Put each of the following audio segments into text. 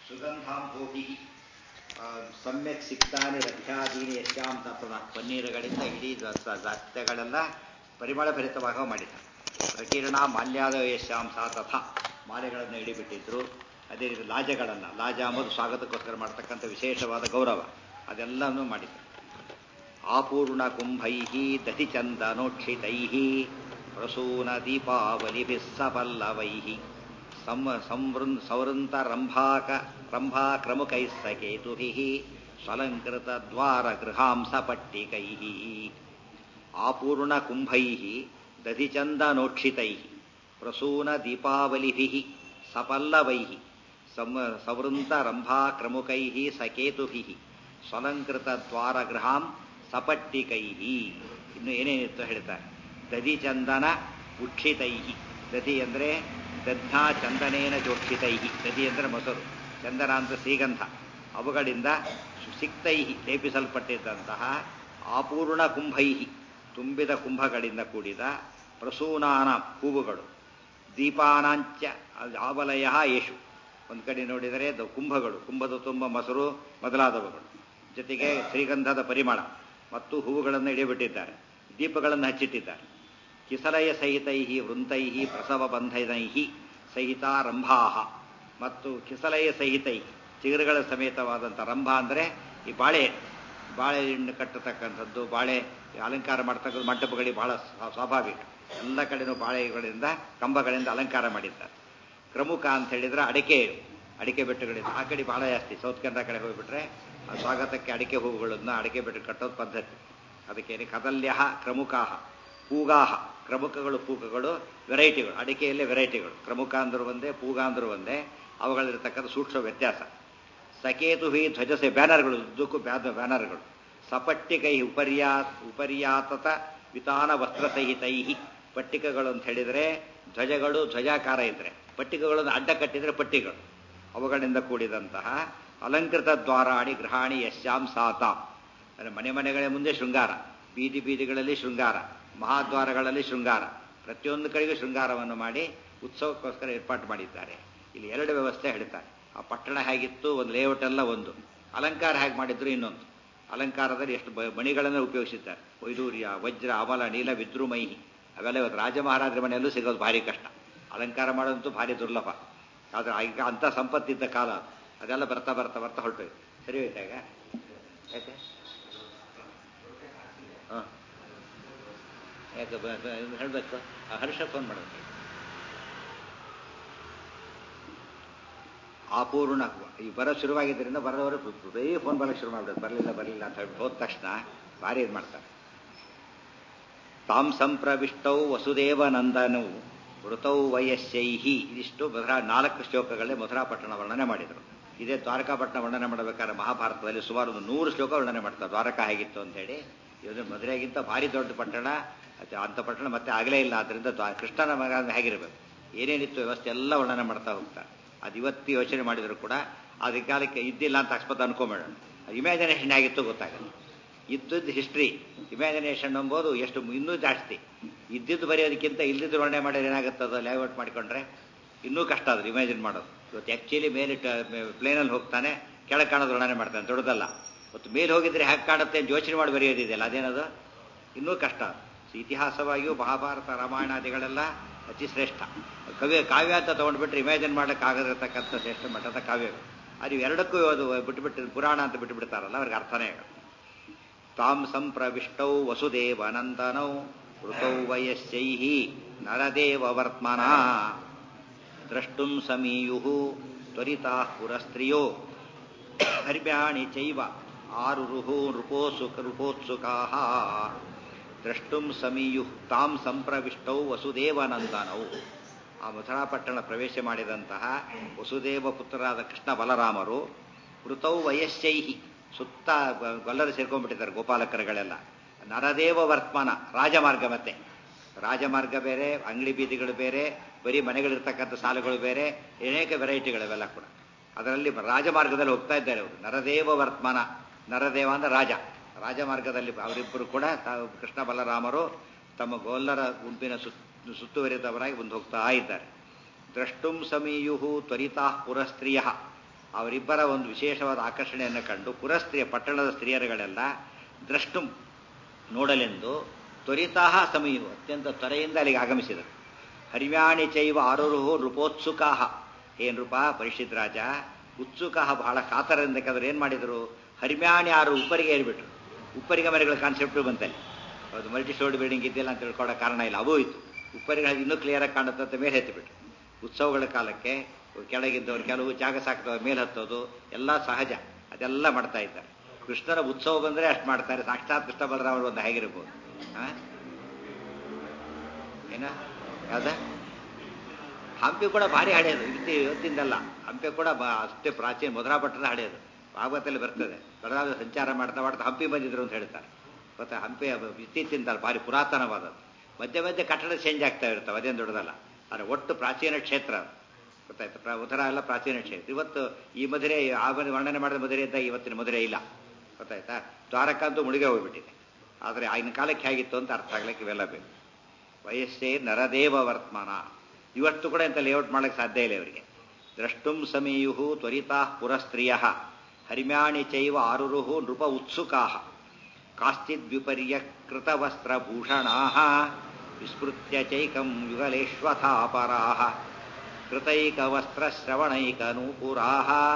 ಸುಗಂಧಾಂಭೋಗಿ ಸಮ್ಯಕ್ ಸಿಕ್ತಾನಿ ರಥ್ಯಾದೀನಿ ಯಶ್ಯಾಂ ತತ್ವದ ಪನ್ನೀರುಗಳಿಂದ ಇಡೀ ಸತ್ಯಗಳೆಲ್ಲ ಪರಿಮಳ ಭರಿತವಾಗ ಮಾಡಿದ ಪ್ರಕೀರ್ಣ ಮಾಲ್ಯಾದ ಯಶ್ಯಾಂ ಸಾ ತಥ ಮಾಲೆಗಳನ್ನು ಇಡಿಬಿಟ್ಟಿದ್ರು ಅದೇ ರೀತಿ ಲಾಜಗಳನ್ನು ಲಾಜ ಅಂಬುದು ಸ್ವಾಗತಕ್ಕೋಸ್ಕರ ಮಾಡ್ತಕ್ಕಂಥ ವಿಶೇಷವಾದ ಗೌರವ ಅದೆಲ್ಲನೂ ಮಾಡಿದ್ರು ಆಪೂರ್ಣ ಕುಂಭೈ ದತಿಚಂದನೋಕ್ಷಿತೈ ಪ್ರಸೂನ ದೀಪಾವಲಿಭಿಃ ಸಪಲ್ಲವೈ ಸಂವೃನ್ ಸವೃಂತ ರಂಭಾಕ ರಂಭಾಕ್ರಮುಕೈಃ ಸಕೇತುಭಿಃ ಸ್ವಲಂಕೃತ ದ್ವಾರ ಗೃಹಾಂಸ ಪಟ್ಟಿಕೈಃ ಆಪೂರ್ಣ ಕುಂಭೈಃ ದಧಿಚಂದನೋಕ್ಷಿತೈಃ ಪ್ರಸೂನ ದೀಪಾವಲಿಭಿಃ ಸಪಲ್ಲವೈಃ ಸವೃಂತ ರಂಭಾಕ್ರಮುಕೈಃ ಸಕೇತುಭಿಃ ಸ್ವಲಂಕೃತ ದ್ವಾರ ಗೃಹಾಂ ಸಪಟ್ಟಿಕೈಃ ಇನ್ನು ಏನೇನಿತ್ತು ಹೇಳ್ತಾರೆ ದಧಿಚಂದನ ಉಕ್ಷಿತೈ ದಧಿ ಅಂದರೆ ದಧ್ನಾ ಚಂದನೇನ ಜೋಕ್ಷಿತೈ ದಧಿ ಅಂದರೆ ಮೊಸರು ಚಂದನ ಅಂತ ಶ್ರೀಗಂಧ ಅವುಗಳಿಂದ ಸುಸಿಕ್ತೈ ಲೇಪಿಸಲ್ಪಟ್ಟಿದ್ದಂತಹ ಆಪೂರ್ಣ ಕುಂಭೈ ತುಂಬಿದ ಕುಂಭಗಳಿಂದ ಕೂಡಿದ ಪ್ರಸೂನಾನ ಹೂವುಗಳು ದೀಪಾನಾಂಚ ಆವಲಯ ಯೇಷು ಒಂದು ಕಡೆ ನೋಡಿದರೆ ಕುಂಭಗಳು ಕುಂಭದ ತುಂಬ ಮೊಸರು ಮೊದಲಾದವುಗಳು ಜೊತೆಗೆ ಶ್ರೀಗಂಧದ ಪರಿಮಳ ಮತ್ತು ಹೂವುಗಳನ್ನು ಇಡಿಬಿಟ್ಟಿದ್ದಾರೆ ದೀಪಗಳನ್ನು ಹಚ್ಚಿಟ್ಟಿದ್ದಾರೆ ಕಿಸಲಯ ಸಹಿತೈ ವೃಂತೈ ಪ್ರಸವ ಬಂಧನೈ ಸಹಿತ ರಂಭಾಹ ಮತ್ತು ಕಿಸಲಯ ಸಹಿತೈ ಚಿಗುರುಗಳ ಸಮೇತವಾದಂಥ ರಂಭ ಅಂದರೆ ಈ ಬಾಳೆ ಬಾಳೆ ಹಣ್ಣು ಕಟ್ಟತಕ್ಕಂಥದ್ದು ಬಾಳೆ ಅಲಂಕಾರ ಮಾಡ್ತಕ್ಕಂಥ ಮಂಟಪಗಳಿಗೆ ಬಹಳ ಸ್ವಾಭಾವಿಕ ಎಲ್ಲ ಕಡೆನೂ ಬಾಳೆಗಳಿಂದ ಕಂಬಗಳಿಂದ ಅಲಂಕಾರ ಮಾಡಿದ್ದಾರೆ ಪ್ರಮುಖ ಅಂತ ಹೇಳಿದ್ರೆ ಅಡಿಕೆ ಅಡಿಕೆ ಬೆಟ್ಟಗಳಿಂದ ಆ ಕಡೆ ಬಹಳ ಜಾಸ್ತಿ ಸೌತ್ ಕನ್ನಡ ಕಡೆ ಹೋಗ್ಬಿಟ್ರೆ ಆ ಸ್ವಾಗತಕ್ಕೆ ಅಡಿಕೆ ಹೂವುಗಳನ್ನು ಅಡಿಕೆ ಬೆಟ್ಟ ಕಟ್ಟೋದು ಪದ್ಧತಿ ಅದಕ್ಕೆ ಕದಲ್ಯ ಕ್ರಮುಖಾಹ ಪೂಗಾಹ ಕ್ರಮುಖಗಳು ಪೂಗಗಳು ವೆರೈಟಿಗಳು ಅಡಿಕೆಯಲ್ಲೇ ವೆರೈಟಿಗಳು ಕ್ರಮುಖ ಅಂದ್ರು ಒಂದೇ ಪೂಗ ಅಂದ್ರು ಒಂದೇ ಅವುಗಳಿರ್ತಕ್ಕಂಥ ಸೂಕ್ಷ್ಮ ವ್ಯತ್ಯಾಸ ಸಕೇತು ಹಿ ಧ್ವಜಸೆ ಬ್ಯಾನರ್ಗಳು ಉದ್ದಕ್ಕೂ ಬ್ಯಾನರ್ಗಳು ಸಪಟ್ಟಿಕೈ ಉಪರ್ಯಾ ಉಪರ್ಯಾತತ ವಿತಾನ ವಸ್ತ್ರ ಸಹಿತೈ ಪಟ್ಟಿಕಗಳು ಅಂತ ಹೇಳಿದರೆ ಧ್ವಜಗಳು ಧ್ವಜಾಕಾರ ಇದ್ರೆ ಪಟ್ಟಿಕಗಳನ್ನು ಅಡ್ಡ ಕಟ್ಟಿದರೆ ಪಟ್ಟಿಗಳು ಅವುಗಳಿಂದ ಕೂಡಿದಂತಹ ಅಲಂಕೃತ ದ್ವಾರಾಣಿ ಗೃಹಾಣಿ ಯಶ್ಯಾಂ ಸಾತಾಂ ಅಂದರೆ ಮನೆ ಮನೆಗಳ ಮುಂದೆ ಶೃಂಗಾರ ಬೀದಿ ಬೀದಿಗಳಲ್ಲಿ ಶೃಂಗಾರ ಮಹಾದ್ವಾರಗಳಲ್ಲಿ ಶೃಂಗಾರ ಪ್ರತಿಯೊಂದು ಕಡೆಗೂ ಶೃಂಗಾರವನ್ನು ಮಾಡಿ ಉತ್ಸವಕ್ಕೋಸ್ಕರ ಏರ್ಪಾಟು ಮಾಡಿದ್ದಾರೆ ಇಲ್ಲಿ ಎರಡು ವ್ಯವಸ್ಥೆ ಹೇಳ್ತಾರೆ ಆ ಪಟ್ಟಣ ಹೇಗಿತ್ತು ಒಂದು ಲೇಔಟ್ ಎಲ್ಲ ಒಂದು ಅಲಂಕಾರ ಹೇಗೆ ಮಾಡಿದ್ರು ಇನ್ನೊಂದು ಅಲಂಕಾರದಲ್ಲಿ ಎಷ್ಟು ಮಣಿಗಳನ್ನು ಉಪಯೋಗಿಸಿದ್ದಾರೆ ವೈಡೂರ್ಯ ವಜ್ರ ಅಮಲ ನೀಲ ವಿದ್ರುಮೈಹಿ ಅವೆಲ್ಲ ಇವತ್ತು ರಾಜ ಮಹಾರಾಜರ ಮನೆಯಲ್ಲೂ ಸಿಗೋದು ಭಾರಿ ಕಷ್ಟ ಅಲಂಕಾರ ಮಾಡೋದಂತೂ ಭಾರಿ ದುರ್ಲಭ ಆದರೆ ಈಗ ಅಂಥ ಸಂಪತ್ತಿದ್ದ ಕಾಲ ಅದೆಲ್ಲ ಬರ್ತಾ ಬರ್ತಾ ಬರ್ತಾ ಹೊರಟೋಯ್ತು ಸರಿ ಹೋಯ್ತಾಗ ಯಾಕೆ ಹಾಂ ಯಾಕೆ ಹೇಳಬೇಕು ಹರ್ಷ ಫೋನ್ ಮಾಡಬೇಕು ಆಪೂರ್ಣ ಈ ಬರೋ ಶುರುವಾಗಿದ್ದರಿಂದ ಬರೋವರು ಬರೀ ಫೋನ್ ಬರೋಕ್ಕೆ ಶುರು ಮಾಡ್ಬಿಡೋದು ಬರಲಿಲ್ಲ ಬರಲಿಲ್ಲ ಅಂತ ಹೇಳ್ಬಿಟ್ಟು ಹೋದ ತಕ್ಷಣ ಭಾರಿ ಇದು ಮಾಡ್ತಾರೆ ತಾಂ ಸಂಪ್ರವಿಷ್ಟೌ ವಸುದೇವನಂದನು ಮೃತೌ ವಯಸ್ಸೈಹಿ ಇದಿಷ್ಟು ಮಧುರಾ ನಾಲ್ಕು ಶ್ಲೋಕಗಳೇ ಮಧುರಾಪಟ್ಟಣ ವರ್ಣನೆ ಮಾಡಿದರು ಇದೇ ದ್ವಾರಕಾಪಟ್ಟಣ ವರ್ಣನೆ ಮಾಡಬೇಕಾದ್ರೆ ಮಹಾಭಾರತದಲ್ಲಿ ಸುಮಾರು ಒಂದು ನೂರು ಶ್ಲೋಕ ವರ್ಣನೆ ಮಾಡ್ತಾರೆ ದ್ವಾರಕಾ ಹೇಗಿತ್ತು ಅಂತ ಹೇಳಿ ಇದು ಮಧುರೆಗಿಂತ ಭಾರಿ ದೊಡ್ಡ ಪಟ್ಟಣ ಅಂಥ ಪಟ್ಟಣ ಮತ್ತೆ ಆಗಲೇ ಇಲ್ಲ ಆದ್ದರಿಂದ ಕೃಷ್ಣನ ಮಗ ಹೇಗಿರಬೇಕು ಏನೇನಿತ್ತು ವ್ಯವಸ್ಥೆ ಎಲ್ಲ ವರ್ಣನೆ ಮಾಡ್ತಾ ಹೋಗ್ತಾರೆ ಅದು ಇವತ್ತು ಯೋಚನೆ ಮಾಡಿದ್ರು ಕೂಡ ಅದಕ್ಕೆ ಕಾಲಕ್ಕೆ ಇದ್ದಿಲ್ಲ ಅಂತ ಅಕಸ್ಮಾತ್ ಅನ್ಕೊಂಬೇಡ ಇಮ್ಯಾಜಿನೇಷನ್ ಆಗಿತ್ತು ಗೊತ್ತಾಗಲ್ಲ ಇದ್ದದ್ದು ಹಿಸ್ಟ್ರಿ ಇಮ್ಯಾಜಿನೇಷನ್ ಎಂಬುದು ಎಷ್ಟು ಇನ್ನೂ ಜಾಸ್ತಿ ಇದ್ದಿದ್ದು ಬರೆಯೋದಕ್ಕಿಂತ ಇಲ್ಲಿದ್ದು ವರ್ಣನೆ ಮಾಡಿದ್ರೆ ಏನಾಗುತ್ತದ ಲೇಔಟ್ ಮಾಡಿಕೊಂಡ್ರೆ ಇನ್ನೂ ಕಷ್ಟ ಅದು ಇಮ್ಯಾಜಿನ್ ಮಾಡೋದು ಇವತ್ತು ಆ್ಯಕ್ಚುಲಿ ಮೇಲೆ ಪ್ಲೇನಲ್ಲಿ ಹೋಗ್ತಾನೆ ಕೆಳಗೆ ಕಾಣೋದು ವರ್ಣನೆ ಮಾಡ್ತಾನೆ ದೊಡ್ಡದಲ್ಲ ಇವತ್ತು ಮೇಲೆ ಹೋಗಿದ್ರೆ ಹೇಗೆ ಕಾಣುತ್ತೆ ಅಂತ ಯೋಚನೆ ಮಾಡಿ ಬರೆಯೋದಿದೆಯಲ್ಲ ಅದೇನದು ಇನ್ನೂ ಕಷ್ಟ ಇತಿಹಾಸವಾಗಿಯೂ ಮಹಾಭಾರತ ರಾಮಾಯಣಾದಿಗಳೆಲ್ಲ ಅತಿ ಶ್ರೇಷ್ಠ ಕವಿ ಕಾವ್ಯ ಅಂತ ತೊಗೊಂಡ್ಬಿಟ್ರೆ ಇಮ್ಯಾಜಿನ್ ಮಾಡಕ್ಕೆ ಆಗದಿರತಕ್ಕಂಥ ಶ್ರೇಷ್ಠ ಮಟ್ಟದ ಕಾವ್ಯಗಳು ಅದು ಎರಡಕ್ಕೂ ಅದು ಬಿಟ್ಟುಬಿಟ್ಟು ಪುರಾಣ ಅಂತ ಬಿಟ್ಟುಬಿಡ್ತಾರಲ್ಲ ಅವ್ರಿಗೆ ಅರ್ಥನೇ ಆಗಲ್ಲ ತಾಂ ಸಂಪ್ರವಿಷ್ಟೌ ವಸುದೇವನಂದನೌ ಋತೌ ವಯಸ್ಸೈ ನರದೇವ ವರ್ತ್ಮನ ದ್ರಷ್ಟುಂ ಸಮೀಯು ತ್ವರಿತಾ ಪುರಸ್ತ್ರಿಯೋ ಹರ್ಮ್ಯಾಣಿ ಚೈವ ಆರುರುಹು ನೃಪೋಸು ನೃಪೋತ್ಸುಕಾ ದ್ರಷ್ಟುಂ ಸಮೀಯು ತಾಂ ಸಂಪ್ರವಿಷ್ಟೌ ವಸುದೇವನಂದನೌ ಆ ಮಥುರಾಪಟ್ಟಣ ಪ್ರವೇಶ ಮಾಡಿದಂತಹ ವಸುದೇವ ಪುತ್ರರಾದ ಕೃಷ್ಣ ಬಲರಾಮರು ಋತೌ ವಯಸ್ಸೈಹಿ ಸುತ್ತ ಗೊಲ್ಲರು ಸೇರ್ಕೊಂಡ್ಬಿಟ್ಟಿದ್ದಾರೆ ಗೋಪಾಲಕರುಗಳೆಲ್ಲ ನರದೇವ ವರ್ತಮಾನ ರಾಜಮಾರ್ಗ ಮತ್ತೆ ರಾಜಮಾರ್ಗ ಬೇರೆ ಅಂಗಡಿ ಬೀದಿಗಳು ಬೇರೆ ಬರೀ ಮನೆಗಳಿರ್ತಕ್ಕಂಥ ಸಾಲುಗಳು ಬೇರೆ ಅನೇಕ ವೆರೈಟಿಗಳಿವೆಲ್ಲ ಕೂಡ ಅದರಲ್ಲಿ ರಾಜಮಾರ್ಗದಲ್ಲಿ ಹೋಗ್ತಾ ಇದ್ದಾರೆ ಅವರು ನರದೇವ ವರ್ತಮಾನ ನರದೇವ ಅಂದ್ರೆ ರಾಜ ರಾಜಮಾರ್ಗದಲ್ಲಿ ಅವರಿಬ್ಬರು ಕೂಡ ಕೃಷ್ಣ ಬಲರಾಮರು ತಮ್ಮ ಗೋಲ್ಲರ ಗುಂಪಿನ ಸುತ್ತ ಸುತ್ತುವರಿದವರಾಗಿ ಮುಂದೆ ಹೋಗ್ತಾ ಇದ್ದಾರೆ ದ್ರಷ್ಟುಂ ಸಮೀಯು ತ್ವರಿತಾ ಪುರಸ್ತ್ರೀಯ ಅವರಿಬ್ಬರ ಒಂದು ವಿಶೇಷವಾದ ಆಕರ್ಷಣೆಯನ್ನು ಕಂಡು ಪುರಸ್ತ್ರೀಯ ಪಟ್ಟಣದ ಸ್ತ್ರೀಯರುಗಳೆಲ್ಲ ದ್ರಷ್ಟು ನೋಡಲೆಂದು ತ್ವರಿತಾಹ ಸಮೀವು ಅತ್ಯಂತ ತ್ವರೆಯಿಂದ ಅಲ್ಲಿಗೆ ಆಗಮಿಸಿದರು ಹರಿವ್ಯಾಣಿ ಚೈವ ಆರುರುಹು ನೃಪೋತ್ಸುಕಾಹ ಏನ್ ರೂಪ ಪರಿಷಿತ್ ರಾಜ ಉತ್ಸುಕಾಹ ಬಹಳ ಕಾತರದಿಂದ ಕೆಲವರು ಏನು ಮಾಡಿದರು ಹರಿಮ್ಯಾಣಿ ಆರು ಉಪ್ಪರಿಗೆ ಏರಿಬಿಟ್ರು ಉಪ್ಪರಿಗೆ ಮನೆಗಳ ಕಾನ್ಸೆಪ್ಟು ಬಂತಲ್ಲಿ ಅದು ಮಲ್ಟಿ ಸ್ಟೋರಿ ಬಿಲ್ಡಿಂಗ್ ಇದೆಯಲ್ಲ ಅಂತ ತಿಳ್ಕೊಳ್ಳೋ ಕಾರಣ ಇಲ್ಲ ಅವೂ ಇತ್ತು ಉಪ್ಪರಿಗೆ ಇನ್ನೂ ಕ್ಲಿಯರಾಗಿ ಕಾಣುತ್ತೆ ಅಂತ ಮೇಲೆ ಎತ್ತಿಬಿಟ್ರು ಉತ್ಸವಗಳ ಕಾಲಕ್ಕೆ ಕೆಳಗಿದ್ದವರು ಕೆಲವು ಜಾಗ ಸಾಕ್ತವ್ರು ಮೇಲೆ ಹತ್ತೋದು ಎಲ್ಲ ಸಹಜ ಅದೆಲ್ಲ ಮಾಡ್ತಾ ಇದ್ದಾರೆ ಕೃಷ್ಣನ ಉತ್ಸವ ಬಂದರೆ ಅಷ್ಟು ಮಾಡ್ತಾರೆ ಸಾಕ್ಷಾತ್ ಕೃಷ್ಣ ಬಲರಾಮರು ಒಂದು ಹೇಗಿರ್ಬೋದು ಏನ ಯಾವ್ದ ಹಂಪಿ ಕೂಡ ಭಾರಿ ಹಳೆಯದು ಇವತ್ತಿ ಇವತ್ತಿಂದಲ್ಲ ಹಂಪಿ ಕೂಡ ಬ ಅಷ್ಟೇ ಪ್ರಾಚೀನ ಮಧುರಾಪಟ್ಟಣ ಹಳೆಯದು ಭಾಗವತಲ್ಲಿ ಬರ್ತದೆ ಬಲರಾಮ ಸಂಚಾರ ಮಾಡ್ತಾ ಮಾಡ್ತಾ ಹಂಪಿ ಬಂದಿದ್ರು ಅಂತ ಹೇಳ್ತಾರೆ ಗೊತ್ತಾ ಹಂಪಿ ಇತ್ತೀಚಿಂದಲ್ಲ ಭಾರಿ ಪುರಾತನವಾದದ್ದು ಮಧ್ಯೆ ಮಧ್ಯೆ ಕಟ್ಟಡ ಚೇಂಜ್ ಆಗ್ತಾ ಇರ್ತವೆ ಅದೇನು ದೊಡ್ಡದಲ್ಲ ಆದರೆ ಒಟ್ಟು ಪ್ರಾಚೀನ ಕ್ಷೇತ್ರ ಅದು ಗೊತ್ತಾಯ್ತು ಪ್ರ ಉತ್ತರ ಎಲ್ಲ ಪ್ರಾಚೀನ ಕ್ಷೇತ್ರ ಇವತ್ತು ಈ ಮಧುರೆ ಆ ಮನೆ ವರ್ಣನೆ ಮಾಡಿದ ಮಧುರೆ ಇದ್ದಾಗ ಇವತ್ತಿನ ಮಧುರೆ ಇಲ್ಲ ಗೊತ್ತಾಯ್ತಾ ದ್ವಾರಕ ಅಂತೂ ಮುಳುಗೆ ಹೋಗ್ಬಿಟ್ಟಿದೆ ಆದರೆ ಆಗಿನ ಕಾಲಕ್ಕೆ ಹೇಗಿತ್ತು ಅಂತ ಅರ್ಥ ಆಗ್ಲಿಕ್ಕೆ ಇವೆಲ್ಲ ಬೇಕು ವಯಸ್ಸೇ ನರದೇವ ವರ್ತಮಾನ ಇವತ್ತು ಕೂಡ ಇಂಥ ಲೇಔಟ್ ಮಾಡಕ್ಕೆ ಸಾಧ್ಯ ಇಲ್ಲ ಇವರಿಗೆ ದ್ರಷ್ಟುಂ ಸಮೀಯು ತ್ವರಿತಾ ಪುರಸ್ತ್ರೀಯ ಹರಿಮ್ಯಾಣಿ ಚೈವ ಆರುರುಹು ನೃಪ ಉತ್ಸುಕಾ ಕಾಶ್ಚಿದ್ ವಿಪರ್ಯ ಕೃತವಸ್ತ್ರಭೂಷಣಾ ವಿಸ್ಮೃತ್ಯ ಚೈಕಂ ಯುಗಲೇಶ್ವಥಾಪರಾ ಕೃತೈಕವಸ್ತ್ರಶ್ರವಣೈಕನೂಪುರಾ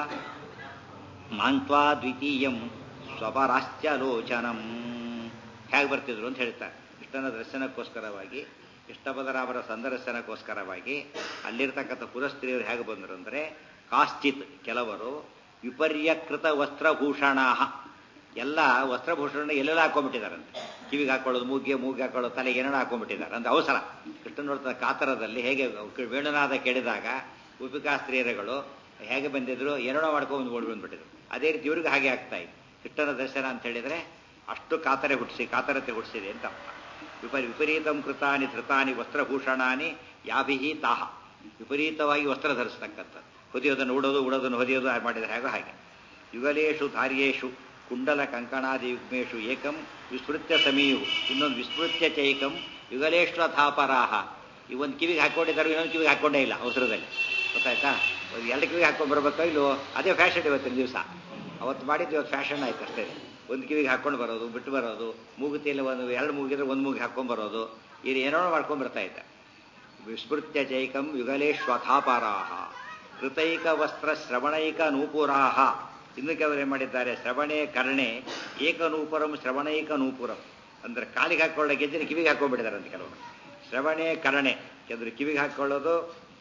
ಮಾಂತ್ವಾ ದ್ವಿತೀಯಂ ಸ್ವಪರಾಶ್ಚಲೋಚನಂ ಹೇಗೆ ಬರ್ತಿದ್ರು ಅಂತ ಹೇಳ್ತಾರೆ ಕೃಷ್ಣನ ದರ್ಶನಕ್ಕೋಸ್ಕರವಾಗಿ ಕೃಷ್ಣಪದರಾಮರ ಸಂದರ್ಶನಕ್ಕೋಸ್ಕರವಾಗಿ ಅಲ್ಲಿರ್ತಕ್ಕಂಥ ಪುರಸ್ತ್ರೀಯರು ಹೇಗೆ ಬಂದರು ಅಂದರೆ ಕಾಶ್ಚಿತ್ ಕೆಲವರು ವಿಪರ್ಯಕೃತ ವಸ್ತ್ರಭೂಷಣಾ ಎಲ್ಲ ವಸ್ತ್ರಭೂಷಣ ಎಲ್ಲೆಲ್ಲ ಹಾಕೊಂಡ್ಬಿಟ್ಟಿದಾರಂತೆ ಕಿವಿಗೆ ಹಾಕೊಳ್ಳೋದು ಮೂಗಿಗೆ ಮೂಗಿಗೆ ಹಾಕೊಳ್ಳೋದು ತಲೆಗೆ ಏನೇನೋ ಹಾಕೊಂಡ್ಬಿಟ್ಟಿದ್ದಾರೆ ಅಂದ್ರೆ ಅವಸರ ಕೃಷ್ಣ ನೋಡ್ತಾ ಕಾತರದಲ್ಲಿ ಹೇಗೆ ವೇಣುನಾದ ಕೇಳಿದಾಗ ಉಪಿಕಾ ಸ್ತ್ರೀಯರುಗಳು ಹೇಗೆ ಬಂದಿದ್ರು ಏನೇನೋ ಮಾಡ್ಕೊಂಡು ಓಡಿ ಬಂದ್ಬಿಟ್ಟಿದ್ರು ಅದೇ ರೀತಿ ಇವ್ರಿಗೆ ಹಾಗೆ ಆಗ್ತಾ ಇತ್ತು ಕೃಷ್ಣನ ದರ್ಶನ ಅಂತ ಹೇಳಿದ್ರೆ ಅಷ್ಟು ಕಾತರೆ ಹುಟ್ಟಿಸಿ ಕಾತರತೆ ಹುಟ್ಟಿಸಿದೆ ಅಂತ ಅರ್ಥ ವಿಪರಿ ವಿಪರೀತಂ ಕೃತಾನಿ ಧೃತಾನಿ ವಸ್ತ್ರಭೂಷಣಾನಿ ಯಾಭಿಹಿ ತಾಹ ವಿಪರೀತವಾಗಿ ವಸ್ತ್ರ ಧರಿಸ್ತಕ್ಕಂಥದ್ದು ಹೊದಿಯೋದನ್ನು ಉಡೋದು ಉಡೋದನ್ನು ಹೊದಿಯೋದು ಮಾಡಿದರೆ ಹೇಗೋ ಹಾಗೆ ಯುಗಲೇಶು ಧಾರ್ಯೇಶು ಕುಂಡಲ ಕಂಕಣಾದಿ ಯುಗ್ಮೇಶು ಏಕಂ ವಿಸ್ಮೃತ್ಯ ಸಮೀಯು ಇನ್ನೊಂದು ವಿಸ್ಮೃತ್ಯ ಚೈಕಂ ಯುಗಲೇಶ್ವಥಾಪರಾಹ ಈ ಒಂದು ಕಿವಿಗೆ ಹಾಕೊಂಡಿದ್ದಾರೆ ಇನ್ನೊಂದು ಕಿವಿಗೆ ಹಾಕೊಂಡೇ ಇಲ್ಲ ಅವಸರದಲ್ಲಿ ಗೊತ್ತಾಯ್ತಾ ಎರಡು ಕಿವಿಗೆ ಹಾಕೊಂಡು ಬರ್ಬೇಕೋ ಇಲ್ಲೋ ಅದೇ ಫ್ಯಾಷನ್ ಇವತ್ತಿನ ದಿವಸ ಅವತ್ತು ಮಾಡಿದ್ದು ಇವತ್ತು ಫ್ಯಾಷನ್ ಆಯ್ತು ಅಷ್ಟೇ ಒಂದು ಕಿವಿಗೆ ಹಾಕೊಂಡು ಬರೋದು ಬಿಟ್ಟು ಬರೋದು ಮೂಗುತಿಯಲ್ಲಿ ಒಂದು ಎರಡು ಮೂಗಿದ್ರೆ ಒಂದು ಮೂಗಿ ಹಾಕೊಂಡು ಬರೋದು ಇದು ಏನೋ ಮಾಡ್ಕೊಂಡು ಬರ್ತಾ ಇದ್ದ ವಿಸ್ಮೃತ್ಯ ಜೈಕಂ ಯುಗಲೇಶ್ವಥಾಪಾರಾಹ ಕೃತೈಕ ವಸ್ತ್ರ ಶ್ರವಣೈಕ ನೂಪುರಾಹ ಇನ್ನು ಕೆಲವರು ಏನು ಮಾಡಿದ್ದಾರೆ ಶ್ರವಣೆ ಕರ್ಣೆ ಏಕನೂಪುರಂ ಶ್ರವಣೈಕ ನೂಪುರಂ ಅಂದ್ರೆ ಕಾಲಿಗೆ ಹಾಕೊಳ್ಳೋ ಗೆಜ್ಜೆನ ಕಿವಿಗೆ ಹಾಕೊಂಡ್ಬಿಟ್ಟಿದ್ದಾರೆ ಅಂತ ಕೆಲವರು ಶ್ರವಣೆ ಕರ್ಣೆ ಕೆಲವರು ಕಿವಿಗೆ ಹಾಕೊಳ್ಳೋದು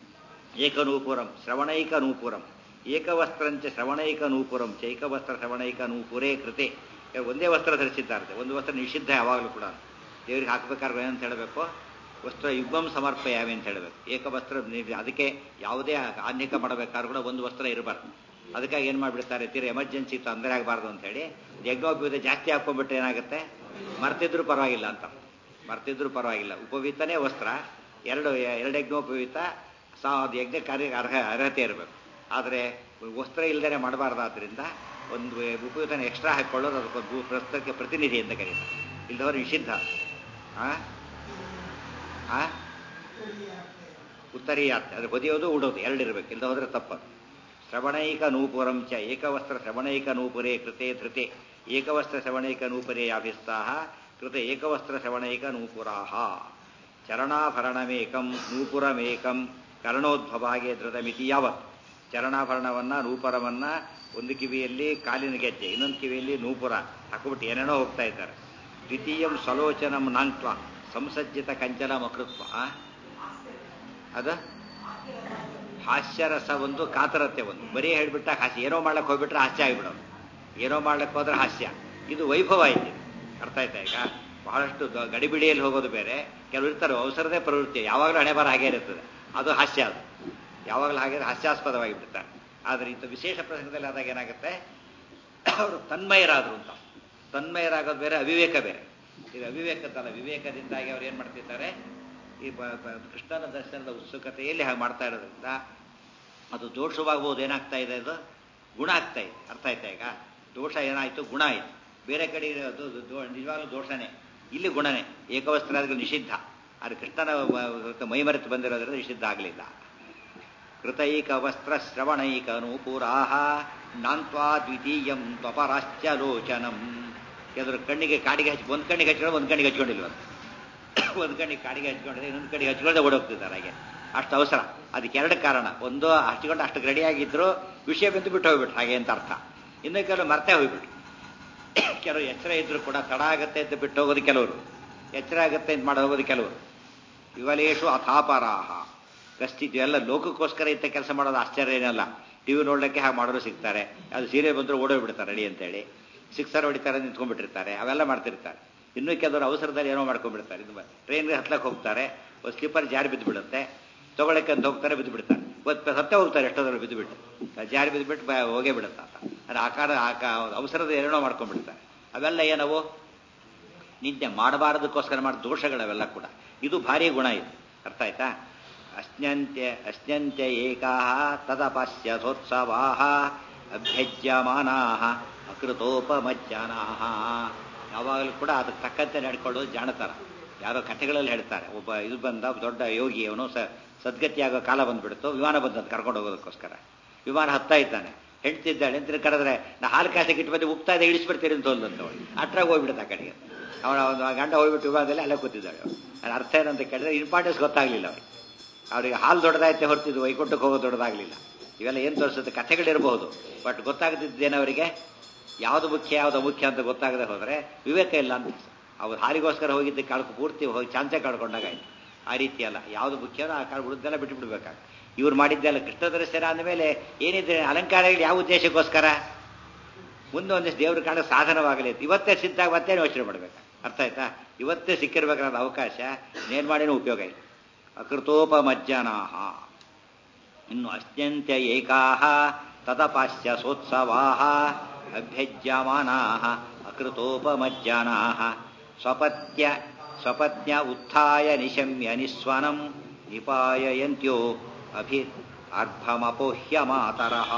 ಏಕನೂಪುರಂ ಶ್ರವಣೈಕ ನೂಪುರಂ ಏಕವಸ್ತ್ರಂಚ ಶ್ರವಣೈಕ ನೂಪುರಂ ಚೈಕವಸ್ತ್ರ ಶ್ರವಣೈಕ ನೂಪುರೇ ಕೃತೆ ಒಂದೇ ವಸ್ತ್ರ ಧರಿಸಿದ್ದಾರೆ ಒಂದು ವಸ್ತ್ರ ನಿಷಿದ್ಧ ಯಾವಾಗಲೂ ಕೂಡ ದೇವರಿಗೆ ಹಾಕಬೇಕಾದ್ರೆ ಏನಂತ ಹೇಳಬೇಕು ವಸ್ತ್ರ ಯುಗ್ಮಂ ಸಮರ್ಪಯಾಮಿ ಅಂತ ಹೇಳಬೇಕು ಏಕವಸ್ತ್ರ ಅದಕ್ಕೆ ಯಾವುದೇ ಆನ್ಹಿಕ ಮಾಡಬೇಕಾದ್ರೂ ಕೂಡ ಒಂದು ವಸ್ತ್ರ ಇರಬಾರ್ದು ಅದಕ್ಕಾಗಿ ಏನು ಮಾಡಿಬಿಡ್ತಾರೆ ತೀರ ಎಮರ್ಜೆನ್ಸಿ ತೊಂದರೆ ಆಗಬಾರ್ದು ಅಂತ ಹೇಳಿ ಯಜ್ಞೋಪವೀತ ಜಾಸ್ತಿ ಹಾಕೊಂಡ್ಬಿಟ್ರೆ ಏನಾಗುತ್ತೆ ಮರ್ತಿದ್ರು ಪರವಾಗಿಲ್ಲ ಅಂತ ಮರ್ತಿದ್ರು ಪರವಾಗಿಲ್ಲ ಉಪವೀತನೇ ವಸ್ತ್ರ ಎರಡು ಎರಡು ಯಜ್ಞೋಪವೀತ ಸಾ ಅದು ಯಜ್ಞ ಕಾರ್ಯ ಅರ್ಹ ಅರ್ಹತೆ ಇರಬೇಕು ಆದರೆ ವಸ್ತ್ರ ಇಲ್ಲದೇ ಮಾಡಬಾರ್ದಾದ್ರಿಂದ ಒಂದು ಉಪಯುಕ್ತನ ಎಕ್ಸ್ಟ್ರಾ ಹಾಕೊಳ್ಳೋದು ಅದಕ್ಕೊಂದು ಪ್ರಸ್ತಕ್ಕೆ ಪ್ರತಿನಿಧಿ ಅಂತ ಕರೀತಾರೆ ಇಲ್ಲದವರು ನಿಷಿದ್ಧ ಉತ್ತರೀಯಾರ್ಥ ಅದು ಹೊದಿಯೋದು ಉಡೋದು ಎರಡಿರಬೇಕು ಇಲ್ಲದ ಹೋದ್ರೆ ತಪ್ಪದು ಶ್ರವಣೈಕ ನೂಪುರಂ ಚ ಏಕವಸ್ತ್ರ ಶ್ರವಣೈಕ ನೂಪುರೇ ಕೃತೆ ಧೃತೆ ಏಕವಸ್ತ್ರ ಶ್ರವಣೈಕ ನೂಪುರೇ ಯಾಭಿಸ್ತಾಹ ಕೃತ ಏಕವಸ್ತ್ರ ಶ್ರವಣೈಕ ನೂಪುರಾಹ ಚರಣಾಭರಣಮೇಕಂ ನೂಪುರಮೇಕಂ ಕರ್ಣೋದ್ಭವಾಗೆ ಧೃತಮಿತಿ ಯಾವತ್ ಚರಣಾಭರಣವನ್ನ ನೂಪುರವನ್ನ ಒಂದು ಕಿವಿಯಲ್ಲಿ ಕಾಲಿನ ಗೆಜ್ಜೆ ಇನ್ನೊಂದು ಕಿವಿಯಲ್ಲಿ ನೂಪುರ ಹಾಕೊಬಿಟ್ಟು ಏನೇನೋ ಹೋಗ್ತಾ ಇದ್ದಾರೆ ದ್ವಿತೀಯಂ ಸಲೋಚನಂ ನಾಂಕ್ಲ ಸಂಸಜ್ಜಿತ ಕಂಚನ ಮಕೃತ್ವ ಅದ ಹಾಸ್ಯರಸ ಒಂದು ಕಾತರತೆ ಒಂದು ಬರೀ ಹೇಳ್ಬಿಟ್ಟಾಗ ಹಾಸ್ಯ ಏನೋ ಮಾಡ್ಲಕ್ಕೆ ಹೋಗ್ಬಿಟ್ರೆ ಹಾಸ್ಯ ಆಗಿಬಿಡೋದು ಏನೋ ಮಾಡ್ಲಕ್ಕೆ ಹೋದ್ರೆ ಹಾಸ್ಯ ಇದು ವೈಭವ ಐತಿ ಅರ್ಥ ಆಯ್ತಾ ಈಗ ಬಹಳಷ್ಟು ಗಡಿಬಿಡಿಯಲ್ಲಿ ಹೋಗೋದು ಬೇರೆ ಕೆಲವು ಇರ್ತಾರೆ ಅವಸರದೇ ಪ್ರವೃತ್ತಿ ಯಾವಾಗಲೂ ಹಣೆ ಬರ ಹಾಗೆ ಇರುತ್ತದೆ ಅದು ಹಾಸ್ಯ ಅದು ಯಾವಾಗಲೂ ಹಾಗೆ ಹಾಸ್ಯಾಸ್ಪದವಾಗಿ ಬಿಡ್ತಾರೆ ಆದರೆ ಇಂಥ ವಿಶೇಷ ಪ್ರಸಂಗದಲ್ಲಿ ಆದಾಗ ಏನಾಗುತ್ತೆ ಅವರು ತನ್ಮಯರಾದರು ಅಂತ ತನ್ಮಯರಾಗೋದು ಬೇರೆ ಅವಿವೇಕ ಬೇರೆ ಇದು ಅವಿವೇಕದಲ್ಲ ವಿವೇಕದಿಂದಾಗಿ ಅವ್ರು ಏನು ಮಾಡ್ತಿದ್ದಾರೆ ಈ ಕೃಷ್ಣನ ದರ್ಶನದ ಉತ್ಸುಕತೆಯಲ್ಲಿ ಹಾಗೆ ಮಾಡ್ತಾ ಇರೋದ್ರಿಂದ ಅದು ದೋಷವಾಗಬಹುದು ಏನಾಗ್ತಾ ಇದೆ ಅದು ಗುಣ ಆಗ್ತಾ ಇದೆ ಅರ್ಥ ಆಯ್ತಾ ಈಗ ದೋಷ ಏನಾಯಿತು ಗುಣ ಆಯಿತು ಬೇರೆ ಕಡೆ ಅದು ನಿಜವಾಗ್ಲೂ ದೋಷನೇ ಇಲ್ಲಿ ಗುಣನೇ ಏಕವಸ್ತ್ರ ನಿಷಿದ್ಧ ಆದರೆ ಕೃಷ್ಣನ ಮೈಮರೆತು ಬಂದಿರೋದ್ರಿಂದ ನಿಷಿದ್ಧ ಆಗಲಿಲ್ಲ ಕೃತೈಕ ವಸ್ತ್ರ ಶ್ರವಣೈಕ ನೂಪುರಾಹ ನಾಂತ್ವಾ ದ್ವಿತೀಯಂ ತ್ವಪರಾಶ್ಚ ಲೋಚನಂ ಕೆಲವರು ಕಣ್ಣಿಗೆ ಕಾಡಿಗೆ ಹಚ್ಚಿ ಒಂದು ಕಣ್ಣಿಗೆ ಹಚ್ಕೊಂಡು ಒಂದು ಕಣ್ಣಿಗೆ ಹಚ್ಕೊಂಡಿಲ್ವ ಒಂದು ಕಣ್ಣಿಗೆ ಕಾಡಿಗೆ ಹಚ್ಕೊಂಡಿದ್ರೆ ಇನ್ನೊಂದು ಕಡೆಗೆ ಹಚ್ಕೊಂಡೆ ಓಡೋಗ್ತಿದ್ದಾರೆ ಹಾಗೆ ಅಷ್ಟು ಅವಸರ ಅದಕ್ಕೆ ಎರಡು ಕಾರಣ ಒಂದು ಹಚ್ಕೊಂಡು ಅಷ್ಟು ರೆಡಿಯಾಗಿದ್ರು ವಿಷಯ ಬಿದ್ದು ಬಿಟ್ಟು ಹೋಗ್ಬಿಟ್ಟು ಹಾಗೆ ಅಂತ ಅರ್ಥ ಇನ್ನು ಕೆಲವು ಮರ್ತೇ ಹೋಗ್ಬಿಟ್ಟು ಕೆಲವು ಎಚ್ಚರ ಇದ್ರು ಕೂಡ ತಡ ಆಗತ್ತೆ ಅಂತ ಬಿಟ್ಟು ಹೋಗೋದು ಕೆಲವರು ಎಚ್ಚರ ಆಗತ್ತೆ ಅಂತ ಮಾಡಿ ಹೋಗೋದು ಕೆಲವರು ವಿವಲೇಶು ಅಥಾಪರಾಹ ಕಷ್ಟಿದ್ದು ಎಲ್ಲ ಲೋಕಕ್ಕೋಸ್ಕರ ಇಂಥ ಕೆಲಸ ಮಾಡೋದು ಆಶ್ಚರ್ಯ ಏನಲ್ಲ ಟಿವಿ ನೋಡ್ಲಿಕ್ಕೆ ಹಾಗೆ ಮಾಡೋರು ಸಿಗ್ತಾರೆ ಅದು ಸೀರೆ ಬಂದರೂ ಓಡೋಗ್ಬಿಡ್ತಾರೆ ರೆಡಿ ಅಂತೇಳಿ ಸಿಕ್ಸರ್ ಹೊಡಿತಾರೆ ನಿಂತ್ಕೊಂಡ್ಬಿಟ್ಟಿರ್ತಾರೆ ಅವೆಲ್ಲ ಮಾಡ್ತಿರ್ತಾರೆ ಇನ್ನೂ ಕೆಲವರು ಅವಸರದಲ್ಲಿ ಏನೋ ಮಾಡ್ಕೊಂಡ್ಬಿಡ್ತಾರೆ ಇದು ಟ್ರೈನ್ಗೆ ಹತ್ಲಕ್ಕೆ ಹೋಗ್ತಾರೆ ಒಂದು ಸ್ಲೀಪರ್ ಜಾರಿ ಬಿದ್ದು ಬಿಡುತ್ತೆ ತಗೊಳಕ್ಕೆ ಅಂತ ಹೋಗ್ತಾರೆ ಬಿದ್ದು ಬಿಡ್ತಾರೆ ಇವತ್ತು ಸತ್ತೇ ಹೋಗ್ತಾರೆ ಎಷ್ಟೋದ್ರು ಬಿದ್ದು ಬಿಟ್ಟು ಜಾರಿ ಬಿದ್ದು ಬಿಟ್ಟು ಬ- ಹೋಗೇ ಬಿಡುತ್ತೆ ಅಂತ ಅದು ಆಕಾರ ಆಕ ಅವಸರದ ಏನೇನೋ ಮಾಡ್ಕೊಂಡ್ಬಿಡ್ತಾರೆ ಅವೆಲ್ಲ ಏನವು ನಿದ್ದೆ ಮಾಡಬಾರದಕ್ಕೋಸ್ಕರ ಮಾಡಿ ದೋಷಗಳವೆಲ್ಲ ಕೂಡ ಇದು ಭಾರಿ ಗುಣ ಇದು ಅರ್ಥ ಆಯ್ತಾ ಅಶ್ನಂತ್ಯ ಅಶ್ನಂತ್ಯ ಏಕಾ ತದಪಶ್ಯ ಸೋತ್ಸವಾ ಅಭ್ಯಜ್ಯಮಾನಾ ಅಕೃತೋಪಮಜ್ಜನಾ ಯಾವಾಗಲೂ ಕೂಡ ಅದಕ್ಕೆ ತಕ್ಕಂತೆ ನಡ್ಕೊಳ್ಳೋದು ಜಾಣತಾರ ಯಾರೋ ಕಥೆಗಳಲ್ಲಿ ಹೇಳ್ತಾರೆ ಒಬ್ಬ ಇದು ಬಂದ ದೊಡ್ಡ ಯೋಗಿ ಅವನು ಸ ಸದ್ಗತಿಯಾಗೋ ಕಾಲ ಬಂದ್ಬಿಡ್ತು ವಿಮಾನ ಬಂದಂತ ಕರ್ಕೊಂಡು ಹೋಗೋದಕ್ಕೋಸ್ಕರ ವಿಮಾನ ಹತ್ತಾ ಇದ್ದಾನೆ ಹೆಂಡ್ತಿದ್ದಾಳೆ ಅಂತ ಕರೆದ್ರೆ ನಾ ಹಾಲು ಕಾಸಕ್ಕೆ ಇಟ್ಟು ಬಂದು ಉಪ್ತಾ ಇದೆ ಇಳಿಸ್ಬಿಡ್ತೀರಿ ಅಂತ ಹೋದಂತ ಅಟ್ರಾಗ ಹೋಗ್ಬಿಡುತ್ತೆ ಆ ಕಡೆಗೆ ಅವನ ಒಂದು ಗಂಡ ಹೋಗ್ಬಿಟ್ಟು ವಿಮಾನದಲ್ಲಿ ಅಲ್ಲೇ ಕೂತಿದ್ದಾಳೆ ಅವಳು ಅದ್ರ ಅರ್ಥ ಏನಂತ ಕೇಳಿದ್ರೆ ಇಂಪಾರ್ಟೆನ್ಸ್ ಗೊತ್ತಾಗ್ಲಿಲ್ಲ ಅವ್ರಿಗೆ ಅವ್ರಿಗೆ ಹಾಲು ದೊಡ್ಡದಾಯ್ತೆ ಹೊರ್ತಿದ್ದು ವೈಕುಂಠಕ್ಕೆ ಹೋಗೋದು ದೊಡ್ಡದಾಗ್ಲಿಲ್ಲ ಇವೆಲ್ಲ ಏನು ತೋರಿಸುತ್ತೆ ಕಥೆಗಳಿರಬಹುದು ಬಟ್ ಗೊತ್ತಾಗದಿದ್ದೇನೆ ಅವರಿಗೆ ಯಾವುದು ಮುಖ್ಯ ಯಾವುದು ಮುಖ್ಯ ಅಂತ ಗೊತ್ತಾಗದೆ ಹೋದರೆ ವಿವೇಕ ಇಲ್ಲ ಅಂತ ಅವ್ರು ಹಾಲಿಗೋಸ್ಕರ ಹೋಗಿದ್ದ ಕಾಳಕ್ಕೆ ಪೂರ್ತಿ ಹೋಗಿ ಚಾನ್ಸೇ ಕಳ್ಕೊಂಡಾಗಾಯ್ತು ಆ ರೀತಿ ಅಲ್ಲ ಯಾವುದು ಮುಖ್ಯನೋ ಆ ಕಾಳ ಉಳಿದೆಲ್ಲ ಬಿಟ್ಟು ಬಿಡ್ಬೇಕಾಗ ಇವ್ರು ಮಾಡಿದ್ದೆಲ್ಲ ಕೃಷ್ಣ ದರ್ಶನ ಅಂದಮೇಲೆ ಏನಿದೆ ಅಲಂಕಾರಗಳು ಯಾವ ಉದ್ದೇಶಕ್ಕೋಸ್ಕರ ಮುಂದೆ ಒಂದಿಷ್ಟು ದೇವ್ರ ಕಾಣ ಸಾಧನವಾಗಲಿ ಅಂತ ಇವತ್ತೇ ಸಿದ್ಧಾಗ ಮತ್ತೆ ಯೋಚನೆ ಮಾಡ್ಬೇಕು ಅರ್ಥ ಆಯ್ತಾ ಇವತ್ತೇ ಸಿಕ್ಕಿರ್ಬೇಕಾದ ಅವಕಾಶ ನೇನ್ ಮಾಡಿನೂ ಉಪಯೋಗ ಇಲ್ಲ ಅಕೃತೋಪಮಜ್ಜನಾಹ ಇನ್ನು ಅತ್ಯಂತ್ಯ ಏಕಾಹ ತದಪಾಶ್ಯ ಸೋತ್ಸವಾಹ ಅಭ್ಯಜ್ಯಮಾನಾಹ ಅಕೃತೋಪಮಜ್ಜನಾಹ ಸ್ವಪತ್ಯ ಸ್ವಪತ್ಯ ಉತ್ಥಾಯ ನಿಶಮ್ಯ ನಿಸ್ವನಂ ನಿಪಾಯಯಂತ್ಯೋ ಅಭಿ ಅರ್ಭಮಪೋಹ್ಯ ಮಾತರಃ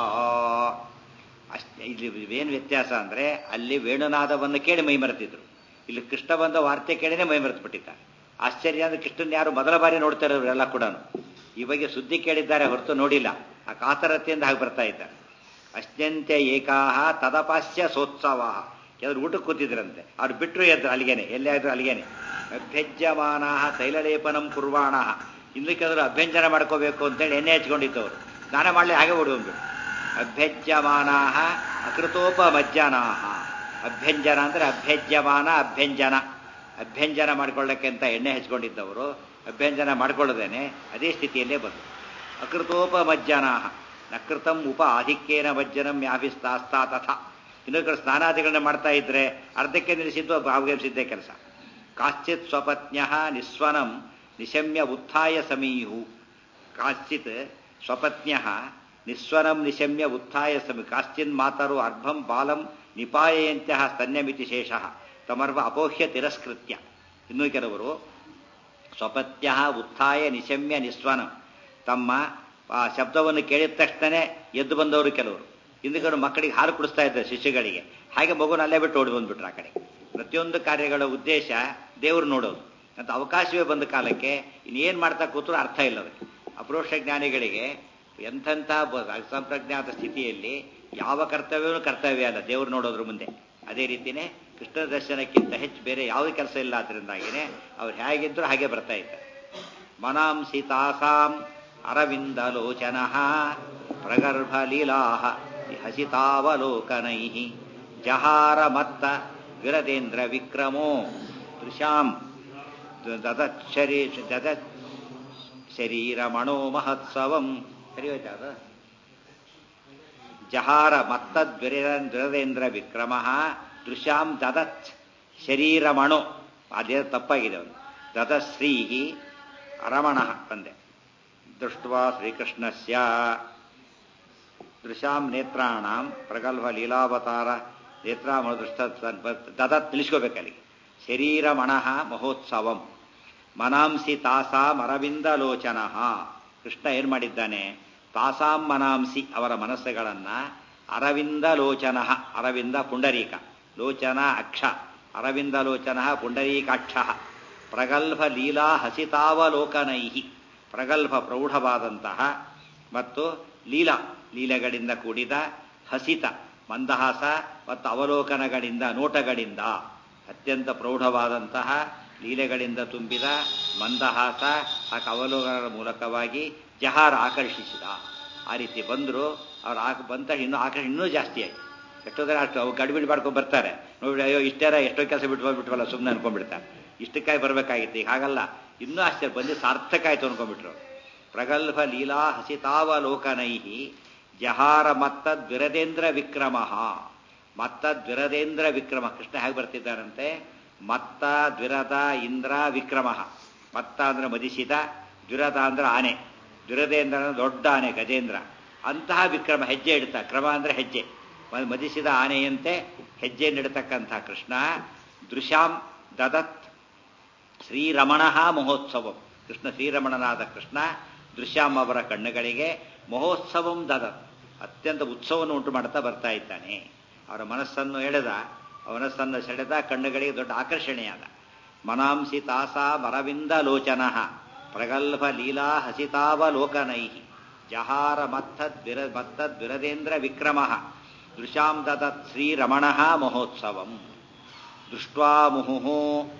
ಅಷ್ಟೇ ಇಲ್ಲಿ ಏನು ವ್ಯತ್ಯಾಸ ಅಂದ್ರೆ ಅಲ್ಲಿ ವೇಣುನಾದವನ್ನು ಕೇಳಿ ಮೈಮರೆತಿದ್ರು ಇಲ್ಲಿ ಕೃಷ್ಣ ಬಂದ ವಾರ್ತೆ ಕೇಳಿನೇ ಮೈಮರೆತು ಬಿಟ್ಟಿದ್ದಾರೆ ಆಶ್ಚರ್ಯ ಅಂದ್ರೆ ಕೃಷ್ಣನ್ ಯಾರು ಮೊದಲ ಬಾರಿ ನೋಡ್ತಾ ಇರೋರೆಲ್ಲ ಕೂಡ ಈ ಬಗ್ಗೆ ಸುದ್ದಿ ಕೇಳಿದ್ದಾರೆ ಹೊರತು ನೋಡಿಲ್ಲ ಆ ಕಾತರತೆಯಿಂದ ಹಾಗೆ ಬರ್ತಾ ಇದ್ದಾರೆ ಅತ್ಯಂತ್ಯ ಏಕಾಹ ತದಪಾಸ್ಯ ಸೋತ್ಸವ ಕೆಲವರು ಊಟಕ್ಕೆ ಕೂತಿದ್ರಂತೆ ಅವ್ರು ಬಿಟ್ಟರು ಎದ್ರು ಅಲ್ಲಿಗೇನೆ ಎಲ್ಲೇ ಆದ್ರು ಅಲ್ಲಿಗೇನೆ ಅಭ್ಯಜ್ಯಮಾನ ತೈಲಲೇಪನಂ ಕುರ್ವಾಣ ಇನ್ನು ಕೆಲವರು ಅಭ್ಯಂಜನ ಮಾಡ್ಕೋಬೇಕು ಅಂತೇಳಿ ಎಣ್ಣೆ ಹಚ್ಕೊಂಡಿದ್ದವರು ಸ್ನಾನ ಮಾಡಲಿ ಹಾಗೆ ಓಡುವಂದ್ರು ಅಭ್ಯಜ್ಯಮಾನಾ ಅಕೃತೋಪಮಜ್ಜನಾ ಅಭ್ಯಂಜನ ಅಂದ್ರೆ ಅಭ್ಯಜ್ಯಮಾನ ಅಭ್ಯಂಜನ ಅಭ್ಯಂಜನ ಮಾಡ್ಕೊಳ್ಳಕ್ಕೆ ಅಂತ ಎಣ್ಣೆ ಹಚ್ಕೊಂಡಿದ್ದವರು ಅಭ್ಯಂಜನ ಮಾಡ್ಕೊಳ್ಳದೇನೆ ಅದೇ ಸ್ಥಿತಿಯಲ್ಲೇ ಬಂತು ಅಕೃತೋಪಮಜ್ಜನಾ ನಕೃತಂ ಉಪ ಆಧಿಕ್ಯೇನ ಮಜ್ಜನಂ ಯಾಭಿಸ್ತಾಸ್ತಾ ತಥ ಇನ್ನು ಕಡೆ ಸ್ನಾನಾದಿಗಳನ್ನ ಮಾಡ್ತಾ ಇದ್ರೆ ಅರ್ಧಕ್ಕೆ ನಿಲ್ಲಿಸಿದ್ದು ಭಾವಗಮಿಸಿದ್ದೇ ಕೆಲಸ ಕಾಶ್ಚಿತ್ ಸ್ವಪತ್ನ್ಯ ನಿಸ್ವನಂ ನಿಶಮ್ಯ ಉತ್ಥಾಯ ಸಮೀಯು ಕಾಶ್ಚಿತ್ ಸ್ವಪತ್ನ್ಯ ನಿಸ್ವನಂ ನಿಶಮ್ಯ ಉತ್ಥಾಯ ಸಮಿ ಕಾಶ್ಚಿನ್ ಮಾತರು ಅರ್ಭಂ ಬಾಲಂ ನಿಪಾಯಂತ್ಯ ಸ್ತನ್ಯಮಿತಿ ಶೇಷ ತಮರ್ವ ಅಪೋಹ್ಯ ತಿರಸ್ಕೃತ್ಯ ಇನ್ನೂ ಕೆಲವರು ಸ್ವಪತ್ಯ ಉತ್ಥಾಯ ನಿಶಮ್ಯ ನಿಸ್ವನಂ ತಮ್ಮ ಆ ಶಬ್ದವನ್ನು ಕೇಳಿದ ತಕ್ಷಣ ಎದ್ದು ಬಂದವರು ಕೆಲವರು ಹಿಂದಿಗಳು ಮಕ್ಕಳಿಗೆ ಹಾಲು ಕುಡಿಸ್ತಾ ಇದ್ದಾರೆ ಶಿಷ್ಯಗಳಿಗೆ ಹಾಗೆ ಮಗುನ ಅಲ್ಲೇ ಬಿಟ್ಟು ಓಡಿ ಬಂದ್ಬಿಟ್ರು ಆ ಕಡೆ ಪ್ರತಿಯೊಂದು ಕಾರ್ಯಗಳ ಉದ್ದೇಶ ದೇವರು ನೋಡೋದು ಅಂತ ಅವಕಾಶವೇ ಬಂದ ಕಾಲಕ್ಕೆ ಇನ್ನೇನು ಮಾಡ್ತಾ ಕೂತರು ಅರ್ಥ ಇಲ್ಲ ಅದಕ್ಕೆ ಅಪರೋಕ್ಷ ಜ್ಞಾನಿಗಳಿಗೆ ಎಂಥಂಥ ಅಸಂಪ್ರಜ್ಞಾತ ಸ್ಥಿತಿಯಲ್ಲಿ ಯಾವ ಕರ್ತವ್ಯವೂ ಕರ್ತವ್ಯ ಅಲ್ಲ ದೇವರು ನೋಡೋದ್ರ ಮುಂದೆ ಅದೇ ರೀತಿಯೇ ಕೃಷ್ಣ ದರ್ಶನಕ್ಕಿಂತ ಹೆಚ್ಚು ಬೇರೆ ಯಾವುದೇ ಕೆಲಸ ಇಲ್ಲ ಆದ್ರಿಂದಾಗಿನೇ ಅವ್ರು ಹೇಗಿದ್ರು ಹಾಗೆ ಬರ್ತಾ ಇದ್ದಾರೆ ಮನಾಂಸಿ ತಾಸಾಂ ಅರವಿಂದಲೋಚನ ಪ್ರಗರ್ಭಲೀಲಾ ಹಸಿತಾವಲೋಕನೈ ಜಹಾರ ಮತ್ತ ವಿರದೇಂದ್ರ ವಿಕ್ರಮೋ ದೃಶಾಂ ದದಚ್ಛರಿ ದದ ಶರೀರ ಮಣೋ ಮಹೋತ್ಸವಂ ಸರಿ ಹೋಯ್ತಾ ಅದು ಜಹಾರ ಮತ್ತದ್ವಿರೇಂದ್ರ ವಿಕ್ರಮ ದೃಶ್ಯಾಂ ದದತ್ ಶರೀರಮಣು ಅದೇ ತಪ್ಪಾಗಿದೆ ಅವನು ದದಶ್ರೀ ಅರಮಣ ಬಂದೆ ದೃಷ್ಟ ಶ್ರೀಕೃಷ್ಣಸ್ಯ ದೃಶಾಂ ನೇತ್ರಾಣಾಂ ಪ್ರಗಲ್ಭ ಲೀಲಾವತಾರ ನೇತ್ರಾಮಣ ದೃಷ್ಟ ದದತ್ ನಿಲ್ಲಿಸ್ಕೋಬೇಕಲ್ಲಿ ಶರೀರಮಣಃ ಮಹೋತ್ಸವಂ ಮನಾಂಸಿ ತಾಸಾಂ ಅರವಿಂದಲೋಚನ ಕೃಷ್ಣ ಏನ್ ಮಾಡಿದ್ದಾನೆ ತಾಸಾಂ ಮನಾಂಸಿ ಅವರ ಮನಸ್ಸುಗಳನ್ನ ಅರವಿಂದ ಲೋಚನ ಅರವಿಂದ ಪುಂಡರೀಕ ಲೋಚನ ಅಕ್ಷ ಅರವಿಂದ ಲೋಚನ ಪುಂಡರೀಕಾಕ್ಷ ಪ್ರಗಲ್ಭ ಲೀಲಾ ಹಸಿತಾವಲೋಕನೈ ಪ್ರಗಲ್ಭ ಪ್ರೌಢವಾದಂತಹ ಮತ್ತು ಲೀಲಾ ಲೀಲೆಗಳಿಂದ ಕೂಡಿದ ಹಸಿತ ಮಂದಹಾಸ ಮತ್ತು ಅವಲೋಕನಗಳಿಂದ ನೋಟಗಳಿಂದ ಅತ್ಯಂತ ಪ್ರೌಢವಾದಂತಹ ಲೀಲೆಗಳಿಂದ ತುಂಬಿದ ಮಂದಹಾಸ ಹಾಗೂ ಅವಲೋಕನಗಳ ಮೂಲಕವಾಗಿ ಜಹಾರ ಆಕರ್ಷಿಸಿದ ಆ ರೀತಿ ಬಂದರು ಅವ್ರು ಆಕ ಬಂತ ಇನ್ನೂ ಆಕರ್ಷಣೆ ಇನ್ನೂ ಜಾಸ್ತಿ ಆಯ್ತು ಎಷ್ಟೋದ್ರೆ ಅಷ್ಟು ಅವು ಗಡಿಬಿಡಿ ಮಾಡ್ಕೊಂಡು ಬರ್ತಾರೆ ನೋಡಿ ಅಯ್ಯೋ ಇಷ್ಟೇರ ಎಷ್ಟೋ ಕೆಲಸ ಬಿಟ್ಟು ಬಂದ್ಬಿಟ್ವಲ್ಲ ಸುಮ್ಮನೆ ಅನ್ಕೊಂಡ್ಬಿಡ್ತಾರೆ ಇಷ್ಟಕ್ಕಾಗಿ ಬರಬೇಕಾಗಿತ್ತು ಈಗ ಹಾಗಲ್ಲ ಇನ್ನೂ ಆಶ್ಚರ್ಯ ಬಂದು ಸಾರ್ಥಕ ಆಯ್ತು ಅನ್ಕೊಂಡ್ಬಿಟ್ರು ಪ್ರಗಲ್ಭ ಲೀಲಾ ಹಸಿತಾವಲೋಕನೈಹಿ ಜಹಾರ ಮತ್ತ ದ್ವಿರದೇಂದ್ರ ವಿಕ್ರಮ ಮತ್ತ ದ್ವಿರದೇಂದ್ರ ವಿಕ್ರಮ ಕೃಷ್ಣ ಹೇಗೆ ಬರ್ತಿದ್ದಾರಂತೆ ಮತ್ತ ದ್ವಿರದ ಇಂದ್ರ ವಿಕ್ರಮ ಮತ್ತ ಅಂದ್ರೆ ಮದಿಸಿದ ದ್ವಿರದ ಅಂದ್ರೆ ಆನೆ ದ್ವಿರದೇಂದ್ರ ಅಂದ್ರೆ ದೊಡ್ಡ ಆನೆ ಗಜೇಂದ್ರ ಅಂತಹ ವಿಕ್ರಮ ಹೆಜ್ಜೆ ಇಡ್ತಾ ಕ್ರಮ ಅಂದ್ರೆ ಹೆಜ್ಜೆ ಮದಿಸಿದ ಆನೆಯಂತೆ ಹೆಜ್ಜೆ ನೀಡತಕ್ಕಂಥ ಕೃಷ್ಣ ದೃಶ್ಯಾಂ ದದತ್ ಶ್ರೀರಮಣ ಮಹೋತ್ಸವಂ ಕೃಷ್ಣ ಶ್ರೀರಮಣನಾದ ಕೃಷ್ಣ ದೃಶ್ಯಾಂ ಅವರ ಕಣ್ಣುಗಳಿಗೆ ಮಹೋತ್ಸವಂ ದದತ್ ಅತ್ಯಂತ ಉತ್ಸವವನ್ನು ಉಂಟು ಮಾಡ್ತಾ ಬರ್ತಾ ಇದ್ದಾನೆ ಅವರ ಮನಸ್ಸನ್ನು ಎಳೆದ ಮನಸ್ಸನ್ನು ಸೆಳೆದ ಕಣ್ಣುಗಳಿಗೆ ದೊಡ್ಡ ಆಕರ್ಷಣೆಯಾದ ಮನಾಂಸಿ ತಾಸ ಮರವಿಂದ ಲೋಚನ ಪ್ರಗಲ್ಭ ಲೀಲಾ ಹಸಿತಾವಲೋಕನೈ ಜಹಾರ ಮತ್ತದ್ವಿರ ಮತ್ತದ್ವಿರದೇಂದ್ರ ವಿಕ್ರಮ ದೃಶಾಂ ದದತ್ ಶ್ರೀರಮಣ ಮಹೋತ್ಸವಂ ದೃಷ್ಟ್ವಾ ಮುಹುಃ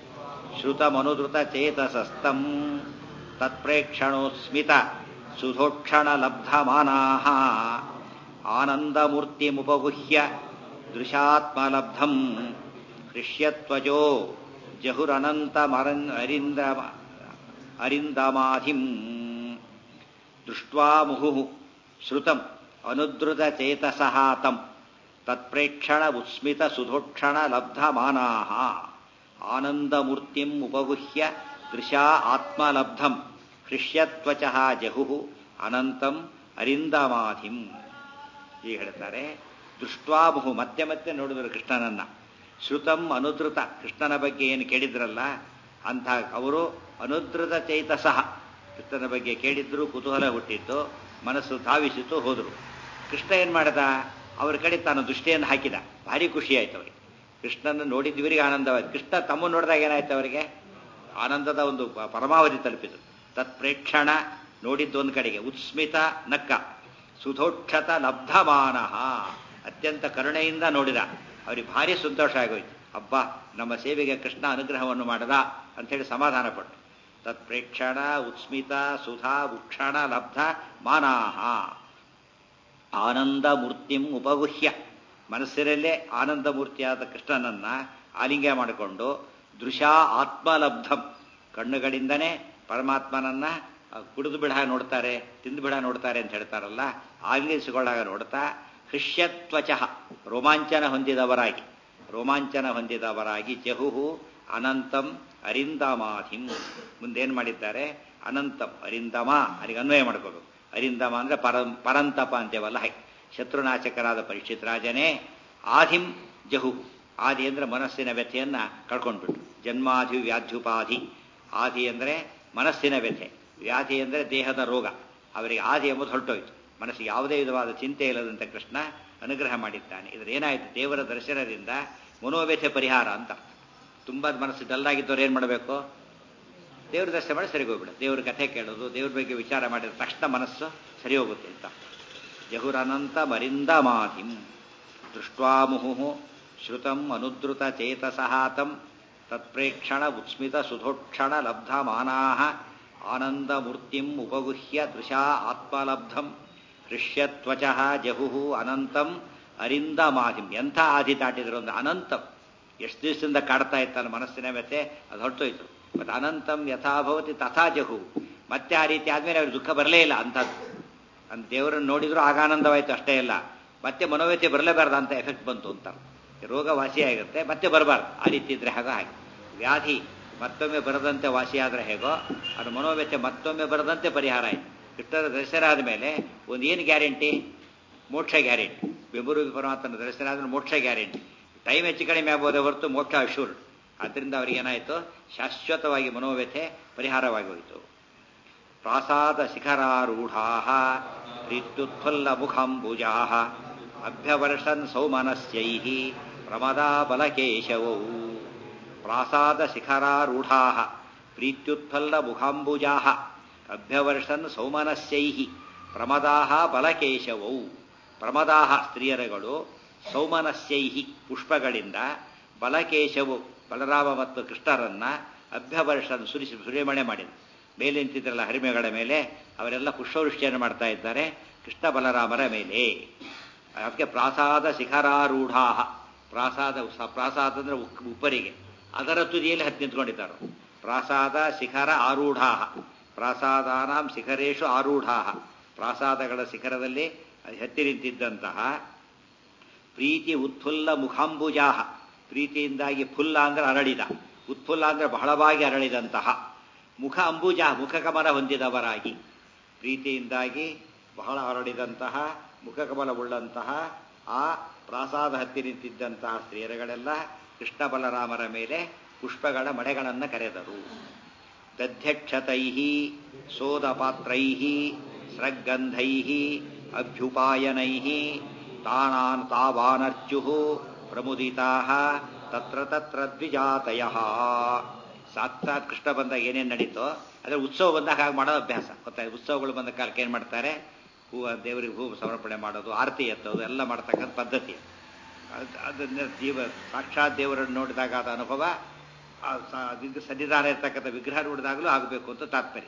ಶ್ರುತಮನುದೃತಚೇತಸಸ್ತಂ ತತ್ಪ್ರೇಕ್ಷಣೋಸ್ಮಿತ ಸುಧೋಕ್ಷಣಲಬ್ಧಮಾನಾಃ ಆನಂದಮೂರ್ತಿಮುಪಗುಹ್ಯ ದೃಶಾತ್ಮಲಬ್ಧಂ ಹೃಷ್ಯತ್ವಜೋ ಜಹುರನಂತಮರನ್ ಅರಿಂದ ಅರಿಂದಮಾಧಿಂ ದೃಷ್ಟ್ವಾ ಮುಹುಃ ಶ್ರುತಂ ಅನುದ್ರುತಚೇತಸಃ ತಂ ತತ್ಪ್ರೇಕ್ಷಣ ಉಸ್ಮಿತ ಸುಧೋಕ್ಷಣ ಲಬ್ಧಮಾನಾಃ ಆನಂದಮೂರ್ತಿಂ ಉಪಗುಹ್ಯ ದೃಶಾ ಆತ್ಮಲಬ್ಧಂ ಹೃಷ್ಯತ್ವಚಃ ಜಹುಃ ಅನಂತಂ ಅರಿಂದಮಾಧಿಂ ಈಗ ಹೇಳ್ತಾರೆ ದೃಷ್ಟ್ವಾಮುಹು ಮತ್ತೆ ಮತ್ತೆ ನೋಡಿದರು ಕೃಷ್ಣನನ್ನ ಶ್ರುತಂ ಅನುದ್ರುತ ಕೃಷ್ಣನ ಬಗ್ಗೆ ಏನು ಕೇಳಿದ್ರಲ್ಲ ಅಂಥ ಅವರು ಅನುದ್ರುತ ಚೈತಸಃ ಕೃಷ್ಣನ ಬಗ್ಗೆ ಕೇಳಿದ್ರು ಕುತೂಹಲ ಹುಟ್ಟಿತ್ತು ಮನಸ್ಸು ಧಾವಿಸಿತು ಹೋದರು ಕೃಷ್ಣ ಏನು ಮಾಡ್ದ ಅವ್ರ ಕಡೆ ತಾನು ದೃಷ್ಟಿಯನ್ನು ಹಾಕಿದ ಭಾರಿ ಖುಷಿ ಆಯ್ತು ಅವರಿಗೆ ಕೃಷ್ಣನ ನೋಡಿದ್ವರಿಗೆ ಆನಂದವಾಯ್ತು ಕೃಷ್ಣ ತಮ್ಮ ನೋಡಿದಾಗ ಏನಾಯ್ತು ಅವರಿಗೆ ಆನಂದದ ಒಂದು ಪರಮಾವಧಿ ತಲುಪಿತು ತತ್ ಪ್ರೇಕ್ಷಣ ನೋಡಿದ್ದು ಒಂದು ಕಡೆಗೆ ಉತ್ಸ್ಮಿತ ನಕ್ಕ ಸುಧೋಕ್ಷತ ಲಬ್ಧಮಾನಃ ಅತ್ಯಂತ ಕರುಣೆಯಿಂದ ನೋಡಿದ ಅವ್ರಿಗೆ ಭಾರಿ ಸಂತೋಷ ಆಗೋಯ್ತು ಅಬ್ಬಾ ನಮ್ಮ ಸೇವೆಗೆ ಕೃಷ್ಣ ಅನುಗ್ರಹವನ್ನು ಮಾಡದ ಅಂಥೇಳಿ ಸಮಾಧಾನ ಪಟ್ಟು ತತ್ ಪ್ರೇಕ್ಷಣ ಉತ್ಸ್ಮಿತ ಸುಧಾ ಉಕ್ಷಣ ಲಬ್ಧ ಮಾನಾಹ ಆನಂದ ಮೂರ್ತಿಂ ಉಪಗುಹ್ಯ ಮನಸ್ಸಿನಲ್ಲೇ ಆನಂದ ಮೂರ್ತಿಯಾದ ಕೃಷ್ಣನನ್ನ ಆಲಿಂಗ್ಯ ಮಾಡಿಕೊಂಡು ದೃಶಾ ಆತ್ಮಲಬ್ಧಂ ಕಣ್ಣುಗಳಿಂದನೇ ಪರಮಾತ್ಮನನ್ನ ಕುಡಿದು ಬಿಡ ನೋಡ್ತಾರೆ ತಿಂದು ಬಿಡ ನೋಡ್ತಾರೆ ಅಂತ ಹೇಳ್ತಾರಲ್ಲ ಆಲಿಂಗಿಸಿಕೊಳ್ಳಾಗ ನೋಡ್ತಾ ಹೃಷ್ಯತ್ವಚಃ ರೋಮಾಂಚನ ಹೊಂದಿದವರಾಗಿ ರೋಮಾಂಚನ ಹೊಂದಿದವರಾಗಿ ಜಹುಹು ಅನಂತಂ ಅರಿಂದಮಾಧಿಂ ಮುಂದೇನು ಮಾಡಿದ್ದಾರೆ ಅನಂತಂ ಅರಿಂದಮ ಅಲ್ಲಿಗೆ ಅನ್ವಯ ಮಾಡ್ಕೋಬೇಕು ಅರಿಂದಮ ಅಂದ್ರೆ ಪರ ಪರಂತಪ ಅಂತೇವಲ್ಲ ಹಾಗೆ ಶತ್ರುನಾಶಕರಾದ ಪರೀಕ್ಷಿತ್ ರಾಜನೇ ಆಧಿಂ ಜಹು ಆದಿ ಅಂದ್ರೆ ಮನಸ್ಸಿನ ವ್ಯಥೆಯನ್ನ ಕಳ್ಕೊಂಡ್ಬಿಟ್ರು ಜನ್ಮಾಧಿ ವ್ಯಾಧ್ಯುಪಾಧಿ ಆದಿ ಅಂದ್ರೆ ಮನಸ್ಸಿನ ವ್ಯಥೆ ವ್ಯಾಧಿ ಅಂದ್ರೆ ದೇಹದ ರೋಗ ಅವರಿಗೆ ಆದಿ ಎಂಬುದು ಹೊರಟೋಯ್ತು ಮನಸ್ಸಿಗೆ ಯಾವುದೇ ವಿಧವಾದ ಚಿಂತೆ ಇಲ್ಲದಂತೆ ಕೃಷ್ಣ ಅನುಗ್ರಹ ಮಾಡಿದ್ದಾನೆ ಇದ್ರ ಏನಾಯ್ತು ದೇವರ ದರ್ಶನದಿಂದ ಮನೋವ್ಯಥೆ ಪರಿಹಾರ ಅಂತ ತುಂಬಾ ಮನಸ್ಸು ಡಲ್ಲಾಗಿದ್ದವ್ರು ಏನ್ ಮಾಡಬೇಕು ದೇವ್ರ ದರ್ಶನ ಮಾಡಿ ಸರಿ ಹೋಗ್ಬಿಡ ದೇವ್ರ ಕಥೆ ಕೇಳೋದು ದೇವ್ರ ಬಗ್ಗೆ ವಿಚಾರ ಮಾಡಿದ ತಕ್ಷಣ ಮನಸ್ಸು ಸರಿ ಹೋಗುತ್ತೆ ಅಂತ ಜಹುರನಂತ ಮರಿಂದ ಮಾಧಿಂ ದೃಷ್ಟ್ವಾ ಮುಹು ಶ್ರುತಂ ಅನುದ್ರುತ ಚೇತಸಹಾತಂ ತತ್ಪ್ರೇಕ್ಷಣ ಉತ್ಸ್ಮಿತ ಸುಧೋಕ್ಷಣ ಲಬ್ಧಮಾನಾಹ ಆನಂದಮೂರ್ತಿಂ ಉಪಗುಹ್ಯ ದೃಶಾ ಆತ್ಮಲಬ್ಧಂ ಹೃಷ್ಯತ್ವಚಃ ಜಹುಹು ಅನಂತಂ ಅರಿಂದ ಮಾಧಿಂ ಎಂಥ ಆದಿ ದಾಟಿದ್ರು ಒಂದು ಅನಂತಂ ಎಷ್ಟು ದಿವಸದಿಂದ ಕಾಡ್ತಾ ಇತ್ತಾನ ಮನಸ್ಸಿನ ವ್ಯಥೆ ಅದು ಹೊರಟೋಯ್ತು ಮತ್ತು ಅನಂತಂ ಯಥಾಭವತಿ ತಥಾ ಜಹು ಮತ್ತೆ ಆ ರೀತಿ ಆದ್ಮೇಲೆ ಅವ್ರಿಗೆ ದುಃಖ ಬರಲೇ ಇಲ್ಲ ಅಂಥದ್ದು ಅಂತ ದೇವರನ್ನು ನೋಡಿದ್ರು ಆಗ ಆನಂದವಾಯ್ತು ಅಷ್ಟೇ ಇಲ್ಲ ಮತ್ತೆ ಮನೋವ್ಯಥೆ ಬರಲೇಬಾರ್ದು ಅಂತ ಎಫೆಕ್ಟ್ ಬಂತು ಅಂತ ರೋಗ ವಾಸಿಯಾಗುತ್ತೆ ಮತ್ತೆ ಬರಬಾರ್ದು ಆ ರೀತಿ ಇದ್ರೆ ಹಾಗ ಹಾಗೆ ವ್ಯಾಧಿ ಮತ್ತೊಮ್ಮೆ ಬರದಂತೆ ವಾಸಿಯಾದ್ರೆ ಹೇಗೋ ಅದು ಮನೋವ್ಯಥೆ ಮತ್ತೊಮ್ಮೆ ಬರದಂತೆ ಪರಿಹಾರ ಆಯ್ತು ಕೃಷ್ಣರ ದರ್ಶನ ಆದಮೇಲೆ ಒಂದು ಏನು ಗ್ಯಾರಂಟಿ ಮೋಕ್ಷ ಗ್ಯಾರಂಟಿ ಬೆಂಬೂರು ಪರಮಾತ್ಮನ ದರ್ಶನ ಆದ್ರೆ ಮೋಕ್ಷ ಗ್ಯಾರಂಟಿ ಟೈಮ್ ಹೆಚ್ಚು ಕಡಿಮೆ ಆಗ್ಬೋದೇ ಹೊರತು ಮೋಕ್ಷ ಅಶೂರ್ ಆದ್ದರಿಂದ ಅವ್ರಿಗೆ ಏನಾಯಿತು ಶಾಶ್ವತವಾಗಿ ಮನೋವ್ಯಥೆ ಪರಿಹಾರವಾಗಿ ಹೋಯಿತು ಪ್ರಾಸಾದ ಶಿಖರಾರೂಢಾ ರೀತ್ಯುತ್ಫುಲ್ಲ ಮುಖಾಂಬುಜಾ ಅಭ್ಯವರ್ಷನ್ ಸೌಮನಸ್ಯೈ ಪ್ರಮದಾ ಬಲಕೇಶವೌ ಪ್ರಾಸಾದ ಶಿಖರಾರೂಢಾ ಪ್ರೀತ್ಯುತ್ಫಲ್ಲ ಮುಖಾಂಬುಜಾ ಅಭ್ಯವರ್ಷನ್ ಸೌಮನಸ್ಯೈ ಪ್ರಮದಾಹ ಬಲಕೇಶವೌ ಪ್ರಮದಾಹ ಸ್ತ್ರೀಯರುಗಳು ಸೌಮನಸ್ಯೈಹಿ ಪುಷ್ಪಗಳಿಂದ ಬಲಕೇಶವು ಬಲರಾಮ ಮತ್ತು ಕೃಷ್ಣರನ್ನ ಅಭ್ಯವರ್ಷನ್ ಸುರಿಸಿ ಸುರಿಮಣೆ ಮಾಡಿದರು ಮೇಲೆ ನಿಂತಿದ್ರಲ್ಲ ಹರಿಮೆಗಳ ಮೇಲೆ ಅವರೆಲ್ಲ ಪುಷ್ಪವೃಷ್ಟಿಯನ್ನು ಮಾಡ್ತಾ ಇದ್ದಾರೆ ಕೃಷ್ಣ ಬಲರಾಮರ ಮೇಲೆ ಅದಕ್ಕೆ ಪ್ರಾಸಾದ ಶಿಖರಾರೂಢಾ ಪ್ರಾಸಾದ ಸ- ಪ್ರಾಸಾದ ಅಂದ್ರೆ ಉಕ್- ಉಪ್ಪರಿಗೆ ಅದರ ತುದಿಯಲ್ಲಿ ಹತ್ತಿ ನಿಂತ್ಕೊಂಡಿದ್ದಾರೆ ಪ್ರಾಸಾದ ಶಿಖರ ಆರೂಢಾ ಪ್ರಾಸಾದಾನಾಂ ಶಿಖರೇಶು ಆರೂಢಾ ಪ್ರಾಸಾದಗಳ ಶಿಖರದಲ್ಲಿ ಹತ್ತಿ ನಿಂತಿದ್ದಂತಹ ಪ್ರೀತಿ ಉತ್ಫುಲ್ಲ ಮುಖಾಂಬುಜಾ ಪ್ರೀತಿಯಿಂದಾಗಿ ಫುಲ್ಲ ಅಂದ್ರೆ ಅರಳಿದ ಉತ್ಫುಲ್ಲ ಅಂದ್ರೆ ಬಹಳವಾಗಿ ಅರಳಿದಂತಹ ಮುಖ ಅಂಬುಜ ಮುಖಕಮಲ ಹೊಂದಿದವರಾಗಿ ಪ್ರೀತಿಯಿಂದಾಗಿ ಬಹಳ ಹರಡಿದಂತಹ ಮುಖಕಮಲವುಳ್ಳಂತಹ ಆ ಪ್ರಾಸಾದ ಹತ್ತಿ ನಿಂತಿದ್ದಂತಹ ಸ್ತ್ರೀಯರುಗಳೆಲ್ಲ ಕೃಷ್ಣ ಬಲರಾಮರ ಮೇಲೆ ಪುಷ್ಪಗಳ ಮಳೆಗಳನ್ನು ಕರೆದರು ದಧ್ಯಕ್ಷತೈ ಸೋದಪಾತ್ರೈ ಸ್ರಗ್ಗಂಧೈ ಅಭ್ಯುಪಾಯನೈ ತಾನಾನ್ ತಾವಾನರ್ಚು ಪ್ರಮುದಿತಾ ತತ್ರ ತತ್ರ ದ್ವಿಜಾತಯ ಸಾಕ್ಷಾತ್ ಕೃಷ್ಣ ಬಂದಾಗ ಏನೇನು ನಡೀತೋ ಅದ್ರ ಉತ್ಸವ ಬಂದಾಗ ಹಾಗೆ ಮಾಡೋದು ಅಭ್ಯಾಸ ಗೊತ್ತಾಯ್ತು ಉತ್ಸವಗಳು ಬಂದ ಕಾಲಕ್ಕೆ ಏನು ಮಾಡ್ತಾರೆ ಹೂವು ದೇವರಿಗೆ ಹೂವು ಸಮರ್ಪಣೆ ಮಾಡೋದು ಆರತಿ ಎತ್ತೋದು ಎಲ್ಲ ಮಾಡ್ತಕ್ಕಂಥ ಪದ್ಧತಿ ಅದ್- ಅದನ್ನ ಜೀವ ಸಾಕ್ಷಾತ್ ದೇವರನ್ನು ನೋಡಿದಾಗ ಆದ ಅನುಭವ ಆ ಸ- ಇದು ಸನ್ನಿಧಾನ ಇರ್ತಕ್ಕಂಥ ವಿಗ್ರಹ ನೋಡಿದಾಗಲೂ ಆಗಬೇಕು ಅಂತ ತಾತ್ಪರ್ಯ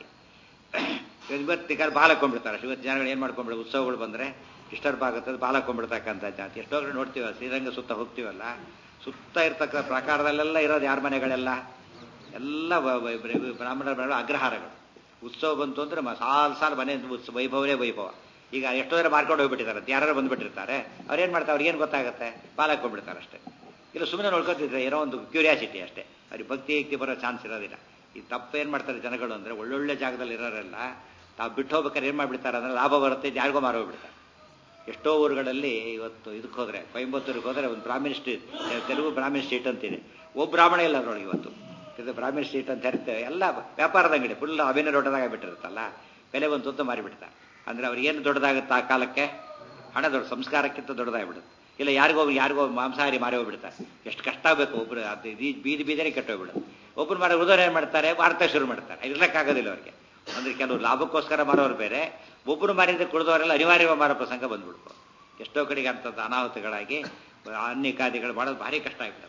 ಇವತ್ತಿಗಾರ ಬಾಲ ಹಾಕೊಂಡ್ಬಿಡ್ತಾರೆ ಇವತ್ತು ಜನಗಳು ಏನು ಮಾಡ್ಕೊಂಡ್ಬಿಡ ಉತ್ಸವಗಳು ಬಂದರೆ ಡಿಸ್ಟರ್ಬ್ ಆಗುತ್ತೆ ಬಾಲ ಹಾಕೊಂಡ್ಬಿಡ್ತಕ್ಕಂಥ ಜಾತಿ ಎಷ್ಟೋ ಕಡೆ ನೋಡ್ತೀವಲ್ಲ ಶ್ರೀರಂಗ ಸುತ್ತ ಹೋಗ್ತೀವಲ್ಲ ಸುತ್ತ ಇರ್ತಕ್ಕ ಪ್ರಕಾರದಲ್ಲೆಲ್ಲ ಇರೋದು ಯಾರ ಮನೆಗಳೆಲ್ಲ ಎಲ್ಲ ವ- ವ- ಬ್ರ- ಬ್ರಾಹ್ಮಣರ ಮನೆಗಳು ಅಗ್ರಹಾರಗಳು ಉತ್ಸವ ಬಂತು ಅಂದ್ರೆ ಮ- ಸಾಲ್ ಸಾಲ್ ಮನೆ ಉತ್ಸವ ವೈಭವನೇ ವೈಭವ ಈಗ ಎಷ್ಟೋ ಜನ ಮಾರ್ಕೊಂಡು ಹೋಗ್ಬಿಟ್ಟಿದ್ದಾರೆ ಯಾರು ಬಂದ್ಬಿಟ್ಟಿರ್ತಾರೆ ಅವ್ರೇನ್ ಮಾಡ್ತಾರೆ ಅವ್ರಿಗೇನು ಗೊತ್ತಾಗುತ್ತೆ ಬಾಲ ಹಾಕೊಂಡ್ಬಿಡ್ತಾರೆ ಅಷ್ಟೇ ಇಲ್ಲ ಸುಮ್ಮನೆ ನೋಡ್ಕೊತಿದ್ರೆ ಏನೋ ಒಂದು ಕ್ಯೂರಿಯಾಸಿಟಿ ಅಷ್ಟೇ ಅವ್ರಿಗೆ ಭಕ್ತಿ ಯುಕ್ತಿ ಬರೋ ಚಾನ್ಸ್ ಇರೋದಿಲ್ಲ ಈ ತಪ್ಪೇನ್ ಮಾಡ್ತಾರೆ ಜನಗಳು ಅಂದ್ರೆ ಒಳ್ಳೊಳ್ಳೆ ಜಾಗದಲ್ಲಿ ಇರೋರೆಲ್ಲ ತಾವು ಬಿಟ್ಟು ಹೋಗ್ಬೇಕಾದ್ರೆ ಏನ್ ಮಾಡ್ಬಿಡ್ತಾರೆ ಅಂದ್ರೆ ಲಾಭ ಬರುತ್ತೆ ಅಂತ ಯಾರಿಗೋ ಮಾರೋಗ್ಬಿಡ್ತಾರೆ ಎಷ್ಟೋ ಊರುಗಳಲ್ಲಿ ಇವತ್ತು ಇದಕ್ಕೆ ಹೋದ್ರೆ ಕೊಯಂಬತ್ತೂರಿಗೆ ಹೋದ್ರೆ ಒಂದು ಬ್ರಾಹ್ಮಣ ಸ್ಟ್ರೀಟ್ ತೆಲುಗು ಬ್ರಾಹ್ಮಣ ಸ್ಟ್ರೀಟ್ ಅಂತಿದೆ ಒಬ್ಬ ಬ್ರಾಹ್ಮಣ ಇಲ್ಲ ಅದ್ರೊಳಗೆ ಇವತ್ತು ಇದು ಬ್ರಾಹ್ಮಣ ಸ್ಟ್ರೀಟ್ ಅಂತ ಇರ್ತೇವೆ ಎಲ್ಲ ವ್ಯಾಪಾರದ ಅಂಗಡಿ ಫುಲ್ ಅವೇನೇ ದೊಡ್ಡದಾಗ ಬಿಟ್ಟಿರುತ್ತಲ್ಲ ಬೆಲೆ ಒಂದು ತುತ್ತು ಮಾರಿಬಿಡ್ತಾರೆ ಅಂದ್ರೆ ಅವ್ರಿಗೇನು ದೊಡ್ಡದಾಗುತ್ತೆ ಆ ಕಾಲಕ್ಕೆ ಹಣ ದೊಡ್ಡ ಸಂಸ್ಕಾರಕ್ಕಿಂತ ದೊಡ್ಡದಾಗ್ಬಿಡುತ್ತೆ ಇಲ್ಲ ಯಾರಿಗೋ ಯಾರಿಗೋ ಮಾಂಸಾಹಾರಿ ಮಾರಿ ಹೋಗ್ಬಿಡ್ತಾರೆ ಎಷ್ಟು ಕಷ್ಟ ಆಗಬೇಕು ಒಬ್ರು ಅದು ಈ- ಬೀದಿ ಬೀದಿನೇ ಕೆಟ್ಟೋಗ್ಬಿಡುತ್ತೆ ಒಬ್ರು ಮಾರೋ ಉದಾಹರಣೆ ಏನ್ ಮಾಡ್ತಾರೆ ಮಾರ್ತಾ ಶುರು ಮಾಡ್ತಾರೆ ಇರ್ಲಕ್ಕಾಗೋದಿಲ್ಲ ಅವ್ರಿಗೆ ಅಂದ್ರೆ ಕೆಲವು ಲಾಭಕ್ಕೋಸ್ಕರ ಮಾರೋರು ಬೇರೆ ಒಬ್ಬರು ಮಾರಿದ್ರೆ ಕುಡಿದವರೆಲ್ಲ ಅನಿವಾರ್ಯವಾಗಿ ಮಾರೋ ಪ್ರಸಂಗ ಬಂದ್ಬಿಡ್ತು ಎಷ್ಟೋ ಕಡೆಗೆ ಅಂಥದ್ದು ಅನಾಹುತಗಳಾಗಿ ಅನ್ಯಕಾದಿಗಳು ಮಾಡೋದು ಭಾರಿ ಕಷ್ಟ ಆಗ್ಬಿಡುತ್ತೆ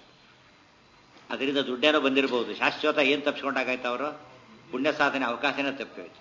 ಅದರಿಂದ ದುಡ್ಡೇನೋ ಬಂದಿರಬಹುದು ಶಾಶ್ವತ ಏನು ತಪ್ಪಿಸ್ಕೊಂಡಾಗಾಯ್ತು ಅವರು ಪುಣ್ಯ ಸಾಧನೆ ಅವಕಾಶನೇ ತಪ್ಪೋಯ್ತು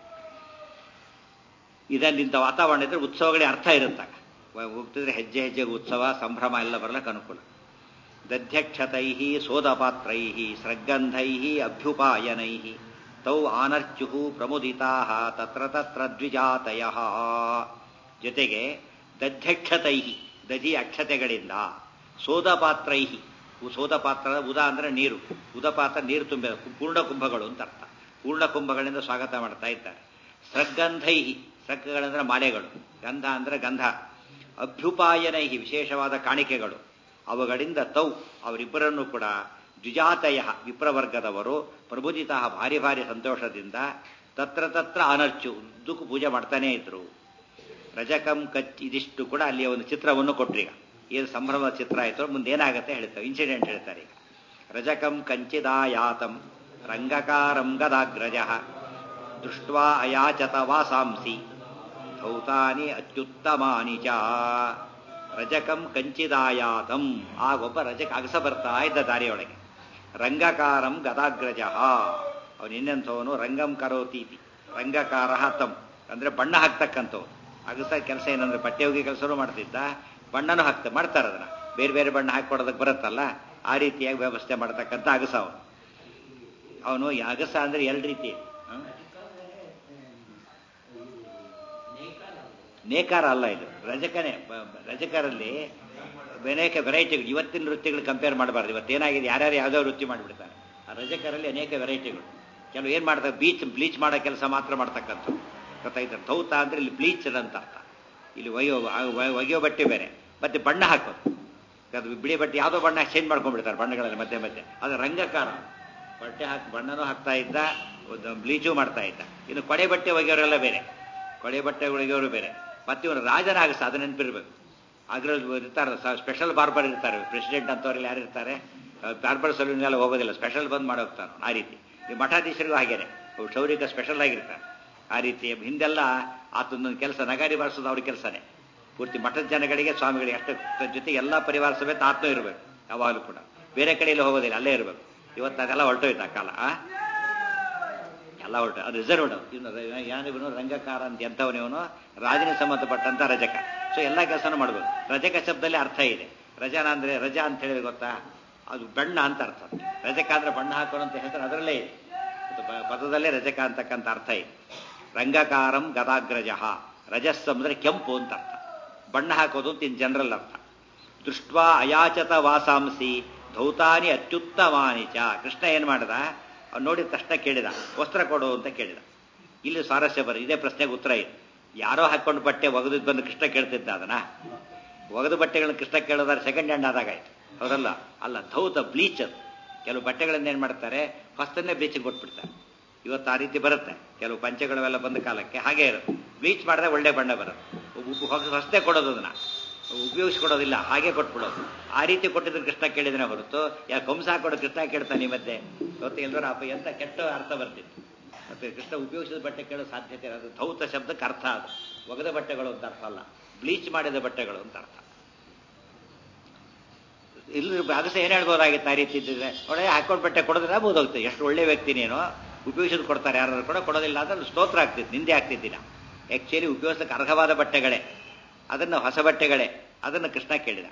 ಇದರಿಂದ ವಾತಾವರಣ ಇದ್ರೆ ಉತ್ಸವಗಳಿಗೆ ಅರ್ಥ ಇರುತ್ತಾಗ ಹೋಗ್ತಿದ್ರೆ ಹೆಜ್ಜೆ ಹೆಜ್ಜೆಗೆ ಉತ್ಸವ ಸಂಭ್ರಮ ಎಲ್ಲ ಬರ್ಲಕ್ಕೆ ಅನುಕೂಲ ದಧ್ಯಕ್ಷತೈ ಸೋದಪಾತ್ರೈ ಸ್ರಗ್ಗಂಧೈ ಅಭ್ಯುಪಾಯನೈ ತೌ ಆನರ್ಚು ಪ್ರಮುದಿತಾ ತತ್ರ ತತ್ರ ದ್ವಿಜಾತಯ ಜೊತೆಗೆ ದಧ್ಯಕ್ಷತೈ ದಧಿ ಅಕ್ಷತೆಗಳಿಂದ ಸೋದಪಾತ್ರೈ ಸೋದಪಾತ್ರ ಉದ ಅಂದ್ರೆ ನೀರು ಉದಪಾತ್ರ ನೀರು ತುಂಬಿದ ಪೂರ್ಣ ಕುಂಭಗಳು ಅಂತ ಅರ್ಥ ಪೂರ್ಣ ಕುಂಭಗಳಿಂದ ಸ್ವಾಗತ ಮಾಡ್ತಾ ಇದ್ದಾರೆ ಸೃಗ್ಗಂಧೈ ಸೃಗ್ಗಗಳಂದ್ರೆ ಮಾಲೆಗಳು ಗಂಧ ಅಂದ್ರೆ ಗಂಧ ಅಭ್ಯುಪಾಯನೈ ವಿಶೇಷವಾದ ಕಾಣಿಕೆಗಳು ಅವುಗಳಿಂದ ತೌ ಅವರಿಬ್ಬರನ್ನು ಕೂಡ ದ್ವಿಜಾತಯ ವಿಪ್ರವರ್ಗದವರು ಪ್ರಬುದಿತ ಭಾರಿ ಭಾರಿ ಸಂತೋಷದಿಂದ ತತ್ರ ತತ್ರ ಅನರ್ಚು ಉದ್ದಕ್ಕೂ ಪೂಜೆ ಮಾಡ್ತಾನೇ ಇದ್ರು ರಜಕಂ ಕಚ್ ಇದಿಷ್ಟು ಕೂಡ ಅಲ್ಲಿಯ ಒಂದು ಚಿತ್ರವನ್ನು ಕೊಟ್ರೀಗ ಏನು ಸಂಭ್ರಮದ ಚಿತ್ರ ಆಯಿತು ಮುಂದೆ ಏನಾಗುತ್ತೆ ಹೇಳ್ತಾರೆ ಇನ್ಸಿಡೆಂಟ್ ಹೇಳ್ತಾರೆ ಈಗ ರಜಕಂ ಕಂಚಿದಾಯಾತಂ ರಂಗಕಾರಂ ಗದಾಗ್ರಜ ದೃಷ್ಟ್ವಾ ಅಯಾಚತ ವಾಸಾಂಸಿ ಧೌತಾನಿ ಅತ್ಯುತ್ತಮಾನಿ ಚ ರಜಕಂ ಕಂಚಿದಾಯಾತಂ ಆಗೊಬ್ಬ ರಜಕ ಅಗಸ ಬರ್ತಾ ಇದ್ದ ದಾರಿಯೊಳಗೆ ರಂಗಕಾರಂ ಗದಾಗ್ರಜ ಅವನು ಇನ್ನೆಂಥವನು ರಂಗಂ ಕರೋತೀತಿ ರಂಗಕಾರ ತಂ ಅಂದ್ರೆ ಬಣ್ಣ ಹಾಕ್ತಕ್ಕಂಥವ್ನು ಅಗಸ ಕೆಲಸ ಏನಂದ್ರೆ ಬಟ್ಟೆ ಹೋಗಿ ಕೆಲಸನೂ ಮಾಡ್ತಿದ್ದ ಬಣ್ಣನೂ ಹಾಕ್ತ ಮಾಡ್ತಾರೆ ಅದನ್ನ ಬೇರೆ ಬೇರೆ ಬಣ್ಣ ಹಾಕೊಡೋದಕ್ಕೆ ಬರುತ್ತಲ್ಲ ಆ ರೀತಿಯಾಗಿ ವ್ಯವಸ್ಥೆ ಮಾಡ್ತಕ್ಕಂಥ ಅಗಸ ಅವನು ಅವನು ಈ ಅಗಸ ಅಂದ್ರೆ ಎರಡು ರೀತಿ ಹ? ನೇಕಾರ ಅಲ್ಲ ಇದು ರಜಕನೇ ಬ- ಬ- ರಜಕರಲ್ಲಿ ಅನೇಕ ವೆರೈಟಿಗಳು ಇವತ್ತಿನ ನೃತ್ಯಗಳು ಕಂಪೇರ್ ಮಾಡಬಾರ್ದು ಇವತ್ತೇನಾಗಿದೆ ಯಾರ್ಯಾರು ಯಾವ್ಯಾವ ನೃತ್ಯ ಮಾಡಿಬಿಡ್ತಾರೆ ಆ ರಜಕರಲ್ಲಿ ಅನೇಕ ವೆರೈಟಿಗಳು ಕೆಲವು ಏನು ಮಾಡ್ತಾರೆ ಬೀಚ್ ಬ್ಲೀಚ್ ಮಾಡೋ ಕೆಲಸ ಮಾತ್ರ ಮಾಡ್ತಕ್ಕಂಥ ಗೊತ್ತಾಯ್ತಾರೆ ಧೌತ ಅಂದ್ರೆ ಇಲ್ಲಿ ಬ್ಲೀಚ್ ಅಂತ ಅರ್ಥ ಇಲ್ಲಿ ಒಯ್ಯೋ ಆ ಒ- ಒಗೆಯೋ ಬಟ್ಟೆ ಬೇರೆ ಮತ್ತೆ ಬಣ್ಣ ಹಾಕೋದು ಅದು ಬಿಳಿ ಬಟ್ಟೆ ಯಾವುದೋ ಬಣ್ಣ ಚೇಂಜ್ ಮಾಡ್ಕೊಂಡ್ಬಿಡ್ತಾರೆ ಬಣ್ಣಗಳಲ್ಲಿ ಮಧ್ಯೆ ಮಧ್ಯೆ ಅದು ರಂಗಕಾರ ಬಟ್ಟೆ ಹಾಕಿ ಬಣ್ಣನೂ ಹಾಕ್ತಾ ಇದ್ದ ಒಂದು ಬ್ಲೀಚು ಮಾಡ್ತಾ ಇದ್ದ ಇನ್ನು ಕೊಡೆ ಬಟ್ಟೆ ಒಗೆಯೋರೆಲ್ಲ ಬೇರೆ ಕೊಡೆ ಬಟ್ಟೆ ಒಗೆಯೋರು ಬೇರೆ ಮತ್ತೆ ಇವನು ರಾಜನ ಆಗಸ ಅದು ನೆನಪಿರ್ಬೇಕು ಅದ್ರಲ್ಲಿ ಇರ್ತಾರೆ ಸ್ಪೆಷಲ್ ಬಾರ್ಬರ್ ಇರ್ತಾರೆ ಪ್ರೆಸಿಡೆಂಟ್ ಅಂತವ್ರೆಲ್ಲ ಯಾರು ಇರ್ತಾರೆ ಬಾರ್ಬರ್ ಸಲೂನ್ಗೆಲ್ಲ ಹೋಗೋದಿಲ್ಲ ಸ್ಪೆಷಲ್ ಬಂದ್ ಮಾಡಿ ಹೋಗ್ತಾರೆ ಆ ರೀತಿ ಈ ಮಠಾಧೀಶರಿಗೂ ಹಾಗೇನೆ ಅವ್ರು ಕ್ಷೌರಿಕ ಸ್ಪೆಷಲ್ ಆಗಿರ್ತಾರೆ ಆ ರೀತಿ ಹಿಂದೆಲ್ಲ ಆತನ ಕೆಲಸ ನಗಾರಿ ಬಾರಿಸೋದು ಅವ್ರ ಕೆಲಸನೇ ಪೂರ್ತಿ ಮಠದ ಜನಗಳಿಗೆ ಸ್ವಾಮಿಗಳಿಗೆ ಅಷ್ಟು ಜೊತೆಗೆ ಎಲ್ಲ ಪರಿವಾರ ಸಮೇತ ಆತ್ಮ ಇರಬೇಕು ಯಾವಾಗಲೂ ಕೂಡ ಬೇರೆ ಕಡೆಯಲ್ಲಿ ಹೋಗೋದಿಲ್ಲ ಅಲ್ಲೇ ಇರಬೇಕು ಇವತ್ತು ಅದೆಲ್ಲ ಹೊರಟೋಯ್ತು ಆ ಕಾಲ ಆ? ಎಲ್ಲ ಹೊರಟು ಅದು ರಿಸರ್ವ್ಡ್ ಇನ್ನು ಯಾನಿವನು ರಂಗಕಾರ ಅಂತ ಎಂಥವನಿವನು ರಾಜನಿಗೆ ಸಂಬಂಧಪಟ್ಟಂತ ರಜಕ ಸೊ ಎಲ್ಲ ಕೆಲಸನೂ ಮಾಡ್ಬೋದು ರಜಕ ಶಬ್ದದಲ್ಲಿ ಅರ್ಥ ಇದೆ ರಜಾನ ಅಂದ್ರೆ ರಜಾ ಅಂತ ಹೇಳಿದ್ರೆ ಗೊತ್ತಾ ಅದು ಬಣ್ಣ ಅಂತ ಅರ್ಥ ರಜಕ ಅಂದ್ರೆ ಬಣ್ಣ ಹಾಕೋಣ ಅಂತ ಹೆಸರು ಅದರಲ್ಲೇ ಇದೆ ಅದು ಪ- ಪದದಲ್ಲೇ ರಜಕ ಅಂತಕ್ಕಂಥ ಅರ್ಥ ಇದೆ ರಂಗಕಾರಂ ಗದಾಗ್ರಜ ರಜಸ್ ಅಂದ್ರೆ ಕೆಂಪು ಅಂತ ಅರ್ಥ ಬಣ್ಣ ಹಾಕೋದು ಅಂತ ಇನ್ ಜನರಲ್ ಅರ್ಥ ದೃಷ್ಟ್ವಾ ಅಯಾಚತ ವಾಸಾಂಸಿ ಧೌತಾನಿ ಅತ್ಯುತ್ತಮಾನಿ ಚ ಕೃಷ್ಣ ಏನ್ ಮಾಡ್ದ ಅವ್ನು ನೋಡಿದ ತಕ್ಷಣ ಕೇಳಿದ ವಸ್ತ್ರ ಕೊಡು ಅಂತ ಕೇಳಿದ ಇಲ್ಲಿ ಸ್ವಾರಸ್ಯ ಬರ ಇದೇ ಪ್ರಶ್ನೆಗೆ ಉತ್ತರ ಇದೆ ಯಾರೋ ಹಾಕೊಂಡು ಬಟ್ಟೆ ಒಗೆದಿದ್ದು ಬಂದು ಕೃಷ್ಣ ಕೇಳ್ತಿದ್ದ ಅದನ್ನ ಒಗೆದ ಬಟ್ಟೆಗಳನ್ನ ಕೃಷ್ಣ ಕೇಳೋದಾದ್ರೆ ಸೆಕೆಂಡ್ ಹ್ಯಾಂಡ್ ಆದಾಗಾಯ್ತು ಹೌದಲ್ಲ ಅಲ್ಲ ಧೌತ ಬ್ಲೀಚ್ ಅದು ಕೆಲವು ಬಟ್ಟೆಗಳನ್ನ ಏನ್ ಮಾಡ್ತಾರೆ ಹೊಸ್ತನ್ನೇ ಬ್ಲೀಚಿಂಗ್ ಕೊಟ್ಬಿಡ್ತಾರೆ ಇವತ್ತು ಆ ರೀತಿ ಬರುತ್ತೆ ಕೆಲವು ಪಂಚಗಳವೆಲ್ಲ ಬಂದ ಕಾಲಕ್ಕೆ ಹಾಗೆ ಇರುತ್ತೆ ಬ್ಲೀಚ್ ಮಾಡಿದ್ರೆ ಒಳ್ಳೆ ಬಣ್ಣ ಬರುತ್ತೆ ಹೊಸದೇ ಕೊಡೋದು ಅದನ್ನ ಉಪಯೋಗಿಸ್ಕೊಡೋದಿಲ್ಲ ಹಾಗೆ ಕೊಟ್ಬಿಡೋದು ಆ ರೀತಿ ಕೊಟ್ಟಿದ್ರೆ ಕೃಷ್ಣ ಕೇಳಿದ್ರೆ ಹೊರತು ಯಾ ಕಂಸ ಹಾಕೊಡೋ ಕೃಷ್ಣ ಕೇಳ್ತಾನೆ ಈ ಮಧ್ಯೆ ಇವತ್ತು ಎಲ್ಲರೂ ಅಪ್ಪ ಎಂತ ಕೆಟ್ಟ ಅರ್ಥ ಬರ್ತಿತ್ತು ಮತ್ತೆ ಕೃಷ್ಣ ಉಪಯೋಗಿಸಿದ ಬಟ್ಟೆ ಕೇಳೋ ಸಾಧ್ಯತೆ ಇರೋದು ಧೌತ ಶಬ್ದಕ್ಕೆ ಅರ್ಥ ಅದು ಒಗೆದ ಬಟ್ಟೆಗಳು ಅಂತ ಅರ್ಥ ಅಲ್ಲ ಬ್ಲೀಚ್ ಮಾಡಿದ ಬಟ್ಟೆಗಳು ಅಂತ ಅರ್ಥ ಇಲ್ಲಿ ಅಗಸ ಏನ್ ಹೇಳ್ಬೋದಾಗಿತ್ತು ಆ ರೀತಿ ಇದ್ದಿದ್ರೆ ಒಳ್ಳೆ ಹಾಕೊಂಡ್ ಬಟ್ಟೆ ಕೊಡೋದಿಲ್ಲ ಹೋಗ್ತದೆ ಎಷ್ಟು ಒಳ್ಳೆ ವ್ಯಕ್ತಿ ನೀನು ಉಪಯೋಗಿಸೋದು ಕೊಡ್ತಾರೆ ಯಾರು ಕೂಡ ಕೊಡೋದಿಲ್ಲ ಅಂದ್ರೆ ಸ್ತೋತ್ರ ಆಗ್ತಿತ್ತು ನಿಂದೆ ಆಗ್ತಿದ್ದಿಲ್ಲ ಆಕ್ಚುಲಿ ಉಪಯೋಗಿಸಕ್ಕೆ ಅರ್ಹವಾದ ಬಟ್ಟೆಗಳೇ ಅದನ್ನು ಹೊಸ ಬಟ್ಟೆಗಳೇ ಅದನ್ನು ಕೃಷ್ಣ ಕೇಳಿದ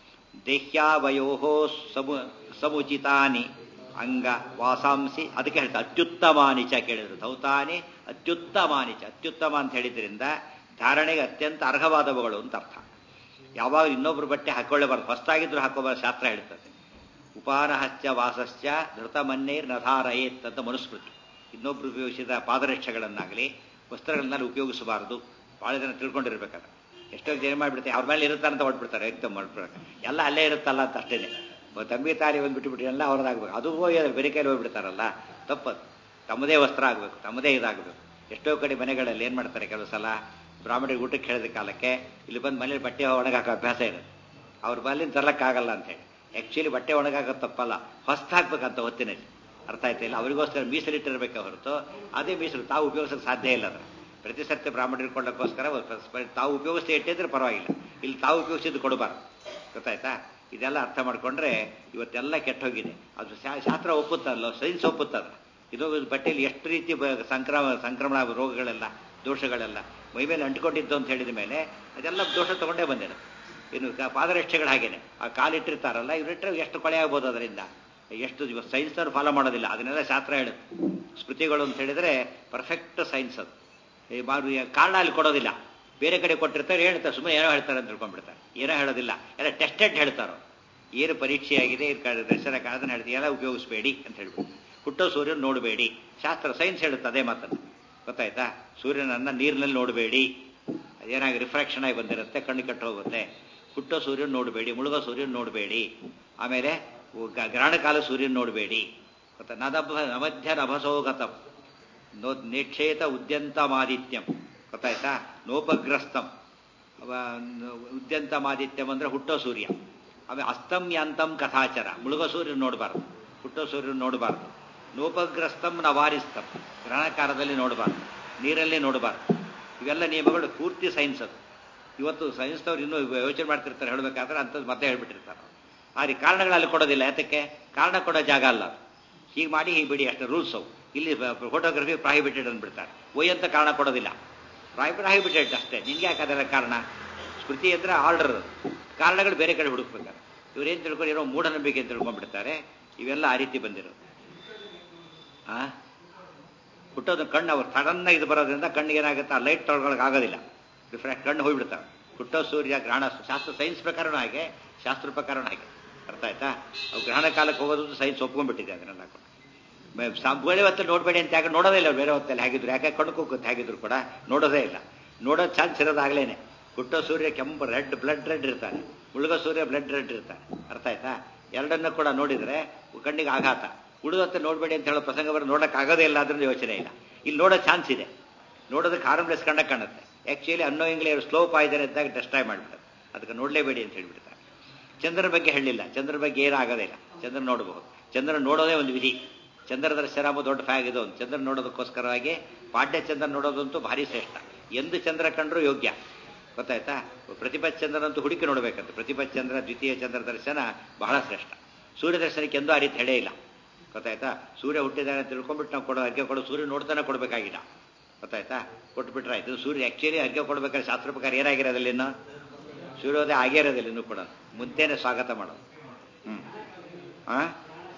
ದೇಹ್ಯಾವಯೋ ಸಮು ಸಮುಚಿತಾನಿ ಅಂಗ ವಾಸಾಂಸಿ ಅದಕ್ಕೆ ಹೇಳ್ತಾ ಅತ್ಯುತ್ತಮಾನಿಚ ಕೇಳಿದ್ರು ಧೌತಾನಿ ಅತ್ಯುತ್ತಮಾನಿಚ ಅತ್ಯುತ್ತಮ ಅಂತ ಹೇಳಿದ್ರಿಂದ ಧಾರಣೆಗೆ ಅತ್ಯಂತ ಅರ್ಹವಾದವುಗಳು ಅಂತ ಅರ್ಥ ಯಾವಾಗ ಇನ್ನೊಬ್ರು ಬಟ್ಟೆ ಹಾಕೊಳ್ಳಬಾರ್ದು ಹೊಸ್ತಾಗಿದ್ರು ಹಾಕೋಬಾರ್ದು ಶಾಸ್ತ್ರ ಹೇಳ್ತದೆ ಉಪಾನಹಶ್ಚ ವಾಸಶ್ಚ ಧೃತಮನ್ನೇರ್ ನಧಾರಯೇತ್ ಅಂತ ಮನುಸ್ಮೃತಿ ಇನ್ನೊಬ್ರು ಉಪಯೋಗಿಸಿದ ಪಾದರಕ್ಷೆಗಳನ್ನಾಗಲಿ ವಸ್ತ್ರಗಳನ್ನೆಲ್ಲ ಉಪಯೋಗಿಸಬಾರದು ಭಾಳ ಜನ ತಿಳ್ಕೊಂಡಿರ್ಬೇಕಾದ್ರೆ ಎಷ್ಟೋ ಜನ ಏನು ಮಾಡಿಬಿಡ್ತಾರೆ ಅವ್ರ ಮೇಲೆ ಇರುತ್ತಾರಂತ ಹೊಟ್ಬಿಡ್ತಾರೆ ಏಕ್ದಮ್ ಮಾಡ್ಬಿಡ್ತಾರೆ ಎಲ್ಲ ಅಲ್ಲೇ ಇರುತ್ತಲ್ಲ ಅಂತ ಅಷ್ಟೇನೆ ತಂಬಿ ತಾರಿ ಒಂದು ಬಿಟ್ಟುಬಿಟ್ಟು ಎಲ್ಲ ಅವ್ರದ್ದಾಗಬೇಕು ಅದು ಹೋಗಿ ಬೇರೆ ಕೈಲಿ ಹೋಗ್ಬಿಡ್ತಾರಲ್ಲ ತಪ್ಪದು ತಮ್ಮದೇ ವಸ್ತ್ರ ಆಗಬೇಕು ತಮ್ಮದೇ ಇದಾಗಬೇಕು ಎಷ್ಟೋ ಕಡೆ ಮನೆಗಳಲ್ಲಿ ಏನು ಮಾಡ್ತಾರೆ ಕೆಲವು ಸಲ ಬ್ರಾಹ್ಮಣರಿಗೆ ಊಟಕ್ಕೆ ಹೇಳಿದ ಕಾಲಕ್ಕೆ ಇಲ್ಲಿ ಬಂದು ಮನೇಲಿ ಬಟ್ಟೆ ಒಣಗಾಕೋ ಅಭ್ಯಾಸ ಇರುತ್ತೆ ಅವ್ರ ಮನೇಲಿ ತರಕ್ಕಾಗಲ್ಲ ಅಂತ ಹೇಳಿ ಆ್ಯಕ್ಚುಲಿ ಬಟ್ಟೆ ಒಣಗಾಕೋದು ತಪ್ಪಲ್ಲ ಹೊಸ್ತು ಹಾಕ್ಬೇಕಂತ ಹೊತ್ತಿನಲ್ಲಿ ಅರ್ಥ ಆಯ್ತಾ ಇಲ್ಲ ಅವರಿಗೋಸ್ಕರ ಮೀಸಲಿಟ್ಟಿರ್ಬೇಕೆ ಹೊರತು ಅದೇ ಮೀಸಲು ತಾವು ಉಪಯೋಗಿಸೋಕೆ ಸಾಧ್ಯ ಇಲ್ಲ ಅದರ ಪ್ರತಿ ಸರ್ತಿ ಬ್ರಾಹ್ಮಣರು ಕೊಳ್ಳೋಕ್ಕೋಸ್ಕರ ತಾವು ಉಪಯೋಗಿಸಿ ಇಟ್ಟಿದ್ರೆ ಪರವಾಗಿಲ್ಲ ಇಲ್ಲಿ ತಾವು ಉಪಯೋಗಿಸಿದ್ದು ಕೊಡಬಾರ್ದು ಗೊತ್ತಾಯ್ತಾ ಇದೆಲ್ಲ ಅರ್ಥ ಮಾಡ್ಕೊಂಡ್ರೆ ಇವತ್ತೆಲ್ಲ ಕೆಟ್ಟ ಹೋಗಿದೆ ಅದು ಶಾ- ಶಾಸ್ತ್ರ ಒಪ್ಪುತ್ತಲ್ಲ ಸೈನ್ಸ್ ಒಪ್ಪುತ್ತದ ಇದು ಬಟ್ಟೆಯಲ್ಲಿ ಎಷ್ಟು ರೀತಿ ಬ- ಸಂಕ್ರಮ ಸಂಕ್ರಮಣ ರೋಗಗಳೆಲ್ಲ ದೋಷಗಳೆಲ್ಲ ಮೈ ಮೇಲೆ ಅಂಟ್ಕೊಂಡಿದ್ದು ಅಂತ ಹೇಳಿದ ಮೇಲೆ ಅದೆಲ್ಲ ದೋಷ ತಗೊಂಡೇ ಬಂದಿದೆ ಇನ್ನು ಕ- ಪಾದರಕ್ಷೆಗಳು ಹಾಗೇನೆ ಆ ಕಾಲಿಟ್ಟಿರ್ತಾರಲ್ಲ ಇವರಿಟ್ಟರೆ ಎಷ್ಟು ಕೊಳೆ ಆಗ್ಬೋದು ಅದರಿಂದ ಎಷ್ಟು ಸೈನ್ಸ್ನವ್ರು ಫಾಲೋ ಮಾಡೋದಿಲ್ಲ ಅದನ್ನೆಲ್ಲ ಶಾಸ್ತ್ರ ಹೇಳುತ್ತೆ ಸ್ಮೃತಿಗಳು ಅಂತ ಹೇಳಿದ್ರೆ ಪರ್ಫೆಕ್ಟ್ ಸೈನ್ಸ್ ಅದು ಈ ಮಾಡು ಈ ಕಾರಣ ಅಲ್ಲಿ ಕೊಡೋದಿಲ್ಲ ಬೇರೆ ಕಡೆ ಕೊಟ್ಟಿರ್ತಾರೆ ಹೇಳ್ತಾರೆ ಸುಮ್ಮನೆ ಏನೋ ಹೇಳ್ತಾರೆ ಅಂತ ತಿಳ್ಕೊಂಡ್ಬಿಡ್ತಾರೆ ಏನೋ ಹೇಳೋದಿಲ್ಲ ಎಲ್ಲ ಟೆಸ್ಟೆಡ್ ಹೇಳ್ತಾರೋ ಏನು ಪರೀಕ್ಷೆ ಆಗಿದೆ ಇದು ಕ- ದರ್ಶನ ಕಾದನ್ನ ಹೇಳ್ತೀವಿ ಎಲ್ಲ ಉಪಯೋಗಿಸ್ಬೇಡಿ ಅಂತ ಹೇಳ್ಬಿಟ್ಟು ಹುಟ್ಟೋ ಸೂರ್ಯನ ನೋಡಬೇಡಿ ಶಾಸ್ತ್ರ ಸೈನ್ಸ್ ಹೇಳುತ್ತೆ ಅದೇ ಮಾತನ್ನು ಗೊತ್ತಾಯ್ತಾ ಸೂರ್ಯನನ್ನ ನೀರಿನಲ್ಲಿ ನೋಡಬೇಡಿ ಅದೇನಾಗಿ ರಿಫ್ರಾಕ್ಷನ್ ಆಗಿ ಬಂದಿರುತ್ತೆ ಕಣ್ಣು ಕೆಟ್ಟು ಹೋಗುತ್ತೆ ಹುಟ್ಟೋ ಸೂರ್ಯನ ನೋಡಬೇಡಿ ಮುಳುಗೋ ಸೂರ್ಯನ ನೋಡಬೇಡಿ ಆಮೇಲೆ ಗ- ಗ್ರಹಣಕಾಲ ಸೂರ್ಯನ ನೋಡಬೇಡಿ ಗೊತ್ತಾ ನದಭ ನಮಧ್ಯ ನಭಸೋಗತಂ ನೋ ನಿಕ್ಷೇತ ಉದ್ಯಂತಮಾದಿತ್ಯಂ ಗೊತ್ತಾಯ್ತಾ ನೋಪಗ್ರಸ್ತಂ ಅವ- ಉದ್ಯಂತಮಾದಿತ್ಯಂ ಅಂದ್ರೆ ಹುಟ್ಟೋ ಸೂರ್ಯ ಆಮೇಲೆ ಅಸ್ತಮ್ಯಾಂತಂ ಕಥಾಚರ ಮುಳುಗೋ ಸೂರ್ಯನ ನೋಡಬಾರ್ದು ಹುಟ್ಟೋ ಸೂರ್ಯನ ನೋಡಬಾರ್ದು ನೋಪಗ್ರಸ್ತಂ ನವಾರಿಸ್ತಂ ಗ್ರಹಣಕಾಲದಲ್ಲಿ ನೋಡಬಾರ್ದು ನೀರಲ್ಲಿ ನೋಡಬಾರ್ದು ಇವೆಲ್ಲ ನಿಯಮಗಳು ಪೂರ್ತಿ ಸೈನ್ಸ್ ಅದು ಇವತ್ತು ಸೈನ್ಸ್ನವ್ರು ಇನ್ನೂ ಯೋಚನೆ ಮಾಡ್ತಿರ್ತಾರೆ ಹೇಳಬೇಕಾದ್ರೆ ಅಂಥದ್ದು ಮತ್ತೆ ಹೇಳ್ಬಿಟ್ಟಿರ್ತಾರೆ ಆ ರೀ ಕಾರಣಗಳಲ್ಲಿ ಕೊಡೋದಿಲ್ಲ ಯಾತಕ್ಕೆ ಕಾರಣ ಕೊಡೋ ಜಾಗ ಅಲ್ಲ ಅದು. ಹೀಗೆ ಮಾಡಿ ಹೀಗೆ ಬಿಡಿ ಅಷ್ಟು ರೂಲ್ಸ್ ಅವು ಇಲ್ಲಿ ಫೋಟೋಗ್ರಫಿ ಪ್ರಾಹಿಬಿಟೆಡ್ ಅಂದ್ಬಿಡ್ತಾರೆ ಒಯ್ ಅಂತ ಕಾರಣ ಕೊಡೋದಿಲ್ಲ ಪ್ರಾಹಿಬಿಟೆಡ್ ಅಷ್ಟೇ ನಿನ್ಗೆ ಯಾಕೆ ಅದರ ಕಾರಣ ಸ್ಮೃತಿ ಅಂದ್ರೆ ಆರ್ಡರ್ ಕಾರಣಗಳು ಬೇರೆ ಕಡೆ ಹುಡುಕ್ಬೇಕಾರೆ ಇವ್ರೇನು ತಿಳ್ಕೊಂಡು ಏನೋ ಮೂಢನಂಬಿಕೆ ಅಂತ ತಿಳ್ಕೊಂಡ್ಬಿಡ್ತಾರೆ ಇವೆಲ್ಲ ಆ ರೀತಿ ಬಂದಿರೋದು ಆ ಹುಟ್ಟೋದು ಕಣ್ಣು ಅವ್ರು ಸಡನ್ನ ಇದು ಬರೋದ್ರಿಂದ ಕಣ್ಣಿಗೆ ಏನಾಗುತ್ತೆ ಆ ಲೈಟ್ ತೊಗೊಳಕ್ಕೆ ಆಗೋದಿಲ್ಲ ಡಿಫ್ರೆಂಟ್ ಕಣ್ಣು ಹೋಗ್ಬಿಡ್ತಾವೆ ಹುಟ್ಟೋ ಸೂರ್ಯ ಗ್ರಹಣ ಶಾಸ್ತ್ರ ಸೈನ್ಸ್ ಪ್ರಕಾರನೂ ಹಾಗೆ ಶಾಸ್ತ್ರ ಪ್ರಕಾರನೂ ಹಾಗೆ ಅರ್ಥ ಆಯ್ತಾ ಅವು ಗ್ರಹಣ ಕಾಲಕ್ಕೆ ಹೋಗೋದು ಸೈನ್ಸ್ ಒಪ್ಕೊಂಡ್ಬಿಟ್ಟಿದೆ ಅದನ್ನೆಲ್ಲ ಕೂಡ ಮೆ- ಸಾ- ಬೇರೆ ಹೊತ್ತಲ್ಲಿ ನೋಡಬೇಡಿ ಅಂತ ಯಾಕೆ ನೋಡೋದೇ ಇಲ್ಲ ಬೇರೆ ಹೊತ್ತಲ್ಲಿ ಹೇಗಿದ್ರು ಯಾಕೆ ಕಣ್ಣು ಕುಕ್ಕುತ್ತೆ ಹೇಗಿದ್ರು ಕೂಡ ನೋಡೋದೇ ಇಲ್ಲ ನೋಡೋ ಚಾನ್ಸ್ ಇರೋದಾಗ್ಲೇನೆ ಹುಟ್ಟೋ ಸೂರ್ಯ ಕೆಂಪು ರೆಡ್ ಬ್ಲಡ್ ರೆಡ್ ಇರ್ತಾನೆ ಉಳ್ಗೋ ಸೂರ್ಯ ಬ್ಲಡ್ ರೆಡ್ ಇರ್ತಾನೆ ಅರ್ಥ ಆಯ್ತಾ ಎರಡನ್ನ ಕೂಡ ನೋಡಿದ್ರೆ ಕಣ್ಣಿಗೆ ಆಘಾತ ಉಳಿದತ್ತೆ ನೋಡಬೇಡಿ ಅಂತ ಹೇಳೋ ಪ್ರಸಂಗ ಬರೋ ನೋಡಕ್ ಆಗೋದೇ ಇಲ್ಲ ಅದ್ರಿಂದ ಯೋಚನೆ ಇಲ್ಲ ಇಲ್ಲಿ ನೋಡೋ ಚಾನ್ಸ್ ಇದೆ ನೋಡೋದಕ್ಕೆ ಹಾರ್ಮ್ಲೆಸ್ ಕಂಡಕ್ಕೆ ಕಾಣುತ್ತೆ ಆಕ್ಚುಲಿ ಅನ್ನೋಯಿಂಗ್ಲಿ ಸ್ಲೋ ಪಾಯ್ದನೆ ಇದ್ದಾಗ ಡೆಸ್ಟ್ರಾಯ್ ಮಾಡಿಬಿಡ್ತಾರೆ ಅದಕ್ಕೆ ನೋಡಲೇಬೇಡಿ ಅಂತ ಹೇಳ್ಬಿಡ್ತಾರೆ ಚಂದ್ರನ ಬಗ್ಗೆ ಹೇಳಿಲ್ಲ ಚಂದ್ರನ ಬಗ್ಗೆ ಏನೂ ಆಗೋದೇ ಇಲ್ಲ ಚಂದ್ರ ನೋಡಬಹುದು ಚಂದ್ರ ನೋಡೋದೇ ಒಂದು ವಿಧಿ ಚಂದ್ರ ದರ್ಶನ ಎಂಬ ದೊಡ್ಡ ಫ್ಯಾಗ್ ಇದು ಒಂದು ಚಂದ್ರ ನೋಡೋದಕ್ಕೋಸ್ಕರವಾಗಿ ಪಾಡ್ಯ ಚಂದ್ರ ನೋಡೋದಂತೂ ಭಾರಿ ಶ್ರೇಷ್ಠ ಎಂದು ಚಂದ್ರ ಕಂಡ್ರೂ ಯೋಗ್ಯ ಗೊತ್ತಾಯ್ತಾ ಪ್ರತಿಭಾ ಚಂದ್ರನಂತೂ ಹುಡುಕಿ ನೋಡ್ಬೇಕಂತ ಪ್ರತಿಭಾ ಚಂದ್ರ ದ್ವಿತೀಯ ಚಂದ್ರ ದರ್ಶನ ಬಹಳ ಶ್ರೇಷ್ಠ ಸೂರ್ಯ ದರ್ಶನಕ್ಕೆ ಎಂದೂ ಆ ರೀತಿ ಹೆಡೆ ಇಲ್ಲ ಗೊತ್ತಾಯ್ತಾ ಸೂರ್ಯ ಹುಟ್ಟಿದಾನೆ ಅಂತ ತಿಳ್ಕೊಂಡ್ಬಿಟ್ಟು ನಾವು ಕೊಡೋ ಅರ್ಘ್ಯ ಕೊಡೋ ಸೂರ್ಯ ನೋಡ್ತಾನೆ ಕೊಡಬೇಕಾಗಿಲ್ಲ ಗೊತ್ತಾಯ್ತಾ ಕೊಟ್ಬಿಟ್ರೆ ಆಯ್ತು ಸೂರ್ಯ ಆ್ಯಕ್ಚುಲಿ ಅರ್ಘ್ಯ ಕೊಡ್ಬೇಕಾದ್ರೆ ಶಾಸ್ತ್ರ ಪ್ರಕಾರ ಏನಾಗಿರೋದಿಲ್ಲ ಇನ್ನು ಸೂರ್ಯೋದಯ ಆಗಿರೋದಿಲ್ಲ ಇನ್ನೂ ಕೂಡ ಮುಂದೆನೆ ಸ್ವಾಗತ ಮಾಡೋದು ಹ್ಞೂ ಹಾಂ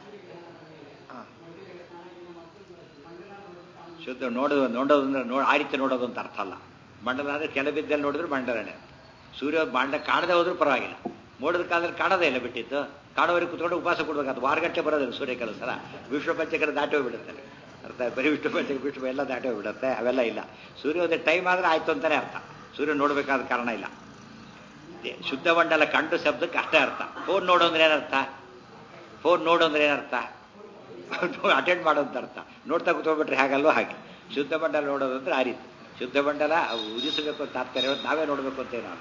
ಶುದ್ಧ ನೋಡೋದು ನೋಡೋದು ಅಂದ್ರೆ ನೋ ಆ ರೀತಿ ನೋಡೋದು ಅಂತ ಅರ್ಥ ಅಲ್ಲ ಮಂಡಲ ಅಂದರೆ ಕೆಲ ಬಿದ್ದಲ್ಲಿ ನೋಡಿದ್ರೆ ಮಂಡಲನೇ ಸೂರ್ಯ ಮಂಡ ಕಾಣದೆ ಹೋದ್ರೂ ಪರವಾಗಿಲ್ಲ ಮೋಡದ ಕಾಲದಲ್ಲಿ ಕಾಣೋದೇ ಇಲ್ಲ ಬಿಟ್ಟಿದ್ದು ಕಾಣೋವರೆಗೆ ಕುತ್ಕೊಂಡು ಉಪವಾಸ ಕೊಡ್ಬೇಕು ಅದು ವಾರಗಟ್ಟೆ ಬರೋದಿಲ್ಲ ಸೂರ್ಯ ಕೆಲವು ಸಲ ವಿಶ್ವ ಪಂಚಕರ ದಾಟಿ ಹೋಗ್ಬಿಡುತ್ತೆ ಅರ್ಥ ಬರೀ ವಿಷ್ಣು ಪಂಚಕ ವಿಷ್ಣು ಎಲ್ಲ ದಾಟಿ ಹೋಗ್ಬಿಡುತ್ತೆ ಅವೆಲ್ಲ ಇಲ್ಲ ಸೂರ್ಯೋದಯ ಟೈಮ್ ಆದರೆ ಆಯ್ತು ಅಂತಾನೆ ಅರ್ಥ ಸೂರ್ಯ ನೋಡಬೇಕಾದ ಕಾರಣ ಇಲ್ಲ ಶುದ್ಧ ಮಂಡಲ ಕಂಡು ಶಬ್ದಕ್ಕೆ ಅಷ್ಟೇ ಅರ್ಥ ಫೋನ್ ನೋಡು ಅಂದ್ರೆ ಏನರ್ಥ ಫೋನ್ ನೋಡು ಅಂದ್ರೆ ಏನರ್ಥ ಅಟೆಂಡ್ ಮಾಡೋಂತ ಅರ್ಥ ನೋಡ್ತಾ ಕೂತ್ಕೊಂಡ್ಬಿಟ್ರೆ ಹಾಗಲ್ವೋ ಹಾಗೆ ಶುದ್ಧ ಮಂಡಲ ನೋಡೋದು ಅಂದ್ರೆ ಆ ರೀತಿ ಶುದ್ಧ ಮಂಡಲ ಉದಿಸಬೇಕು ಅಂತ ಆಗ್ತಾರೆ ನಾವೇ ನೋಡಬೇಕು ಅಂತ ನಾನು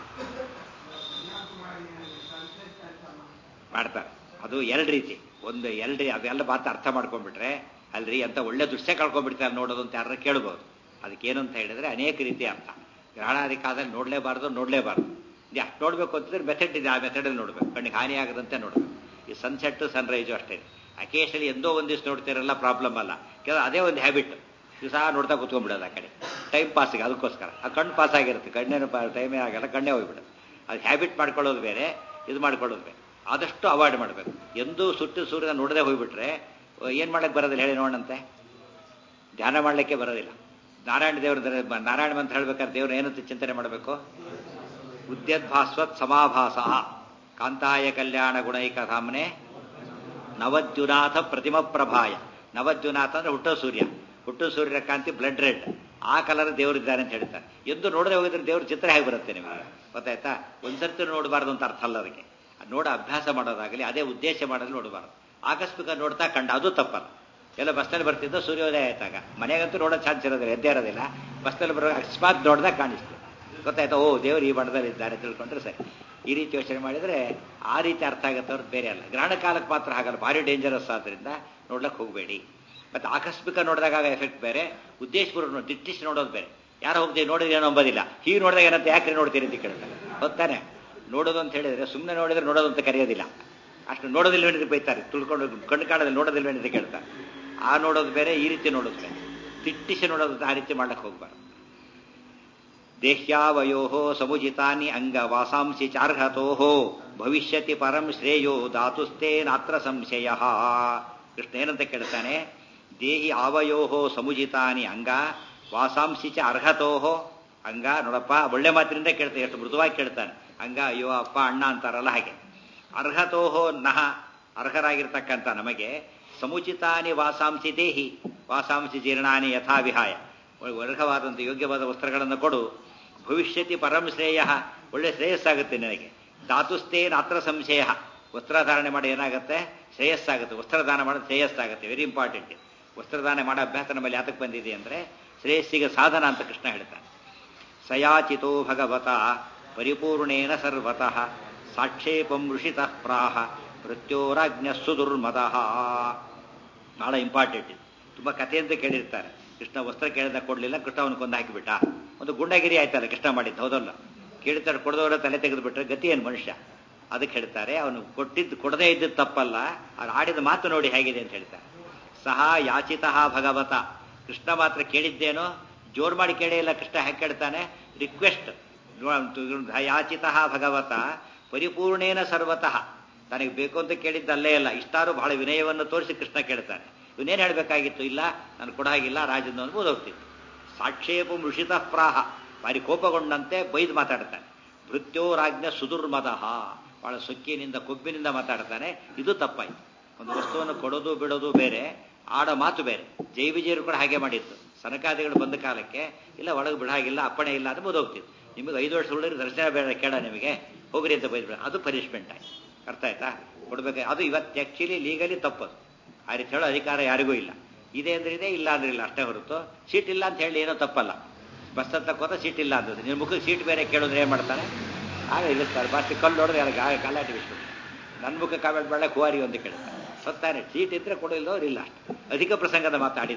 ಮಾಡ್ತಾರೆ ಅದು ಎರಡು ರೀತಿ ಒಂದು ಎರಡು ಅದೆಲ್ಲ ಮಾತು ಅರ್ಥ ಮಾಡ್ಕೊಂಡ್ಬಿಟ್ರೆ ಅಲ್ರಿ ಅಂತ ಒಳ್ಳೆ ದೃಶ್ಯ ಕಳ್ಕೊಂಡ್ಬಿಡ್ತಾರೆ ನೋಡೋದು ಅಂತ ಯಾರು ಕೇಳ್ಬೋದು ಅದಕ್ಕೇನು ಅಂತ ಹೇಳಿದ್ರೆ ಅನೇಕ ರೀತಿ ಅರ್ಥ ಗ್ರಹಣಾದಿ ಕಾಲದಲ್ಲಿ ನೋಡಲೇಬಾರ್ದು ನೋಡಲೇಬಾರ್ದು ಅಷ್ಟು ನೋಡಬೇಕು ಅಂತಂದ್ರೆ ಮೆಥಡ್ ಇದೆ ಆ ಮೆಥಡಲ್ಲಿ ನೋಡ್ಬೇಕು ಕಣ್ಣಿಗೆ ಹಾನಿ ಆಗದಂತೆ ನೋಡ್ಬೇಕು ಈ ಸನ್ಸೆಟ್ ಸನ್ರೈಸು ಅಷ್ಟೇ ಅಕೇಶಲಿ ಎಂದೋ ಒಂದು ದಿವಸ ನೋಡ್ತಿರಲ್ಲ ಪ್ರಾಬ್ಲಮ್ ಅಲ್ಲ ಕೆಲವು ಅದೇ ಒಂದು ಹ್ಯಾಬಿಟ್ ದಿವಸ ನೋಡ್ತಾ ಕೂತ್ಕೊಂಡ್ಬಿಡೋದು ಆ ಕಡೆ ಟೈಮ್ ಪಾಸಿಗೆ ಅದಕ್ಕೋಸ್ಕರ ಆ ಕಣ್ಣು ಪಾಸ್ ಆಗಿರುತ್ತೆ ಕಣ್ಣೇನು ಟೈಮೇ ಆಗಲ್ಲ ಕಣ್ಣೇ ಹೋಗ್ಬಿಡೋದು ಅದು ಹ್ಯಾಬಿಟ್ ಮಾಡ್ಕೊಳ್ಳೋದು ಬೇರೆ ಇದು ಮಾಡ್ಕೊಳ್ಳೋದು ಬೇರೆ ಆದಷ್ಟು ಅವಾಯ್ಡ್ ಮಾಡಬೇಕು ಎಂದೂ ಸುಟ್ಟು ಸೂರ್ಯನ ನೋಡದೆ ಹೋಗ್ಬಿಟ್ರೆ ಏನು ಮಾಡಕ್ಕೆ ಬರೋದಿಲ್ಲ ಹೇಳಿ ನೋಡಂತೆ ಧ್ಯಾನ ಮಾಡಲಿಕ್ಕೆ ಬರೋದಿಲ್ಲ ನಾರಾಯಣ ದೇವ್ರ ನಾರಾಯಣ ಮಂತ್ರ ಹೇಳ್ಬೇಕಾದ್ರೆ ದೇವ್ರ ಏನಂತ ಚಿಂತನೆ ಮಾಡಬೇಕು ಉದ್ಯದ್ಭಾಸ್ವತ್ ಸಮಾಭಾಸ ಕಾಂತಾಯ ಕಲ್ಯಾಣ ಗುಣೈಕ ಸಾಮನೆ ನವದ್ಯುನಾಥ ಪ್ರತಿಮ ಪ್ರಭಾಯ ನವದ್ಯುನಾಥ ಅಂದ್ರೆ ಹುಟ್ಟೋ ಸೂರ್ಯ ಹುಟ್ಟೋ ಸೂರ್ಯನ ಕಾಂತಿ ಬ್ಲಡ್ ರೆಡ್ ಆ ಕಲರ್ ದೇವರಿದ್ದಾನೆ ಅಂತ ಹೇಳ್ತಾರೆ ಎಂದು ನೋಡದೆ ಹೋಗಿದ್ರೆ ದೇವ್ರ ಚಿತ್ರ ಹೇಗೆ ಬರುತ್ತೆ ನಿಮಗೆ ಗೊತ್ತಾಯ್ತಾ ಒಂದ್ಸರ್ತಿ ನೋಡಬಾರ್ದು ಅಂತ ಅರ್ಥ ಅಲ್ಲ ಅದಕ್ಕೆ ನೋಡ ಅಭ್ಯಾಸ ಮಾಡೋದಾಗಲಿ ಅದೇ ಉದ್ದೇಶ ಮಾಡೋದು ನೋಡಬಾರ್ದು ಆಕಸ್ಮಿಕ ನೋಡ್ತಾ ಕಂಡ ಅದು ತಪ್ಪಲ್ಲ ಎಲ್ಲ ಬಸ್ನಲ್ಲಿ ಬರ್ತಿದ್ದೋ ಸೂರ್ಯೋದಯ ಆಯ್ತಾಗ ಮನೆಗಂತೂ ನೋಡೋ ಚಾನ್ಸ್ ಇರೋದಿಲ್ಲ ಎದ್ದೇ ಇರೋದಿಲ್ಲ ಬಸ್ನಲ್ಲಿ ಬರೋ ಅಕಸ್ಮಾತ್ ನೋಡ್ದಾಗ ಕಾಣಿಸ್ತು ಗೊತ್ತಾಯ್ತಾ ಓ ದೇವರು ಈ ಬಣ್ಣದಲ್ಲಿ ಇದ್ದಾರೆ ತಿಳ್ಕೊಂಡ್ರೆ ಸರಿ ಈ ರೀತಿ ಯೋಚನೆ ಮಾಡಿದರೆ ಆ ರೀತಿ ಅರ್ಥ ಆಗುತ್ತೆ ಅವ್ರದ್ದು ಬೇರೆ ಅಲ್ಲ ಗ್ರಹಣ ಕಾಲಕ್ಕೆ ಮಾತ್ರ ಹಾಗಲ್ಲ ಭಾರಿ ಡೇಂಜರಸ್ ಆದ್ದರಿಂದ ನೋಡ್ಲಕ್ಕೆ ಹೋಗಬೇಡಿ ಮತ್ತು ಆಕಸ್ಮಿಕ ನೋಡಿದಾಗ ಎಫೆಕ್ಟ್ ಬೇರೆ ಉದ್ದೇಶಪೂರ್ವ ದಿಟ್ಟಿಸಿ ನೋಡೋದು ಬೇರೆ ಯಾರು ಹೋಗ್ತೀವಿ ನೋಡಿದ್ರೆ ಏನೋ ಅಂಬೋದಿಲ್ಲ ಹೀಗೆ ನೋಡಿದಾಗ ಏನಂತ ಯಾಕೆ ನೋಡ್ತೀರಿ ಅಂತ ಕೇಳ್ತಾರೆ ಗೊತ್ತಾನೆ ನೋಡೋದು ಅಂತ ಹೇಳಿದ್ರೆ ಸುಮ್ಮನೆ ನೋಡಿದ್ರೆ ನೋಡೋದು ಅಂತ ಕರೆಯೋದಿಲ್ಲ ಅಷ್ಟು ನೋಡೋದಿಲ್ವೇನಿದ್ರೆ ಬೈತಾರೆ ತುಳ್ಕೊಂಡು ಕಣ್ಣು ಕಾಣದಲ್ಲಿ ನೋಡೋದಿಲ್ವೇನಿದ್ರೆ ಕೇಳ್ತಾರೆ ಆ ನೋಡೋದು ಬೇರೆ ಈ ರೀತಿ ನೋಡೋದು ಬೇರೆ ತಿಟ್ಟಿಸಿ ನೋಡೋದು ಆ ರೀತಿ ಮಾಡಕ್ಕೆ ಹೋಗ್ಬಾರ್ದು ದೇಹ್ಯಾವಯೋ ಸಮುಜಿತಾನಿ ಅಂಗ ವಾಸಾಂಸಿ ಚಾರ್ಹತೋ ಭವಿಷ್ಯತಿ ಪರಂ ಶ್ರೇಯೋ ಧಾತುಸ್ತೇನಾತ್ರ ಸಂಶಯ ಕೃಷ್ಣ ಏನಂತ ಕೇಳ್ತಾನೆ ದೇಹಿ ಆವಯೋ ಸಮುಜಿತಾನಿ ಅಂಗ ವಾಸಾಂಸಿ ಚ ಅರ್ಹತೋ ಅಂಗ ನೋಡಪ್ಪ ಒಳ್ಳೆ ಮಾತಿನಿಂದ ಕೇಳ್ತಾನೆ ಎಷ್ಟು ಮೃದುವಾಗಿ ಕೇಳ್ತಾನೆ ಅಂಗ ಅಯ್ಯೋ ಅಪ್ಪ ಅಣ್ಣ ಅಂತಾರಲ್ಲ ಹಾಗೆ ಅರ್ಹತೋಹೋ ನಹ ಅರ್ಹರಾಗಿರ್ತಕ್ಕಂಥ ನಮಗೆ ಸಮುಚಿತಾನಿ ವಾಸಾಂಸಿ ದೇಹಿ ವಾಸಾಂಸಿ ಜೀರ್ಣಾನಿ ಯಥಾ ವಿಹಾಯ ಅರ್ಹವಾದಂಥ ಯೋಗ್ಯವಾದ ವಸ್ತ್ರಗಳನ್ನು ಕೊಡು ಭವಿಷ್ಯತಿ ಪರಂ ಶ್ರೇಯ ಒಳ್ಳೆ ಶ್ರೇಯಸ್ಸಾಗುತ್ತೆ ನಿನಗೆ ಧಾತುಸ್ತೇನ ಅತ್ರ ಸಂಶಯ ವಸ್ತ್ರಧಾರಣೆ ಮಾಡಿ ಏನಾಗುತ್ತೆ ಶ್ರೇಯಸ್ಸಾಗುತ್ತೆ ವಸ್ತ್ರದಾನ ಮಾಡೋದು ಶ್ರೇಯಸ್ಸಾಗುತ್ತೆ ವೆರಿ ಇಂಪಾರ್ಟೆಂಟ್ ವಸ್ತ್ರದಾನ ಮಾಡೋ ಅಭ್ಯಾಸ ನಮ್ಮಲ್ಲಿ ಯಾತಕ್ಕೆ ಬಂದಿದೆ ಅಂದರೆ ಶ್ರೇಯಸ್ಸಿಗೆ ಸಾಧನ ಅಂತ ಕೃಷ್ಣ ಹೇಳ್ತಾನೆ ಸಯಾಚಿತೋ ಭಗವತ ಪರಿಪೂರ್ಣೇನ ಸರ್ವತಃ ಸಾಕ್ಷೇಪಂ ಋಷಿತಃ ಪ್ರಾಹ ಮೃತ್ಯೋರಾಜ್ಞ ಸುದುರ್ಮದಃ ಬಹಳ ಇಂಪಾರ್ಟೆಂಟ್ ಇದು ತುಂಬ ಕಥೆ ಅಂತ ಕೇಳಿರ್ತಾರೆ ಕೃಷ್ಣ ವಸ್ತ್ರ ಕೇಳಿದ ಕೊಡಲಿಲ್ಲ ಕೃಷ್ಣ ಅವನು ಕೊಂದು ಹಾಕಿಬಿಟ್ಟ ಒಂದು ಗುಂಡಗಿರಿ ಆಯ್ತಲ್ಲ ಕೃಷ್ಣ ಮಾಡಿದ್ದು ಹೌದಲ್ಲ ಕೇಳ್ತಾರೆ ಕೊಡದವರ ತಲೆ ತೆಗೆದುಬಿಟ್ರೆ ಗತಿ ಏನು ಮನುಷ್ಯ ಅದಕ್ಕೆ ಹೇಳ್ತಾರೆ ಅವನು ಕೊಟ್ಟಿದ್ದು ಕೊಡದೇ ಇದ್ದದ್ದು ತಪ್ಪಲ್ಲ ಅವ್ರು ಆಡಿದ ಮಾತು ನೋಡಿ ಹೇಗಿದೆ ಅಂತ ಹೇಳ್ತಾರೆ ಸಹ ಯಾಚಿತಃ ಭಗವತ ಕೃಷ್ಣ ಮಾತ್ರ ಕೇಳಿದ್ದೇನೋ ಜೋರ್ ಮಾಡಿ ಕೇಳೇ ಇಲ್ಲ ಕೃಷ್ಣ ಹೇಗೆ ಕೇಳ್ತಾನೆ ರಿಕ್ವೆಸ್ಟ್ ಯಾಚಿತಃ ಭಗವತ ಪರಿಪೂರ್ಣೇನ ಸರ್ವತಃ ತನಗೆ ಬೇಕು ಅಂತ ಕೇಳಿದ್ದಲ್ಲೇ ಇಲ್ಲ ಇಷ್ಟಾರು ಬಹಳ ವಿನಯವನ್ನು ತೋರಿಸಿ ಕೃಷ್ಣ ಕೇಳ್ತಾನೆ ಇವನೇನು ಹೇಳಬೇಕಾಗಿತ್ತು ಇಲ್ಲ ನಾನು ಕೊಡಾಗಿಲ್ಲ ರಾಜನ ಅನ್ಬೋದು ಹೋಗ್ತಿತ್ತು ಸಾಕ್ಷೇಪ ಋಷಿತ ಪ್ರಾಹ ಬಾರಿ ಕೋಪಗೊಂಡಂತೆ ಬೈದು ಮಾತಾಡ್ತಾನೆ ಭೃತ್ಯೋ ರಾಜ್ಞ ಸುದುರ್ಮದಃ ಬಹಳ ಸೊಕ್ಕಿನಿಂದ ಕೊಬ್ಬಿನಿಂದ ಮಾತಾಡ್ತಾನೆ ಇದು ತಪ್ಪಾಯ್ತು ಒಂದು ವಸ್ತುವನ್ನು ಕೊಡೋದು ಬಿಡೋದು ಬೇರೆ ಆಡೋ ಮಾತು ಬೇರೆ ಜೈ ವಿಜಯರು ಕೂಡ ಹಾಗೆ ಮಾಡಿತ್ತು ಸನಕಾದಿಗಳು ಬಂದ ಕಾಲಕ್ಕೆ ಇಲ್ಲ ಒಳಗೆ ಬಿಡಾಗಿಲ್ಲ ಅಪ್ಪಣೆ ಇಲ್ಲ ಅಂತ ಹೋಗ್ತಿತ್ತು ನಿಮಗೆ ಐದು ವರ್ಷ ಹುಡುಗರು ದರ್ಶನ ಬೇಡ ಕೇಳ ನಿಮಗೆ ಹೋಗ್ರಿ ಅಂತ ಬೈದ್ಬಿಡ ಅದು ಪನಿಷ್ಮೆಂಟ್ ಆಯ್ತು ಅರ್ಥ ಆಯ್ತಾ ಕೊಡ್ಬೇಕು ಅದು ಇವತ್ತು ಆ್ಯಕ್ಚುಲಿ ಲೀಗಲಿ ತಪ್ಪದು ಆ ರೀತಿ ಹೇಳೋ ಅಧಿಕಾರ ಯಾರಿಗೂ ಇಲ್ಲ ಇದೆ ಅಂದ್ರೆ ಇದೆ ಇಲ್ಲ ಅಂದ್ರೆ ಇಲ್ಲ ಅಷ್ಟೇ ಹೊರತು ಸೀಟ್ ಇಲ್ಲ ಅಂತ ಹೇಳಿ ಏನೋ ತಪ್ಪಲ್ಲ ಬಸ್ ಹತ್ತಕ್ಕೆ ಹೋದ ಸೀಟ್ ಇಲ್ಲ ಅಂದ್ರೆ ನಿಮ್ಮ ಮುಖಕ್ಕೆ ಸೀಟ್ ಬೇರೆ ಕೇಳಿದ್ರೆ ಏನು ಮಾಡ್ತಾನೆ ಆಗ ಇಳಿಸ್ತಾರೆ ಬಸ್ ಕಲ್ಲು ನೋಡಿದ್ರೆ ಅದಕ್ಕೆ ಆಗ ಕಲ್ಲಾಟಿ ಬಿಸ್ಬಿಟ್ಟು ನನ್ನ ಮುಖಕ್ಕೆ ಕಾಮೆಂಟ್ ಮಾಡಕ್ಕೆ ಹುವಾರಿ ಒಂದು ಕೇಳ್ತಾರೆ ಸತ್ತಾನೆ ಸೀಟ್ ಇದ್ರೆ ಕೊಡೋಲ್ಲ ಅವ್ರು ಇಲ್ಲ ಅಧಿಕ ಪ್ರಸಂಗದ ಮಾತಾಡಿದ್ದವ್ರು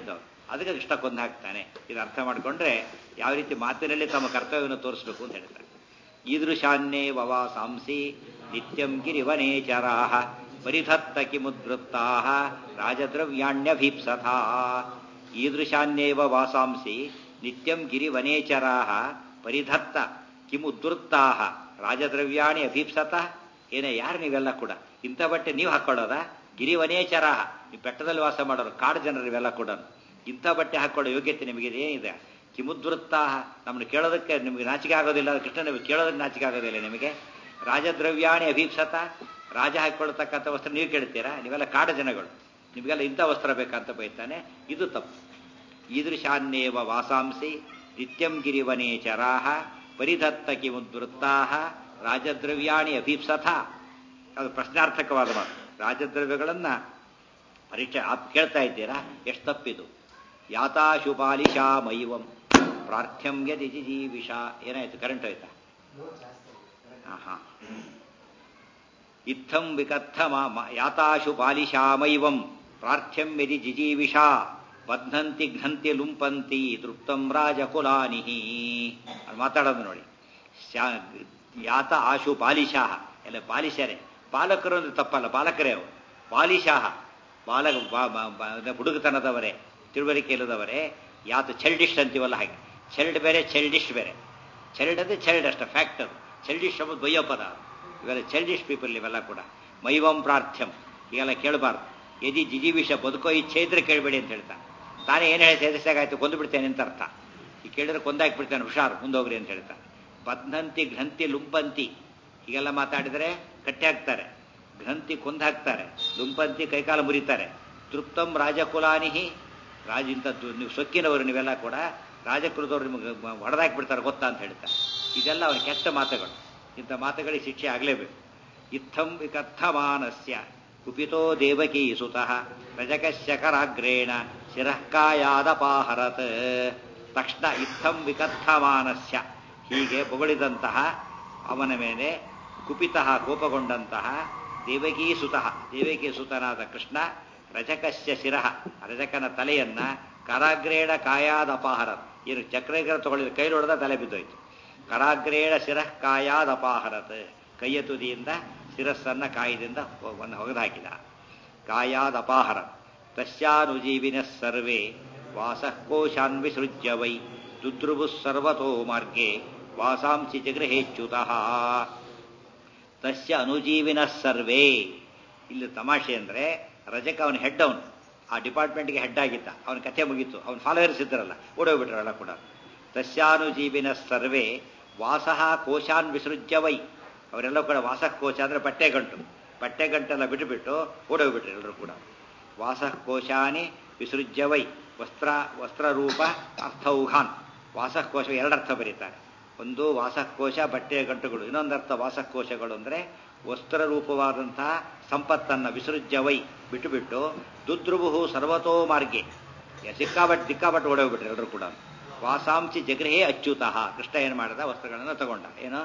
ಅದಕ್ಕೆ ಕೃಷ್ಣ ಕೊಂದು ಹಾಕ್ತಾನೆ ಇದು ಅರ್ಥ ಮಾಡಿಕೊಂಡ್ರೆ ಯಾವ ರೀತಿ ಮಾತಿನಲ್ಲಿ ತಮ್ಮ ಕರ್ತವ್ಯವನ್ನು ತೋರಿಸ್ಬೇಕು ಅಂತ ಹೇಳ್ತಾರೆ ಈದೃಶಾನ್ಯೇ ವವಾ ಸಾಂಸಿ ನಿತ್ಯಂ ಗಿರಿವನೇಚರಾಹ ಪರಿಧತ್ತ ಕಿಮುದ್ವೃತ್ತಾ ರಾಜದ್ರವ್ಯಾಣ್ಯಭೀಪ್ಸಥಾ ಈದೃಶಾನ್ಯೇವ ವಾಸಾಂಸಿ ನಿತ್ಯಂ ಗಿರಿವನೇಚರಾಹ ಪರಿಧತ್ತ ಕಿಮುದ್ವೃತ್ತಾ ರಾಜದ್ರವ್ಯಾಣಿ ಅಭೀಪ್ಸತ ಏನೇ ಯಾರು ನೀವೆಲ್ಲ ಕೂಡ ಇಂಥ ಬಟ್ಟೆ ನೀವು ಹಾಕೊಳ್ಳೋದ ಗಿರಿವನೇಚರಾಹ ನೀವು ಬೆಟ್ಟದಲ್ಲಿ ವಾಸ ಮಾಡೋರು ಕಾಡು ಜನರು ಇವೆಲ್ಲ ಕೂಡ ಇಂಥ ಬಟ್ಟೆ ಹಾಕೊಳ್ಳೋ ಯೋಗ್ಯತೆ ನಿಮಗೆ ಏನಿದೆ ಕಿಮುದ್ವೃತ್ತಾ ನಮ್ಮನ್ನು ಕೇಳೋದಕ್ಕೆ ನಿಮಗೆ ನಾಚಿಕೆ ಆಗೋದಿಲ್ಲ ಕೃಷ್ಣ ನಿಮಗೆ ಕೇಳೋದಕ್ಕೆ ನಾಚಿಕೆ ಆಗೋದಿಲ್ಲ ನಿಮಗೆ ರಾಜದ್ರವ್ಯಾಣಿ ಅಭೀಪ್ಸತ ರಾಜ ಹಾಕೊಳ್ತಕ್ಕಂಥ ವಸ್ತ್ರ ನೀವು ಕೇಳ್ತೀರಾ ನೀವೆಲ್ಲ ಕಾಡು ಜನಗಳು ನಿಮಗೆಲ್ಲ ಇಂಥ ವಸ್ತ್ರ ಬೇಕಂತ ಬೈತಾನೆ ಇದು ತಪ್ಪು ಈದೃಶಾನ್ಯೇವ ವಾಸಾಂಸಿ ನಿತ್ಯಂ ಗಿರಿವನೇಚರಾಹ ಪರಿಧತ್ತ ಕಿಮುದ್ವೃತ್ತಾ ರಾಜದ್ರವ್ಯಾಣಿ ಅಭೀಪ್ಸಥ ಅದು ಪ್ರಶ್ನಾರ್ಥಕವಾದ ಮಾತು ರಾಜದ್ರವ್ಯಗಳನ್ನ ಪರೀಕ್ಷೆ ಆಪ್ ಕೇಳ್ತಾ ಇದ್ದೀರಾ ಎಷ್ಟು ತಪ್ಪಿದು ಯಾತಾಶುಪಾಲಿಶಾ ಮೈವಂ ಪ್ರಾರ್ಥ್ಯಂ ಯದಿ ಜಿಜೀವಿಷ ಏನಾಯ್ತು ಕರೆಂಟ್ ಹೋಯ್ತಾ ಹಾ ಇತ್ತಂ ವಿಕಥಮ ಯಾತಾಶು ಪಾಲಿಶಾಮೈವಂ ಪ್ರಾರ್ಥ್ಯಂ ಯದಿ ಜಿಜೀವಿಷ ಬಧ್ನಂತಿ ಘ್ನಂತಿ ಲುಂಪಂತಿ ತೃಪ್ತಂ ರಾಜಕುಲಾನಿ ಅದು ಮಾತಾಡೋದು ನೋಡಿ ಯಾತ ಆಶು ಪಾಲಿಶಾಹ ಎಲ್ಲ ಪಾಲಿಶರೇ ಪಾಲಕರು ಅಂದ್ರೆ ತಪ್ಪಲ್ಲ ಪಾಲಕರೇ ಅವರು ಪಾಲಿಶಾಹ ಬಾಲ ಹುಡುಗತನದವರೇ ತಿಳುವಳಿಕೆ ಇಲ್ಲದವರೇ ಯಾತ ಚೈಲ್ಡಿಶ್ ಅಂತೀವಲ್ಲ ಹಾಗೆ ಚೈಲ್ಡ್ ಬೇರೆ ಚೈಲ್ಡಿಶ್ ಬೇರೆ ಚೈಲ್ಡ್ ಅಂದ್ರೆ ಚೈಲ್ಡ್ ಅಷ್ಟೇ ಫ್ಯಾಕ್ಟ್ ಅದು ಚೈಲ್ಡಿಶ್ ಎಂಬುದು ಬಯ್ಯೋ ಪದ ಇವೆಲ್ಲ ಚೈಲ್ಡಿಶ್ ಪೀಪಲ್ ಇವೆಲ್ಲ ಕೂಡ ಮೈವಂ ಪ್ರಾರ್ಥ್ಯಂ ಈಗೆಲ್ಲ ಕೇಳಬಾರ್ದು ಯದಿ ಜಿಜಿವಿಷ ಬದುಕೋ ಇಚ್ಛೆ ಇದ್ರೆ ಕೇಳಬೇಡಿ ಅಂತ ಹೇಳ್ತಾನೆ ತಾನೇ ಏನು ಹೇಳಿ ಸೇರಿಸಾಗಾಯ್ತು ಕೊಂದು ಬಿಡ್ತೇನೆ ಅಂತ ಅರ್ಥ ಈ ಕೇಳಿದ್ರೆ ಕೊಂದಾಕ್ಬಿಡ್ತಾನೆ ಹುಷಾರು ಮುಂದೋಗ್ರಿ ಅಂತ ಹೇಳ್ತಾನೆ ಬದ್ನಂತಿ ಘ್ರಂತಿ ಲುಂಪಂತಿ ಹೀಗೆಲ್ಲ ಮಾತಾಡಿದರೆ ಕಟ್ಟಿ ಹಾಕ್ತಾರೆ ಘ್ರಂತಿ ಕೊಂದು ಹಾಕ್ತಾರೆ ಲುಂಪಂತಿ ಕೈಕಾಲ ಮುರಿತಾರೆ ತೃಪ್ತಂ ರಾಜಕುಲಾನಿಹಿ ರಾಜ ಇಂಥದ್ದು ನೀವು ಸೊಕ್ಕಿನವರು ನೀವೆಲ್ಲ ಕೂಡ ರಾಜಕುಲದವ್ರು ನಿಮಗೆ ಹೊಡೆದಾಕ್ಬಿಡ್ತಾರೆ ಗೊತ್ತಾ ಅಂತ ಹೇಳ್ತಾರೆ ಇದೆಲ್ಲ ಅವನ ಕೆಟ್ಟ ಮಾತುಗಳು ಇಂಥ ಮಾತುಗಳಿಗೆ ಶಿಕ್ಷೆ ಆಗಲೇಬೇಕು ಇತ್ತಂ ವಿಕಥಮಾನಸ್ಯ ಕುಪಿತೋ ದೇವಕೀ ಸುತಃ ರಜಕಶಕರಾಗ್ರೇಣ ಶಿರಃಕಾಯಾದಪಾಹರತ್ ತಕ್ಷಣ ಇತ್ತಂ ವಿಕಥಮಾನಸ್ಯ ಹೀಗೆ ಬೊಗಳಿದಂತಹ ಅವನ ಮೇಲೆ ಕುಪಿತಃ ಕೋಪಗೊಂಡಂತಹ ದೇವಕೀ ಸುತಃ ದೇವಕೀ ಸುತನಾದ ಕೃಷ್ಣ ರಜಕಸ್ಯ ಶಿರಃ ರಜಕನ ತಲೆಯನ್ನ ಕರಾಗ್ರೇಣ ಕಾಯಾದ ಅಪಾಹರತ್ ಏನು ಚಕ್ರಗರ ತಗೊಳ್ಳಿದ ಕೈ ಹೊಡೆದ ತಲೆ ಬಿದ್ದೋಯ್ತು ಕರಾಗ್ರೇಣ ಶಿರಃ ಕಾಯಾದ ಅಪಾಹರತ್ ಕೈಯ ತುದಿಯಿಂದ ಶಿರಸ್ಸನ್ನ ಕಾಯದಿಂದ ಹೊಗೆದು ಹಾಕಿದ ಕಾಯಾದ ಅಪಾಹರ ತಸ್ಯಾನುಜೀವಿನ ಸರ್ವೇ ವಾಸಃ ಕೋಶಾನ್ ವಿಸೃಜ್ಯ ವೈ ದುದ್ರುಭು ಸರ್ವತೋ ಮಾರ್ಗೆ ವಾಸಾಂಸಿ ಜಗೃಹೇಚ್ಯುತಃ ತಸ್ಯ ಅನುಜೀವಿನ ಸರ್ವೇ ಇಲ್ಲಿ ತಮಾಷೆ ಅಂದ್ರೆ ರಜಕ ಅವನ ಹೆಡ್ ಅವನು ಆ ಡಿಪಾರ್ಟ್ಮೆಂಟ್ಗೆ ಹೆಡ್ ಆಗಿದ್ದ ಅವನ ಕಥೆ ಮುಗೀತು ಅವನ ಫಾಲೋವರ್ಸ್ ಇದ್ದಾರಲ್ಲ ಓಡೋಗ್ಬಿಟ್ರಲ್ಲ ಕೂಡ ತಸ್ಯಾನುಜೀವಿನ ಸರ್ವೇ ವಾಸಃ ಕೋಶಾನ್ ವಿಸೃಜ್ಯ ವೈ ಅವರೆಲ್ಲ ಕೂಡ ವಾಸಃ ಕೋಶ ಅಂದ್ರೆ ಬಟ್ಟೆ ಗಂಟು ಬಟ್ಟೆ ಗಂಟೆಲ್ಲ ಬಿಟ್ಟುಬಿಟ್ಟು ಓಡೋಗ್ಬಿಟ್ರು ಎಲ್ಲರೂ ಕೂಡ ವಾಸಃ ಕೋಶಾನಿ ವಿಸೃಜ್ಯ ವೈ ವಸ್ತ್ರ ವಸ್ತ್ರರೂಪ ಅರ್ಥೌಹಾನ್ ವಾಸಃ ಕೋಶ ಎರಡರ್ಥ ಬರೀತಾರೆ ಒಂದು ವಾಸಕೋಶ ಬಟ್ಟೆಯ ಗಂಟುಗಳು ಇನ್ನೊಂದರ್ಥ ವಾಸಕೋಶಗಳು ಅಂದರೆ ವಸ್ತ್ರರೂಪವಾದಂತಹ ಸಂಪತ್ತನ್ನು ವಿಸೃಜ್ಯವೈ ಬಿಟ್ಟು ಬಿಟ್ಟು ದುದ್ರುಭು ಸರ್ವತೋ ಮಾರ್ಗೆ ಸಿಕ್ಕಾಬಟ್ಟು ದಿಕ್ಕಾಬಟ್ಟು ಓಡೋಗ್ಬಿಟ್ರು ಎಲ್ಲರೂ ಕೂಡ ವಾಸಾಂಸಿ ಜಗೃಹೇ ಅಚ್ಯುತಃ ಕೃಷ್ಣ ಏನು ಮಾಡಿದ ವಸ್ತ್ರಗಳನ್ನು ತಗೊಂಡ ಏನು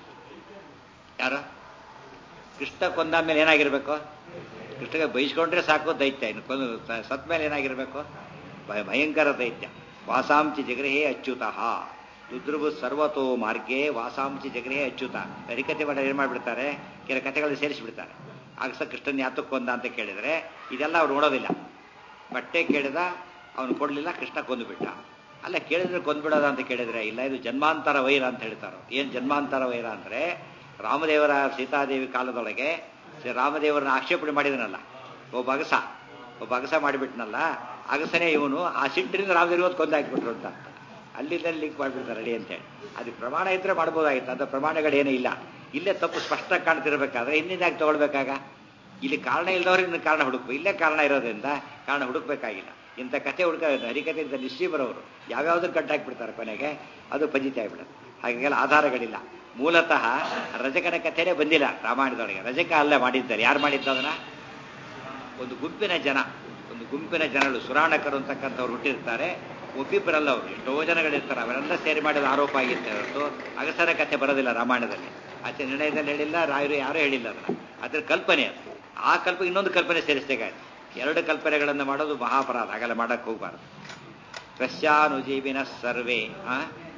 ಯಾರು ಕೃಷ್ಣ ಕೊಂದ ಮೇಲೆ ಏನಾಗಿರ್ಬೇಕು ಕೃಷ್ಣಗೆ ಬೈಸ್ಕೊಂಡ್ರೆ ಸಾಕು ದೈತ್ಯ ಇನ್ನು ಕೊಂದು ಸತ್ ಮೇಲೆ ಏನಾಗಿರ್ಬೇಕು ಭಯಂಕರ ದೈತ್ಯ ವಾಸಾಂಸಿ ಜಗೃಹೇ ಅಚ್ಯುತಃ ರುದ್ರಭು ಸರ್ವತೋ ಮಾರ್ಗೆ ವಾಸಾಂಸಿ ಜಗರೇ ಅಚ್ಯುತ ಹರಿಕತೆ ಮಾಡಿ ಏನು ಮಾಡಿಬಿಡ್ತಾರೆ ಕೆಲ ಕಥೆಗಳನ್ನು ಸೇರಿಸಿಬಿಡ್ತಾರೆ ಆಗಸ ಕೃಷ್ಣನ್ ಯಾತಕ್ಕೊಂದ ಅಂತ ಕೇಳಿದರೆ ಇದೆಲ್ಲ ಅವ್ರು ನೋಡೋದಿಲ್ಲ ಬಟ್ಟೆ ಕೇಳಿದ ಅವನು ಕೊಡಲಿಲ್ಲ ಕೃಷ್ಣ ಕೊಂದುಬಿಟ್ಟ ಅಲ್ಲ ಕೇಳಿದ್ರೆ ಕೊಂದ್ಬಿಡೋದ ಅಂತ ಕೇಳಿದ್ರೆ ಇಲ್ಲ ಇದು ಜನ್ಮಾಂತರ ವೈರ ಅಂತ ಹೇಳ್ತಾರೋ ಏನು ಜನ್ಮಾಂತರ ವೈರ ಅಂದರೆ ರಾಮದೇವರ ಸೀತಾದೇವಿ ಕಾಲದೊಳಗೆ ರಾಮದೇವರನ್ನ ಆಕ್ಷೇಪಣೆ ಮಾಡಿದನಲ್ಲ ಒಬ್ಬ ಅಗಸ ಒಬ್ಬ ಅಗಸ ಮಾಡಿಬಿಟ್ನಲ್ಲ ಅಗಸನೇ ಇವನು ಆ ಸಿಟ್ಟಿನಿಂದ ರಾಮದೇವ ಕೊಂದಾಕಿಬಿಟ್ರು ಅಂತ ಅಲ್ಲಿಂದ ಲಿಂಕ್ ಮಾಡಿಬಿಡ್ತಾರೆ ರೆಡಿ ಅಂತೇಳಿ ಅದು ಪ್ರಮಾಣ ಇದ್ರೆ ಮಾಡ್ಬೋದಾಗಿತ್ತು ಅದು ಪ್ರಮಾಣಗಳೇನೂ ಇಲ್ಲ ಇಲ್ಲೇ ತಪ್ಪು ಸ್ಪಷ್ಟ ಕಾಣ್ತಿರ್ಬೇಕಾದ್ರೆ ಹಿಂದಿನಾಗಿ ತಗೊಳ್ಬೇಕಾಗ ಇಲ್ಲಿ ಕಾರಣ ಇಲ್ಲದವ್ರು ಇನ್ನು ಕಾರಣ ಹುಡುಕ್ಬೇಕು ಇಲ್ಲೇ ಕಾರಣ ಇರೋದ್ರಿಂದ ಕಾರಣ ಹುಡುಕ್ಬೇಕಾಗಿಲ್ಲ ಇಂಥ ಕಥೆ ಹುಡುಕ ಹರಿಕತೆ ಇಂಥ ನಿಶ್ಚೀಬರವರು ಯಾವ್ಯಾವ್ದನ್ನು ಕಟ್ಟಾಕ್ಬಿಡ್ತಾರೆ ಕೊನೆಗೆ ಅದು ಪಂಜಿತಿ ಆಗಿಬಿಡುತ್ತೆ ಹಾಗೆಲ್ಲ ಆಧಾರಗಳಿಲ್ಲ ಮೂಲತಃ ರಜಕನ ಕಥೆನೇ ಬಂದಿಲ್ಲ ರಾಮಾಯಣದೊಳಗೆ ರಜಕ ಅಲ್ಲೇ ಮಾಡಿದ್ದಾರೆ ಯಾರು ಮಾಡಿದ್ದು ಅದನ್ನ ಒಂದು ಗುಂಪಿನ ಜನ ಒಂದು ಗುಂಪಿನ ಜನಗಳು ಸುರಾಣಕರು ಅಂತಕ್ಕಂಥವ್ರು ಹುಟ್ಟಿರ್ತಾರೆ ಒಬ್ಬಿಬ್ಬರಲ್ಲ ಅವರು ಎಷ್ಟೋ ಜನಗಳಿರ್ತಾರೆ ಅವರೆಲ್ಲ ಸೇರಿ ಮಾಡಿದ ಆರೋಪ ಆಗಿರ್ತಾರೆ ಹೊರತು ಅಗಸರ ಕಥೆ ಬರೋದಿಲ್ಲ ರಾಮಾಯಣದಲ್ಲಿ ಆಚೆ ನಿರ್ಣಯದಲ್ಲಿ ಹೇಳಿಲ್ಲ ರಾಯರು ಯಾರೂ ಹೇಳಿಲ್ಲ ಅದನ್ನ ಅದ್ರ ಕಲ್ಪನೆ ಅದು ಆ ಕಲ್ಪ ಇನ್ನೊಂದು ಕಲ್ಪನೆ ಸೇರಿಸ್ಬೇಕಾಯ್ತು ಎರಡು ಕಲ್ಪನೆಗಳನ್ನು ಮಾಡೋದು ಮಹಾಪರಾಧ ಹಾಗೆಲ್ಲ ಮಾಡಕ್ಕೆ ಹೋಗಬಾರ್ದು ತಸ್ಯಾನುಜೀವಿನ ಸರ್ವೇ ಆ?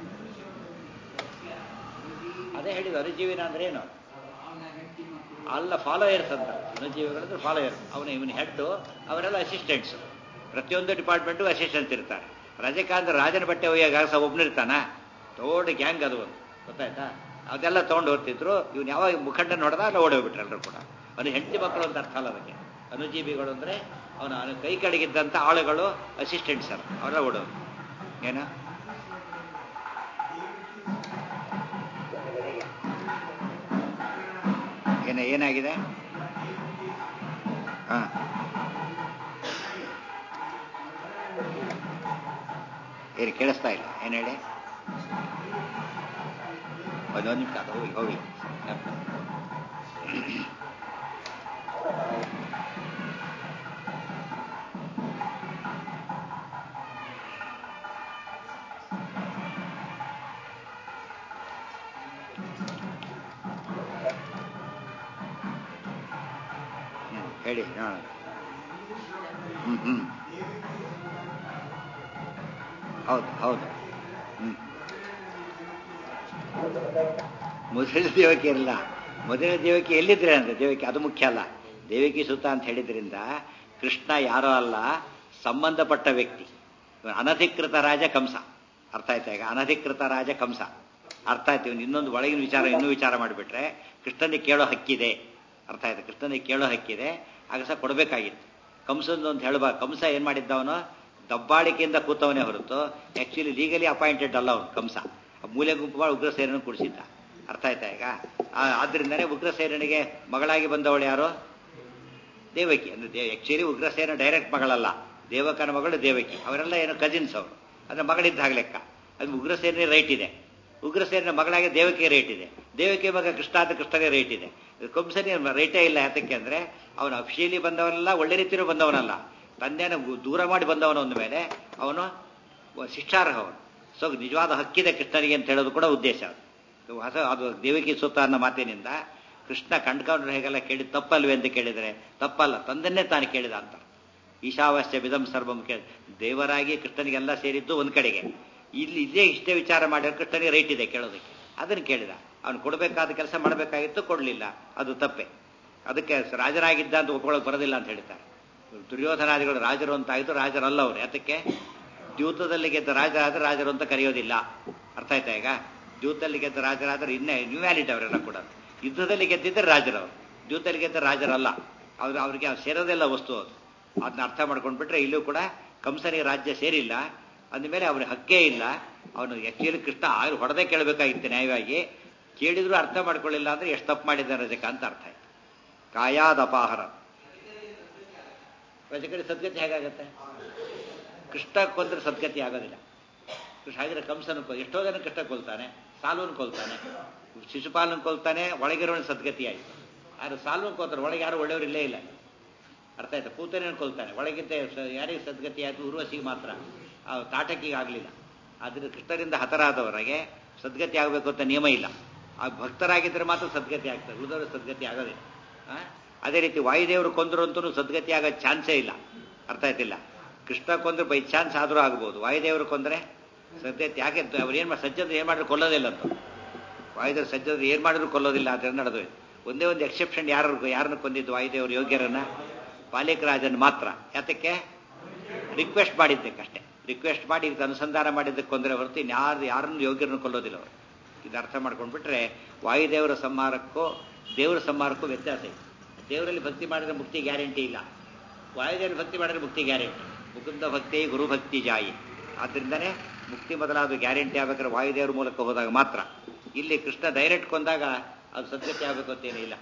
ಅದೇ ಹೇಳಿದ ಅನುಜೀವಿನ ಅಂದ್ರೆ ಏನು ಅಲ್ಲ ಫಾಲೋಯರ್ಸ್ ಅಂತ ಅನುಜೀವಿಗಳಂದ್ರೆ ಫಾಲೋಯರ್ಸ್ ಅವನು ಇವನು ಹೆಡ್ಡು ಅವರೆಲ್ಲ ಅಸಿಸ್ಟೆಂಟ್ಸ್ ಪ್ರತಿಯೊಂದು ಡಿಪಾರ್ಟ್ಮೆಂಟು ಅಸಿಸ್ಟೆಂಟ್ ಇರ್ತಾರೆ ರಜಕಾಂತ್ ರಾಜನ ಬಟ್ಟೆ ಒಯ್ಯಾಗ ಸಹ ಒಬ್ಬನಿರ್ತಾನ ದೊಡ್ಡ ಗ್ಯಾಂಗ್ ಅದು ಒಂದು ಗೊತ್ತಾಯ್ತಾ ಅದೆಲ್ಲ ತೊಗೊಂಡು ಹೋಗ್ತಿದ್ರು ಇವ್ನು ಯಾವಾಗ ಮುಖಂಡ ನೋಡ್ದ ಅಲ್ಲ ಓಡೋಗ್ಬಿಟ್ರು ಎಲ್ಲರೂ ಕೂಡ ಅವನು ಹೆಂಡತಿ ಮಕ್ಕಳು ಅಂತ ಅರ್ಥ ಅಲ್ಲ ಅದಕ್ಕೆ ಅನುಜೀವಿಗಳು ಅಂದ್ರೆ ಅವನ ಅವನ ಕೈ ಕಡೆಗಿದ್ದಂಥ ಆಳುಗಳು ಅಸಿಸ್ಟೆಂಟ್ಸ್ ಅಲ್ಲ ಅವರೆಲ್ಲ ಓಡೋದು ಏನು ಏನ ಏನಾಗಿದೆ ಹಾ ಏನು ಕೇಳಿಸ್ತಾ ಇಲ್ಲ ಏನು ಹೇಳಿ ಒಂದೊಂದು ನಿಮಿಷ ಅದು ಹೋಗಿ ಹೋಗಿ ಹ್ಮ್, ಹೇಳಿ ನೋಡೋಣ ಹ್ಮ್ ಹ್ಮ್ ಹೌದು ಹೌದು ಹ್ಮ್ ಮೊದಲ ದೇವಕಿ ಇರಲ್ಲ ಮೊದಲ ದೇವಕಿ ಎಲ್ಲಿದ್ರೆ ಅಂತ ದೇವಕಿ ಅದು ಮುಖ್ಯ ಅಲ್ಲ ದೇವಕಿ ಸುತ ಅಂತ ಹೇಳಿದ್ರಿಂದ ಕೃಷ್ಣ ಯಾರೋ ಅಲ್ಲ ಸಂಬಂಧಪಟ್ಟ ವ್ಯಕ್ತಿ ಅನಧಿಕೃತ ರಾಜ ಕಂಸ ಅರ್ಥ ಆಯ್ತಾ ಈಗ ಅನಧಿಕೃತ ರಾಜ ಕಂಸ ಅರ್ಥ ಆಯ್ತು ಇವ್ನು ಇನ್ನೊಂದು ಒಳಗಿನ ವಿಚಾರ ಇನ್ನೂ ವಿಚಾರ ಮಾಡಿಬಿಟ್ರೆ ಕೃಷ್ಣನಿಗೆ ಕೇಳೋ ಹಕ್ಕಿದೆ ಅರ್ಥ ಆಯ್ತು ಕೃಷ್ಣನಿಗೆ ಕೇಳೋ ಹಕ್ಕಿದೆ ಆಗ ಸಹ ಕೊಡಬೇಕಾಗಿತ್ತು ಕಂಸಂದು ಅಂತ ಹೇಳುವ ಕಂಸ ಏನ್ ಮಾಡಿದ್ದವನು ದಬ್ಬಾಳಿಕೆಯಿಂದ ಕೂತವನೇ ಹೊರತು ಆಕ್ಚುಲಿ ಲೀಗಲಿ ಅಪಾಯಿಂಟೆಡ್ ಅಲ್ಲ ಅವನು ಕಂಸ ಮೂಲೆ ಗುಂಪು ಉಗ್ರಸೇನನ್ನು ಕುಡಿಸಿದ್ದ ಅರ್ಥ ಆಯ್ತಾ ಈಗ ಆ- ಆದ್ರಿಂದನೇ ಉಗ್ರಸೇನಿಗೆ ಮಗಳಾಗಿ ಬಂದವಳು ಯಾರು ದೇವಕಿ ಅಂದ್ರೆ ಆಕ್ಚುಲಿ ಉಗ್ರಸೇನ ಡೈರೆಕ್ಟ್ ಮಗಳಲ್ಲ ದೇವಕನ ಮಗಳು ದೇವಕಿ ಅವರೆಲ್ಲ ಏನು ಕಜಿನ್ಸ್ ಅವರು ಅಂದ್ರೆ ಮಗಳಿದ್ದ ಲೆಕ್ಕ ಅದು ಉಗ್ರಸೇನೆ ರೈಟ್ ಇದೆ ಉಗ್ರಸೇನ ಮಗಳಾಗಿ ದೇವಕಿ ರೇಟ್ ಇದೆ ದೇವಕಿ ಮಗ ಕೃಷ್ಣ ಅಂತ ಕೃಷ್ಣನೇ ರೇಟ್ ಇದೆ ಕಂಸನಿ ರೈಟೇ ಇಲ್ಲ ಯಾತಕ್ಕೆ ಅಂದ್ರೆ ಅವನು ಅಫಿಷಿಯಲಿ ಬಂದವನಲ್ಲ ಒಳ್ಳೆ ರೀತಿಯೂ ಬಂದವನಲ್ಲ ತಂದೆನ ದೂರ ಮಾಡಿ ಬಂದವನ ಒಂದು ಮೇಲೆ ಅವನು ಶಿಕ್ಷಾರ್ಹ ಅವನು ಸೊ ನಿಜವಾದ ಹಕ್ಕಿದೆ ಕೃಷ್ಣನಿಗೆ ಅಂತ ಹೇಳೋದು ಕೂಡ ಉದ್ದೇಶ ಅದು ಹೊಸ ಅದು ದೇವಕಿ ಸುತ್ತ ಅನ್ನೋ ಮಾತಿನಿಂದ ಕೃಷ್ಣ ಕಂಡ್ಕೊಂಡ್ರೆ ಹೇಗೆಲ್ಲ ಕೇಳಿ ತಪ್ಪಲ್ವೇ ಅಂತ ಕೇಳಿದರೆ ತಪ್ಪಲ್ಲ ತಂದನ್ನೇ ತಾನು ಕೇಳಿದ ಅಂತ ಈಶಾವಾಸ್ಯ ವಿಧಂ ಸರ್ವಂ ಕೇಳಿ ದೇವರಾಗಿ ಕೃಷ್ಣನಿಗೆಲ್ಲ ಸೇರಿದ್ದು ಒಂದ್ ಕಡೆಗೆ ಇಲ್ಲಿ ಇಲ್ಲೇ ಇಷ್ಟೇ ವಿಚಾರ ಮಾಡಿದ್ರೆ ಕೃಷ್ಣನಿಗೆ ರೈಟ್ ಇದೆ ಕೇಳೋದಕ್ಕೆ ಅದನ್ನು ಕೇಳಿದ ಅವನು ಕೊಡಬೇಕಾದ ಕೆಲಸ ಮಾಡಬೇಕಾಗಿತ್ತು ಕೊಡಲಿಲ್ಲ ಅದು ತಪ್ಪೆ ಅದಕ್ಕೆ ರಾಜರಾಗಿದ್ದ ಅಂತ ಒಪ್ಕೊಳ್ಳೋಕೆ ಬರೋದಿಲ್ಲ ಅಂತ ಹೇಳ್ತಾರೆ ದುರ್ಯೋಧನಾದಿಗಳು ರಾಜರು ಅಂತ ಆಯಿತು ರಾಜರಲ್ಲ ಅವರು ಯಾತಕ್ಕೆ ದ್ಯೂತದಲ್ಲಿ ಗೆದ್ದ ರಾಜ ಆದ್ರೆ ರಾಜರು ಅಂತ ಕರೆಯೋದಿಲ್ಲ ಅರ್ಥ ಆಯ್ತಾ ಈಗ ದ್ಯೂತದಲ್ಲಿ ಗೆದ್ದ ರಾಜರಾದ್ರೆ ಇನ್ನೇ ಇನ್ವ್ಯಾಲಿಡ್ ಅವರೆಲ್ಲ ಕೂಡ ಯುದ್ಧದಲ್ಲಿ ಗೆದ್ದಿದ್ದರೆ ರಾಜರವರು ದ್ಯೂತದಲ್ಲಿ ಗೆದ್ದ ರಾಜರಲ್ಲ ಅವ್ರು ಅವ್ರಿಗೆ ಅವ್ರು ಸೇರೋದೆಲ್ಲ ವಸ್ತು ಅದು ಅದನ್ನ ಅರ್ಥ ಮಾಡ್ಕೊಂಡ್ಬಿಟ್ರೆ ಇಲ್ಲೂ ಕೂಡ ಕಂಸನಿಗೆ ರಾಜ್ಯ ಸೇರಿಲ್ಲ ಅಂದಮೇಲೆ ಅವನಿಗೆ ಹಕ್ಕೇ ಇಲ್ಲ ಅವನು ಆಕ್ಚುಲಿ ಕೃಷ್ಣ ಆಗ ಹೊಡೆದೇ ಕೇಳಬೇಕಾಗಿತ್ತು ನ್ಯಾಯವಾಗಿ ಕೇಳಿದ್ರು ಅರ್ಥ ಮಾಡ್ಕೊಳ್ಳಿಲ್ಲ ಅಂದ್ರೆ ಎಷ್ಟು ತಪ್ಪು ಮಾಡಿದ್ದಾನೆ ರಜಕ ಅಂತ ಅರ್ಥ ಆಯ್ತು ಕಾಯಾದಪಾಹರ ರಜಕಡಿ ಸದ್ಗತಿ ಹೇಗಾಗತ್ತೆ ಕೃಷ್ಣ ಕೊಂದ್ರೆ ಸದ್ಗತಿ ಆಗೋದಿಲ್ಲ ಕೃಷ್ಣ ಹಾಗಿದ್ರೆ ಕಂಸನ ಕೊ ಎಷ್ಟೋ ಜನ ಕೃಷ್ಣ ಕೊಲ್ತಾನೆ ಸಾಲುವನ್ನು ಕೊಲ್ತಾನೆ ಶಿಶುಪಾಲನ ಕೊಲ್ತಾನೆ ಒಳಗಿರೋನ ಸದ್ಗತಿ ಆಯಿತು ಆದ್ರೆ ಸಾಲುವನ್ನು ಕೊಲ್ತಾರೆ ಒಳಗೆ ಯಾರು ಒಳ್ಳೆಯವರು ಇಲ್ಲೇ ಇಲ್ಲ ಅರ್ಥ ಆಯ್ತಾ ಕೂತನೇ ಕೊಲ್ತಾನೆ ಒಳಗಿದ್ದ ಯಾರಿಗೆ ಸದ್ಗತಿ ಆಯಿತು ಉರ್ವಶಿಗೆ ಮಾತ್ರ ಆ ತಾಟಕಿಗೆ ಆಗಲಿಲ್ಲ ಆದ್ರೆ ಕೃಷ್ಣರಿಂದ ಹತರಾದವರಿಗೆ ಸದ್ಗತಿ ಆಗಬೇಕು ಅಂತ ನಿಯಮ ಇಲ್ಲ ಆ ಭಕ್ತರಾಗಿದ್ದರೆ ಮಾತ್ರ ಸದ್ಗತಿ ಆಗ್ತದೆ ಉಳಿದವರು ಸದ್ಗತಿ ಆಗೋದಿಲ್ಲ ಆ? ಅದೇ ರೀತಿ ವಾಯುದೇವರು ಕೊಂದ್ರು ಅಂತೂ ಸದ್ಗತಿ ಆಗೋ ಚಾನ್ಸೇ ಇಲ್ಲ ಅರ್ಥ ಆಯ್ತಿಲ್ಲ ಕೃಷ್ಣ ಕೊಂದ್ರೆ ಬೈ ಚಾನ್ಸ್ ಆದರೂ ಆಗ್ಬೋದು ವಾಯುದೇವರು ಕೊಂದ್ರೆ ಸದ್ಗತಿ ಯಾಕೆ ಅವ್ರು ಏನು ಮಾಡಿ ಸಜ್ಜಂದ್ರೆ ಏನು ಮಾಡಿದ್ರು ಕೊಲ್ಲೋದಿಲ್ಲ ಅಂತ ವಾಯುದೇವರು ಸಜ್ಜಂದ್ರೆ ಏನು ಮಾಡಿದ್ರು ಕೊಲ್ಲೋದಿಲ್ಲ ಅಂತ ನಡೆದೋಯ್ತು ಒಂದೇ ಒಂದು ಎಕ್ಸೆಪ್ಷನ್ ಯಾರು ಯಾರನ್ನು ಕೊಂದಿದ್ದು ವಾಯುದೇವರು ಯೋಗ್ಯರನ್ನ ಪಾಲಿಕರಾಜನ್ ಮಾತ್ರ ಯಾತಕ್ಕೆ ರಿಕ್ವೆಸ್ಟ್ ಮಾಡಿದ್ದಕ್ಕಷ್ಟೇ ರಿಕ್ವೆಸ್ಟ್ ಮಾಡಿ ಇದಕ್ಕೆ ಅನುಸಂಧಾನ ಮಾಡಿದ್ದಕ್ಕೆ ಕೊಂದರೆ ಹೊರತು ಇನ್ಯಾರು ಯಾರನ್ನು ಯೋಗ್ಯರನ್ನು ಕೊಲ್ಲೋದಿಲ್ಲ ಅವರು ಇದು ಅರ್ಥ ಮಾಡ್ಕೊಂಡ್ಬಿಟ್ರೆ ವಾಯುದೇವರ ಸಂಹಾರಕ್ಕೂ ದೇವರ ಸಂಹಾರಕ್ಕೂ ವ್ಯತ್ಯಾಸ ಇದೆ ದೇವರಲ್ಲಿ ಭಕ್ತಿ ಮಾಡಿದ್ರೆ ಮುಕ್ತಿ ಗ್ಯಾರಂಟಿ ಇಲ್ಲ ವಾಯುದೇವರ ಭಕ್ತಿ ಮಾಡಿದ್ರೆ ಮುಕ್ತಿ ಗ್ಯಾರಂಟಿ ಮುಕುಂದ ಭಕ್ತಿ ಗುರು ಭಕ್ತಿ ಜಾಯಿ ಆದ್ರಿಂದನೇ ಮುಕ್ತಿ ಮೊದಲಾದ ಗ್ಯಾರಂಟಿ ಆಗ್ಬೇಕಾದ್ರೆ ವಾಯುದೇವರ ಮೂಲಕ ಹೋದಾಗ ಮಾತ್ರ ಇಲ್ಲಿ ಕೃಷ್ಣ ಡೈರೆಕ್ಟ್ ಕೊಂದಾಗ ಅದು ಸದ್ಗತಿ ಆಗಬೇಕು ಅಂತೇನೂ ಇಲ್ಲ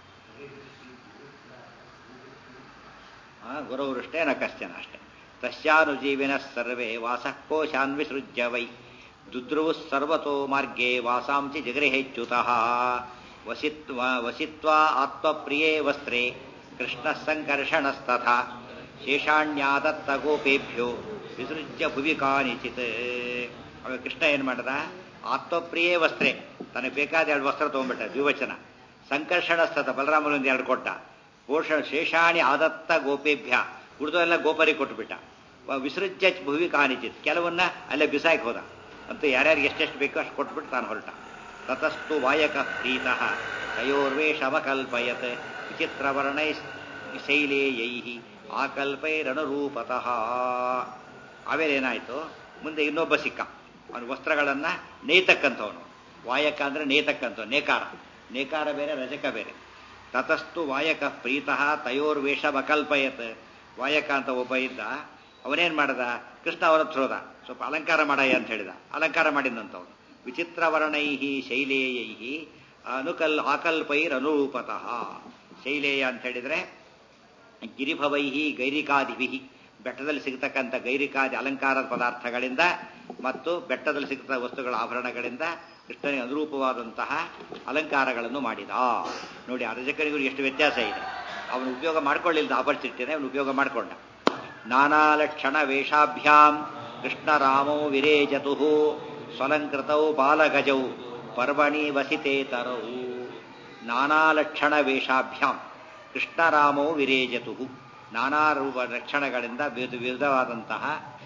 ಆ ಗುರವೃಷ್ಟೇ ನ ಕಶ್ಚನ ಅಷ್ಟೇ ತಸ್ಯಾನುಜೀವಿನ ಸರ್ವೇ ವಾಸಃ ಕೋಶಾನ್ವಿಸೃಜ್ಯ ವೈ ದುದ್ರುವು ಸರ್ವತೋ ಮಾರ್ಗೇ ವಾಸಾಂಸಿ ಜಗರಿಹೆಚ್ಯುತಃ ವಸಿತ್ವ ವಸಿತ್ವಾ ಆತ್ಮಪ್ರಿಯೇ ವಸ್ತ್ರೇ ಕೃಷ್ಣ ಸಂಕರ್ಷಣಸ್ತಥಾ ಶೇಷಾಣ್ಯಾದತ್ತ ಗೋಪೇಭ್ಯೋ ವಿಸೃಜ್ಯ ಭುವಿ ಕಾನಿಚಿತ್ ಅವಾಗ ಕೃಷ್ಣ ಏನ್ ಮಾಡ್ದ ಆತ್ಮಪ್ರಿಯೇ ವಸ್ತ್ರೇ ತನಗೆ ಬೇಕಾದ ಎರಡು ವಸ್ತ್ರ ತಗೊಂಡ್ಬಿಟ್ಟ ದ್ವಿವಚನ ಸಂಕರ್ಷಣಸ್ತಥ ಬಲರಾಮನೊಂದು ಎರಡು ಕೊಟ್ಟ ಪೋಷಣ ಶೇಷಾಣಿ ಆದತ್ತ ಗೋಪೇಭ್ಯ ಉಳಿದೆಲ್ಲ ಗೋಪರಿಗೆ ಕೊಟ್ಟುಬಿಟ್ಟ ವಿಸೃಜ್ಯ ಭುವಿ ಕಾನಿಚಿತ್ ಕೆಲವನ್ನ ಅಲ್ಲೇ ಬಿಸಾಕಿ ಹೋದ ಅಂತೂ ಯಾರ್ಯಾರಿಗೆ ಎಷ್ಟೆಷ್ಟು ಬೇಕೋ ಅಷ್ಟು ಕೊಟ್ಬಿಟ್ಟು ತಾನು ಹೊರಟ ತತಸ್ತು ವಾಯಕ ಪ್ರೀತಃ ತಯೋರ್ವೇಷಮಕಲ್ಪಯತ್ ವಿಚಿತ್ರವರ್ಣೈ ಶೈಲೇಯೈ ಆಕಲ್ಪೈರನುರೂಪತಃ ಆಮೇಲೆ ಏನಾಯ್ತು ಮುಂದೆ ಇನ್ನೊಬ್ಬ ಸಿಕ್ಕ ಅವನ ವಸ್ತ್ರಗಳನ್ನ ನೇಯ್ತಕ್ಕಂಥವನು ವಾಯಕ ಅಂದ್ರೆ ನೇಯ್ತಕ್ಕಂಥ ನೇಕಾರ ನೇಕಾರ ಬೇರೆ ರಜಕ ಬೇರೆ ತತಸ್ತು ವಾಯಕ ಪ್ರೀತಃ ತಯೋರ್ವೇಷಮಕಲ್ಪಯತ್ ವಾಯಕ ಅಂತ ಒಬ್ಬ ಇದ್ದ ಅವನೇನ್ ಮಾಡ್ದ ಕೃಷ್ಣ ಅವನ ಹತ್ರ ಹೋದ ಸ್ವಲ್ಪ ಅಲಂಕಾರ ಮಾಡಯ್ಯ ಅಂತ ಹೇಳಿದ ಅಲಂಕಾರ ಮಾಡಿದಂಥವನು ವಿಚಿತ್ರವರ್ಣೈಹಿ ಶೈಲೇಯೈಹಿ ಅನುಕಲ್ ಆಕಲ್ಪೈರನುರೂಪತಃ ಶೈಲೇಯ ಅಂತ ಹೇಳಿದ್ರೆ ಗಿರಿಭವೈಹಿ ಗೈರಿಕಾದಿಭಿ ಬೆಟ್ಟದಲ್ಲಿ ಸಿಗತಕ್ಕಂಥ ಗೈರಿಕಾದಿ ಅಲಂಕಾರದ ಪದಾರ್ಥಗಳಿಂದ ಮತ್ತು ಬೆಟ್ಟದಲ್ಲಿ ಸಿಗತ ವಸ್ತುಗಳ ಆಭರಣಗಳಿಂದ ಕೃಷ್ಣನಿಗೆ ಅನುರೂಪವಾದಂತಹ ಅಲಂಕಾರಗಳನ್ನು ಮಾಡಿದ ನೋಡಿ ಅರ್ಜಕನಿಗೂ ಎಷ್ಟು ವ್ಯತ್ಯಾಸ ಇದೆ ಅವನು ಉಪಯೋಗ ಮಾಡ್ಕೊಳ್ಳಿಲ್ಲ ಆಪರ್ಚುನಿಟಿನೇ ಅವನು ಉಪಯೋಗ ಮಾಡಿಕೊಂಡ ನಾನಾ ಲಕ್ಷಣ ವೇಷಾಭ್ಯಾಂ ಕೃಷ್ಣರಾಮೋ ವಿರೇಜತು ಸ್ವಲಂಕೃತೌ ಬಾಲಗಜೌ ಪರ್ವಣಿ ವಸಿತೇತರೌ ನಾನಾ ಲಕ್ಷಣ ವೇಷಾಭ್ಯಾಂ ಕೃಷ್ಣರಾಮೋ ವಿರೇಜತು ನಾನಾ ರೂಪ ಲಕ್ಷಣಗಳಿಂದ ವಿವಿಧ ವಿವಿಧವಾದಂತಹ